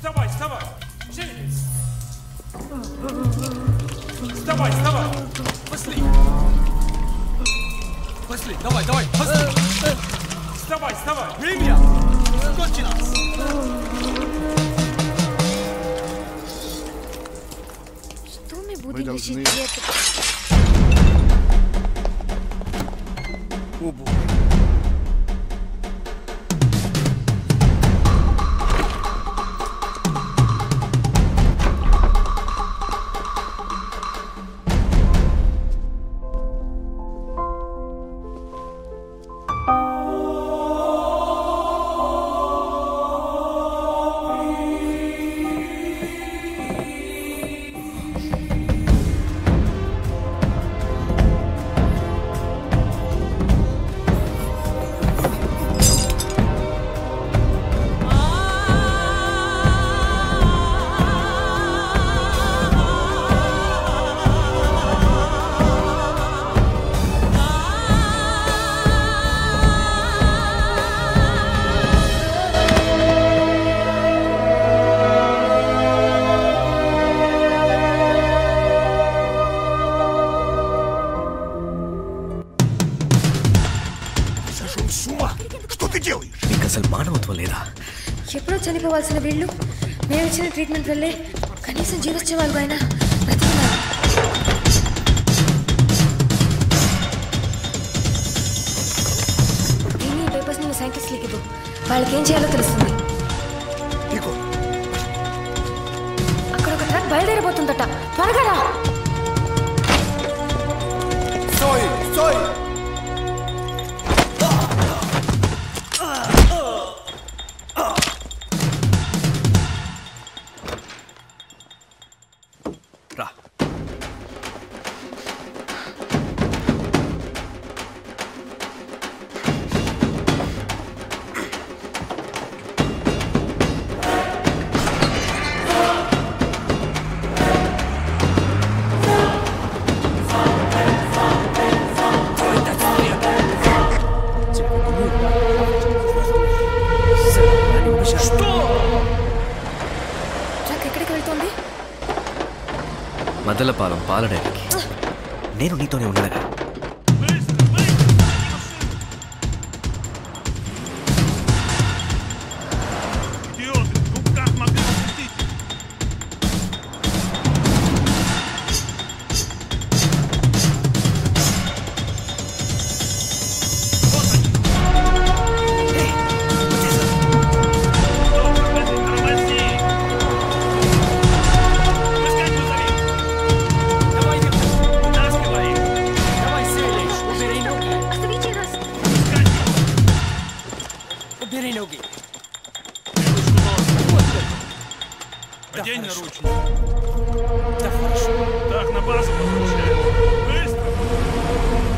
Вставай, вставай! Шевелись! Вставай, вставай! Пошли! Пошли, давай, давай, пошли! Вставай, вставай! Время! Кончилось! Что мы Мы будем должны- лечить деток? О, боже. Сошел с ума! Что ты делаешь? నీకు అసలు మానవత్వం లేదా ఎప్పుడో చనిపోవాల్సిన వీళ్ళు మేము ఇచ్చిన ట్రీట్మెంట్ వల్లే కనీసం జీవొచ్చే వాళ్ళు అయినా బ్రతుకున్నారు దీన్ని ఈ పేపర్స్ ని సైంటిస్ట్లకి ఇవ్వు వాళ్ళకి ఏం చేయాలో తెలుస్తుంది అక్కడ ఒక ట్రక్ బయలుదేరబోతుందట త్వరగా రా Стой! Стой! రా ట్రక్ ఎక్కడికి వెళ్తుంది మదలపాలెం పాలడేరికి నేను నీతోనే ఉన్నాగా Убери ноги. Одень наручники. Да хорошо. Так, на базу возвращаемся. Быстро.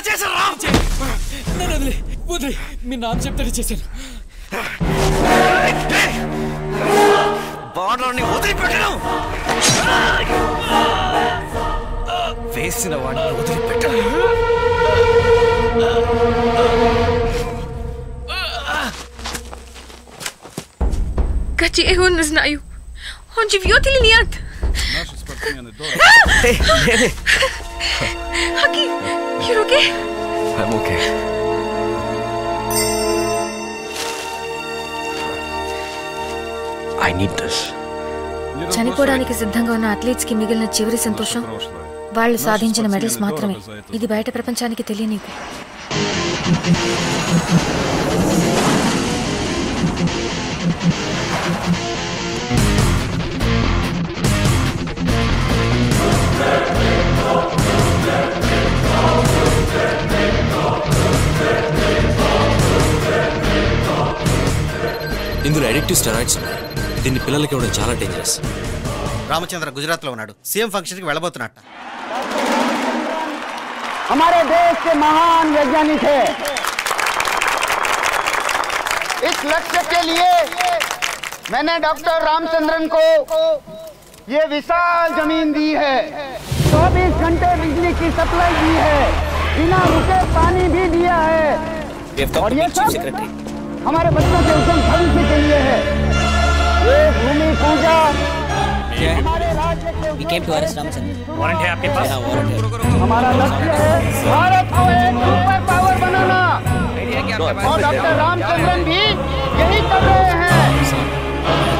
చేశారా నన్ను వదిలే వదిలే మీ నాన్న చెప్తాడు చేశాను బాణాన్ని వదిలిపెట్టను వేసిన వాడిని వదిలిపెట్టను Gdzie on не знаю. Он живет или нет? Hey, నేనే Аки, you're okay? I'm okay. I need this. చనిపోవడానికి సిద్ధంగా ఉన్న అథ్లీట్స్ కి మిగిలిన చివరి సంతోషం వాళ్ళు సాధించిన మెడల్స్ మాత్రమే ఇది బయట ప్రపంచానికి తెలియనీకు ఇందులో అడిక్టివ్ స్టెరాయిడ్స్ ఉన్నాయి దీన్ని పిల్లలకి ఇవ్వడం చాలా డేంజరస్ రామచంద్ర గుజరాత్ లో ఉన్నాడు సీఎం ఫంక్షన్ కి వెళ్ళబోతున్నట్ట हमारे देश के महान वैज्ञानिक है इस लक्ष्य के लिए मैंने डॉक्टर रामचंद्रन को ये विशाल जमीन दी है 24 घंटे बिजली की सप्लाई दी है बिना रुके पानी भी दिया है और ये सब हमारे बच्चों के उत्तम भविष्य के लिए है ये भूमि पूजा हमारे राज्य के We came to arrest Ramchandra. Warrant है आपके पास? हाँ, वारंट है। हमारा लक्ष्य है भारत को एक सुपर पावर बनाना और डॉक्टर रामचंद्रन भी यही कर रहे हैं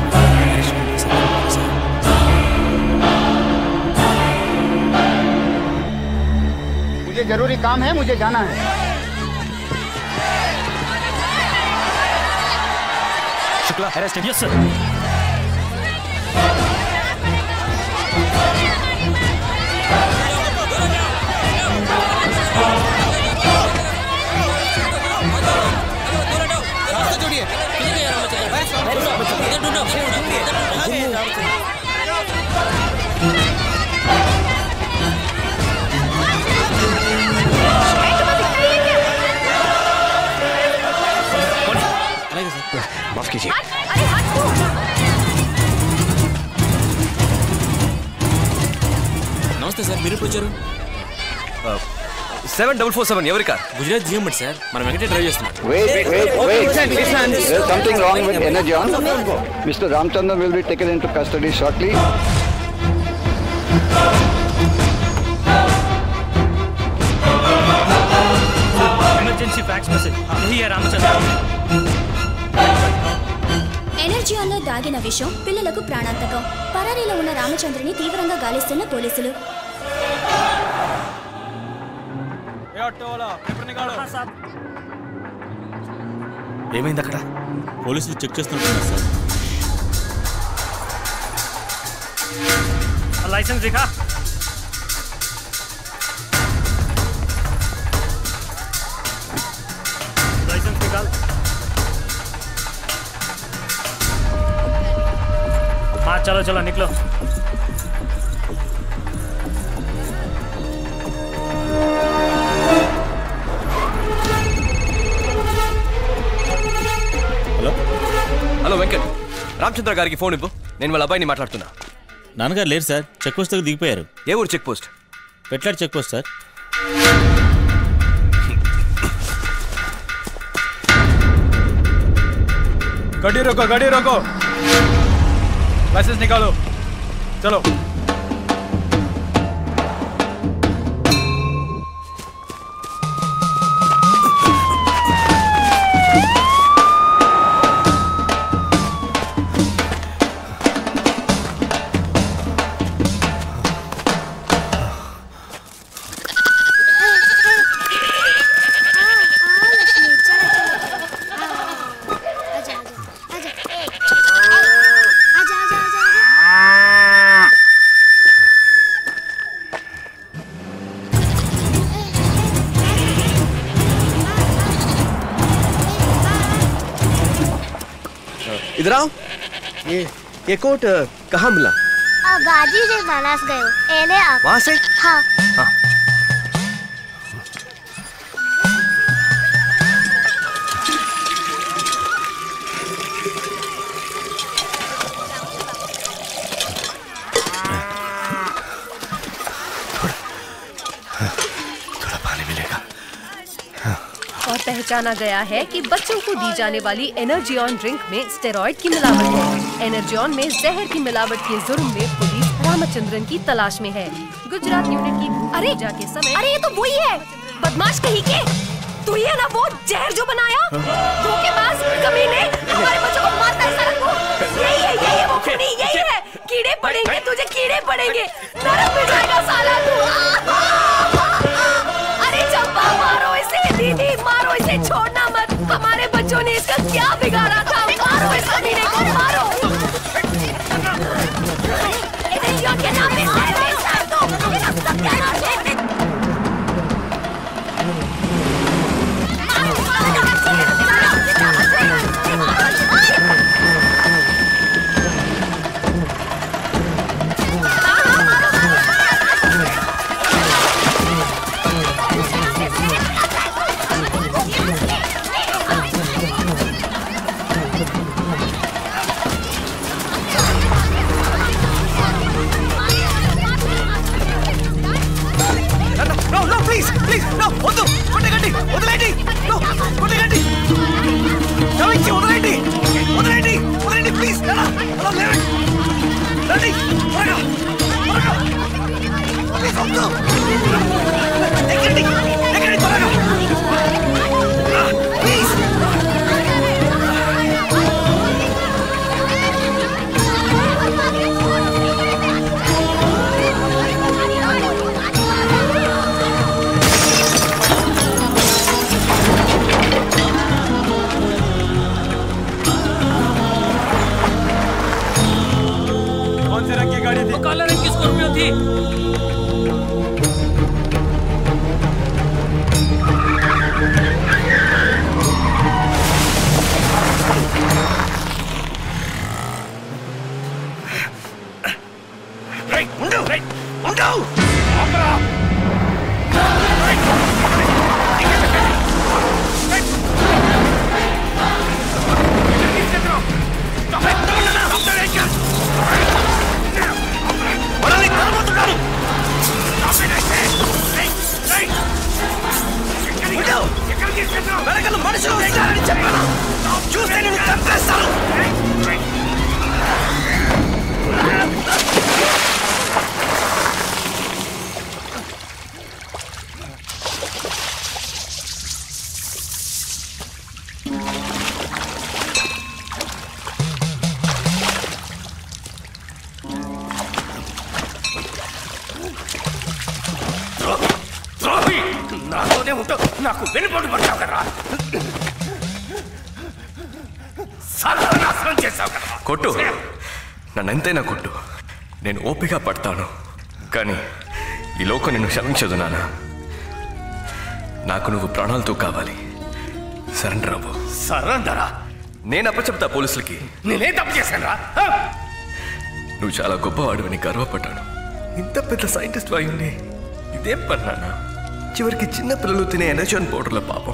मुझे जरूरी काम है मुझे जाना है शुक्ला अरेस्ट यस सर माफ कीजिए నమస్తే సార్ మీరు ఎప్పుడు వచ్చారు సెవెన్ డబుల్ ఫోర్ సెవెన్ ఎవరి కార్ గుజరాత్ జిఎం సార్ మన వెంకటే డ్రైవ్ చేస్తున్నాడు Wait, wait, wait. There's something wrong with energy on. Mr. Ramchandran will be taken into custody shortly. Emergency fax message यही है रामचंद्र ఎనర్జియాన్లో దాగిన విషం పిల్లలకు ప్రాణాంతకం పరారీలో ఉన్న రామచంద్రని తీవ్రంగా గాలిస్తున్న పోలీసులు ఏమైంది అక్కడ పోలీసులు చెక్ చేస్తున్నారు సార్ लाइसेंस दिखा लाइसेंस निकाल हाँ चलो चलो निकलो హలో హలో వెంకట్ రామచంద్ర గారికి ఫోన్ ఇవ్వు నేను వాళ్ళ అబ్బాయిని మాట్లాడుతున్నా నాన్నగారు లేరు సార్ చెక్ పోస్ట్ దగ్గర దిగిపోయారు ఏ ఊరు చెక్ పోస్ట్ పెట్లాడు చెక్ పోస్ట్ సార్ गाड़ी रोको गाड़ी रोको लाइसेंस निकालो चलो इधर आओ ये ये कोट अ, कहाँ मिला गाजी से बनास गयो एले आप वहाँ से हाँ हाँ पहचाना गया है कि बच्चों को दी जाने वाली एनर्जी ऑन ड्रिंक में स्टेरॉइड की मिलावट है एनर्जी ऑन में जहर की मिलावट के जुर्म में पुलिस रामचंद्रन की तलाश में है गुजरात यूनिट की अरे के समय अरे ये तो वही है बदमाश कहीं के तू ही है ना वो जहर जो बनाया धोखेबाज कमीने हमारे बच्चों को मारता है साला को यही है यही है वो खूनी यही है कीड़े पड़ेंगे तुझे कीड़े पड़ेंगे नरक में जाएगा साला तू अरे चंपा मारो इसे दीदी मारो इसे छोड़ना मत हमारे बच्चों ने इसका क्या बिगाड़ा था मारो इस कमीने को मारो एनर्जियों के नाम पे मारो इस साल को इसका सत्यानाश है no no please please no వద్దు కొట్టకండి వదిలేండి నో కొట్టకండి క్షమించి వదిలేండి వదిలేండి వదిలేండి ప్లీజ్ అలా అలా లేవండి రండి త్వరగా త్వరగా ప్లీజ్ వద్దు ఎక్కండి ఎక్కండి త్వరగా ప్లీజ్ कौन से रंग की गाड़ी थी काला रंग की स्कॉर्पियो थी రేయ్ ఉండు రేయ్ ఉండు మనల్ని తరమవుతున్నారు వెనకలు మనుషులు వస్తారని చెప్పాను చూస్తే నేను చంపేస్తాను ద్రోహి నాతోనే ఉంటావు నాకు వెనుపోటు పడతావు కదా సర్వనాశనం చేశావు కదా కొట్టు నన్ను ఎంతైనా కొట్టు నేను ఓపిక పడతాను కానీ ఈ లోకం నిన్ను క్షమించదు నాన్న నాకు నువ్వు ప్రాణాలతో కావాలి సరెండర్ అవ్వు సరెండరా నేను అప్పచెప్తా పోలీసులకి నేనే తప్పు చేశాను రా నువ్వు చాలా గొప్పవాడివని గర్వపడ్డాను ఇంత పెద్ద సైంటిస్ట్ అయి ఉండి ఇదేం పని నాన్న చివరికి చిన్న పిల్లలు తినే ఎనర్జీ పౌడర్ల పాపం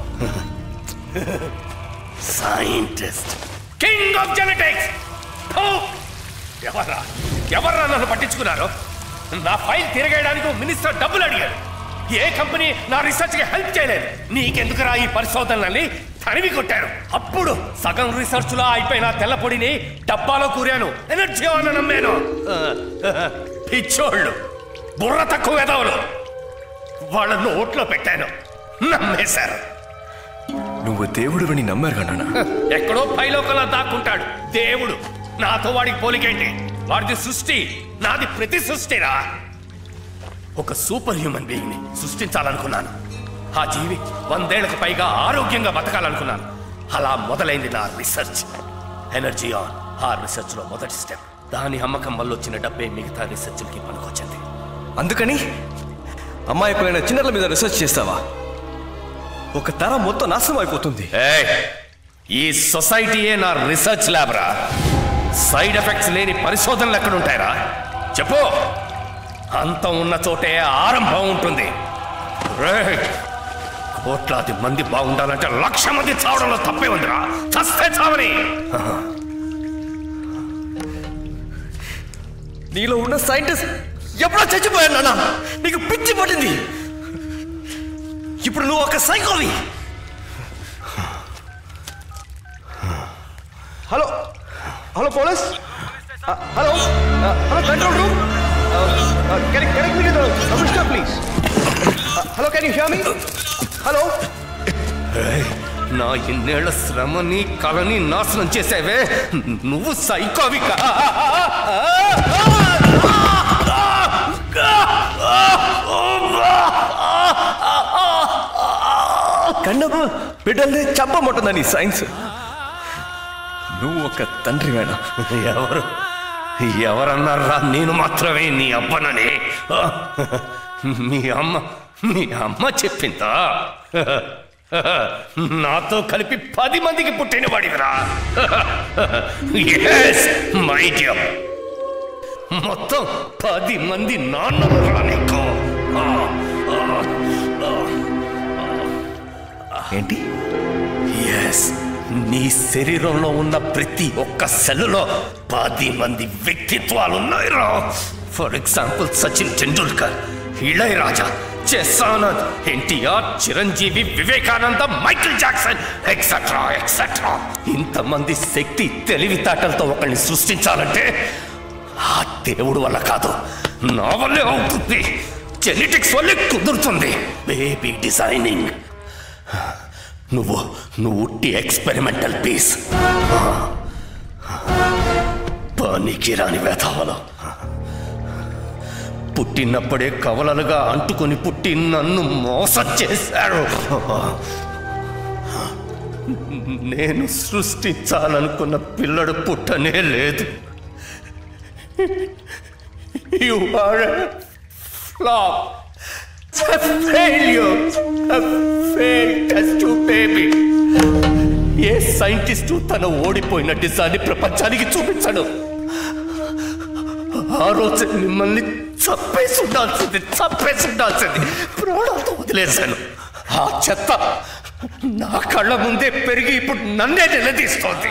సైంటిస్ట్ కింగ్ ఆఫ్ జెనెటిక్స్ ఎవర్రా ఎవర్రా నన్ను పట్టించుకున్నారు నా ఫైల్ తిరగేయడానికి మినిస్టర్ డబ్బులు అడిగారు ఏ కంపెనీ నా రీసెర్చ్ కి హెల్ప్ చేయలేదు నీకెందుకురా ఈ పరిశోధనల్ని తనివి కొట్టారు అప్పుడు సగం రీసెర్చ్ లో అయిపోయిన తెల్ల పొడిని డబ్బాలో కూరాను ఎనర్జీ అని నమ్మాను పిచ్చోళ్ళు బుర్ర తక్కువ ఎదవలు వాళ్ళ నోట్లో పెట్టాను నమ్మేశారు నువ్వు దేవుడివని నమ్మారు నాన్న ఎక్కడో పైలోకలా దాక్కుంటాడు దేవుడు నాతో వాడికి పోలికేంటి వాడిది సృష్టి నాది ప్రతి సృష్టిరా ఒక సూపర్ హ్యూమన్ బీయింగ్ ని సృష్టించాలనుకున్నాను ఆ జీవి వందేళ్లకు పైగా ఆరోగ్యంగా బతకాలనుకున్నాను అలా మొదలైంది నా రీసెర్చ్ ఎనర్జీ ఆన్ ఆ రీసెర్చ్ లో మొదటి స్టెప్ దాని అమ్మకం వల్ల వచ్చిన డబ్బే మిగతా రీసెర్చ్లకి పనికొచ్చింది అందుకని అమ్మాయికులైన చిన్నల మీద రీసెర్చ్ చేస్తావా ఒక తరం మొత్తం నాశనం అయిపోతుంది ఏయ్, ఈ సొసైటీయే నా రీసెర్చ్ ల్యాబ్ రా సైడ్ ఎఫెక్ట్స్ లేని పరిశోధనలు ఎక్కడుంటాయరా చెప్పు అంతం ఉన్న చోటే ఆరంభం ఉంటుంది రేయ్, కోట్లాది మంది బాగుండాలంటే లక్ష మంది చావడంలో తప్పే ఉందిరా చస్తే చావని నీలో ఉన్న సైంటిస్ట్ ఎప్పుడో చచ్చిపోయాను నాన్న నీకు పిచ్చి పట్టింది ఇప్పుడు నువ్వు ఒక సైకోవి hello hello police hello hello control room can connect me to the commissioner please hello can you hear me hello ఏయ్, నా ఇన్నేళ్ల శ్రమని కళని నాశనం చేసావే నువ్వు సైకోవిక కన్ను బిడ్డల్ని చంపమంటుందా నీ సైన్స్ నువ్వు ఒక తండ్రి వేణ ఎవరు ఎవరన్నారా నేను మాత్రమే నీ అబ్బనని మీ అమ్మ మీ అమ్మ చెప్పిందా నాతో కలిపి పది మందికి పుట్టినవాడివిరా ఎస్ మై డియర్ మొత్తం పది మంది నాన్నలు నీకు ఏంటి ఎస్ నీ శరీరంలో ఉన్న ప్రతి ఒక్క సెల్లులో పది మంది వ్యక్తిత్వాలు ఉన్నాయిరా ఫర్ ఎగ్జాంపుల్ సచిన్ టెండూల్కర్ ఇళయరాజా చెస్సానంద్ NTR Chiranjeevi Vivekananda Michael Jackson etcetera etcetera ఇంతమంది శక్తి తెలివితేటలతో ఒకరిని సృష్టించాలంటే ఆ దేవుడు వల్ల కాదు నా వల్లే అవుతుంది జెనెటిక్స్ వల్లే కుదురుతుంది బేబీ డిజైనింగ్ నువ్వు నువ్వు ఉట్టి ఎక్స్పెరిమెంటల్ పీస్ పనికి రాని వేతావలో పుట్టినప్పుడే కవలలుగా అంటుకొని పుట్టి నన్ను మోసం చేశారు నేను సృష్టించాలనుకున్న పిల్లడు పుట్టనే లేదు you are flop A failure. A failed test tube baby. ఏ సైంటిస్టు తన ఓడిపోయిన డిజాన్ని ప్రపంచానికి చూపించడు ఆ రోజు మిమ్మల్ని చంపేసి ఉండాల్సింది చంపేసి ఉండాల్సింది ప్రాణాలతో వదిలేశాను ఆ చెత్త నా కళ్ళ ముందే పెరిగి ఇప్పుడు నన్నే నిలదీస్తోంది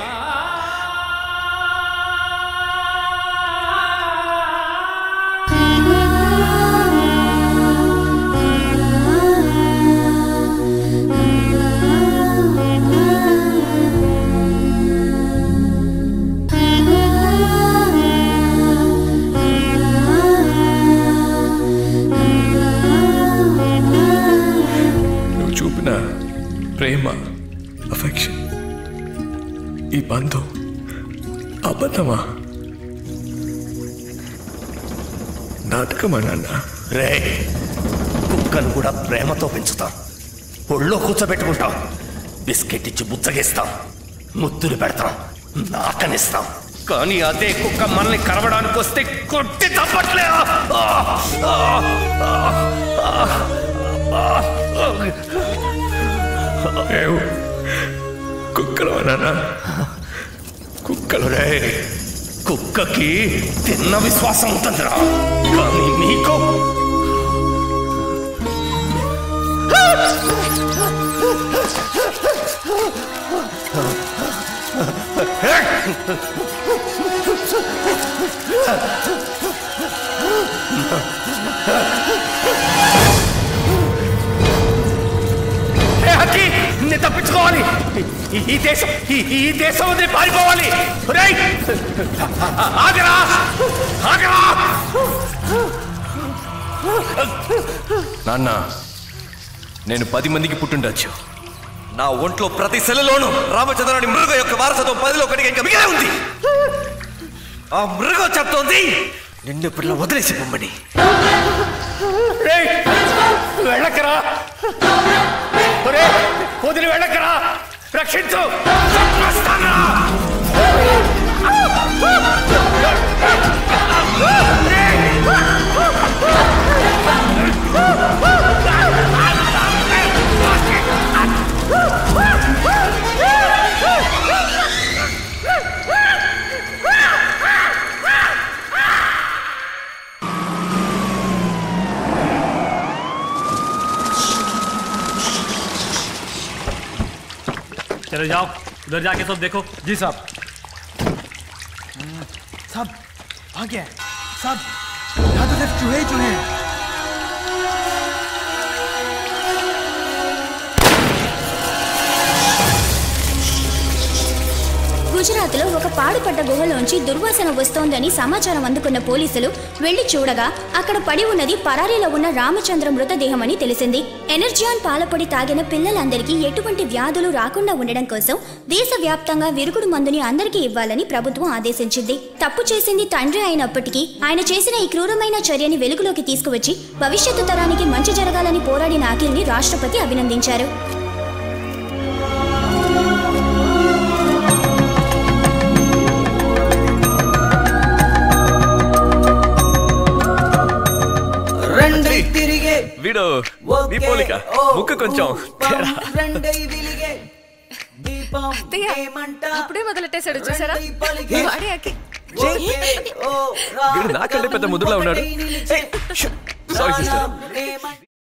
నువ్వు చూపిన ప్రేమ అఫెక్షన్ ఈ బంధం అబద్ధమా నాటకమా నాన్న రే కుక్కను కూడా ప్రేమతో పెంచుతాం ఒళ్ళో కూర్చోబెట్టుకుంటాం బిస్కెట్ ఇచ్చి బుచ్చగిస్తాం ముద్దులు పెడతాం నాకనిస్తాం కానీ అదే కుక్క మనల్ని కరవడానికి వస్తే కొట్టి తప్పట్లే ఏవ్, కుక్కలు నాన్న కుక్కలు రే కుక్కకి తిన్న విశ్వాసం ఉంటుందిరా కానీ నీకు ఏ హక్కి నేను తప్పించుకోవాలి ఈ- ఈ దేశం ఈ- ఈ దేశం వదిలి పారిపోవాలి రేయ్ ఆగరా ఆగరా నాన్న నేను పది మందికి పుట్టుండొచ్చు నా ఒంట్లో ప్రతి సెల్లులోనూ రామచంద్రుని మృగ యొక్క వారసత్వం పదిలో ఒకటిగా ఇంకా మిగిలే ఉంది ఆ మృగం చెప్తోంది నిన్ను ఇప్పుడు వదిలేసి పొమ్మని రేయ్ వెళ్ళకరా ఒరే వదిలి వెళ్ళకరా రక్షించు చంపేస్తానురా. चलो जाओ उधर जाके सब देखो जी साहब सब आ गया सब यहाँ तो सिर्फ चूहे ही चूहे हैं గుజరాత్లో పాడుపడ్డ గుహలోంచి దుర్వాసన వస్తోందని సమాచారం అందుకున్న పోలీసులు వెళ్లి చూడగా అక్కడ పడి ఉన్నది పరారీలో ఉన్న రామచంద్ర మృతదేహమని తెలిసింది ఎనర్జియాన్ పాలపొడి తాగిన పిల్లలందరికీ ఎటువంటి వ్యాధులు రాకుండా ఉండడం కోసం దేశవ్యాప్తంగా విరుగుడు మందుని అందరికీ ఇవ్వాలని ప్రభుత్వం ఆదేశించింది తప్పు చేసింది తండ్రి అయినప్పటికీ ఆయన చేసిన ఈ క్రూరమైన చర్యని వెలుగులోకి తీసుకువచ్చి భవిష్యత్తు తరానికి మంచి జరగాలని పోరాడిన అఖిల్ని రాష్ట్రపతి అభినందించారు రెండై తిరిగే వీడు నీ పోలిక ముక్కు కొంచెం తేడా. రెండై వెలిగే దీపం అప్పుడే మొదలెట్టేశాడు చూసారా వాడే అక్కి. వీడు నాకంటే పెద్ద ముద్దులా ఉన్నాడు సారీ సిస్టర్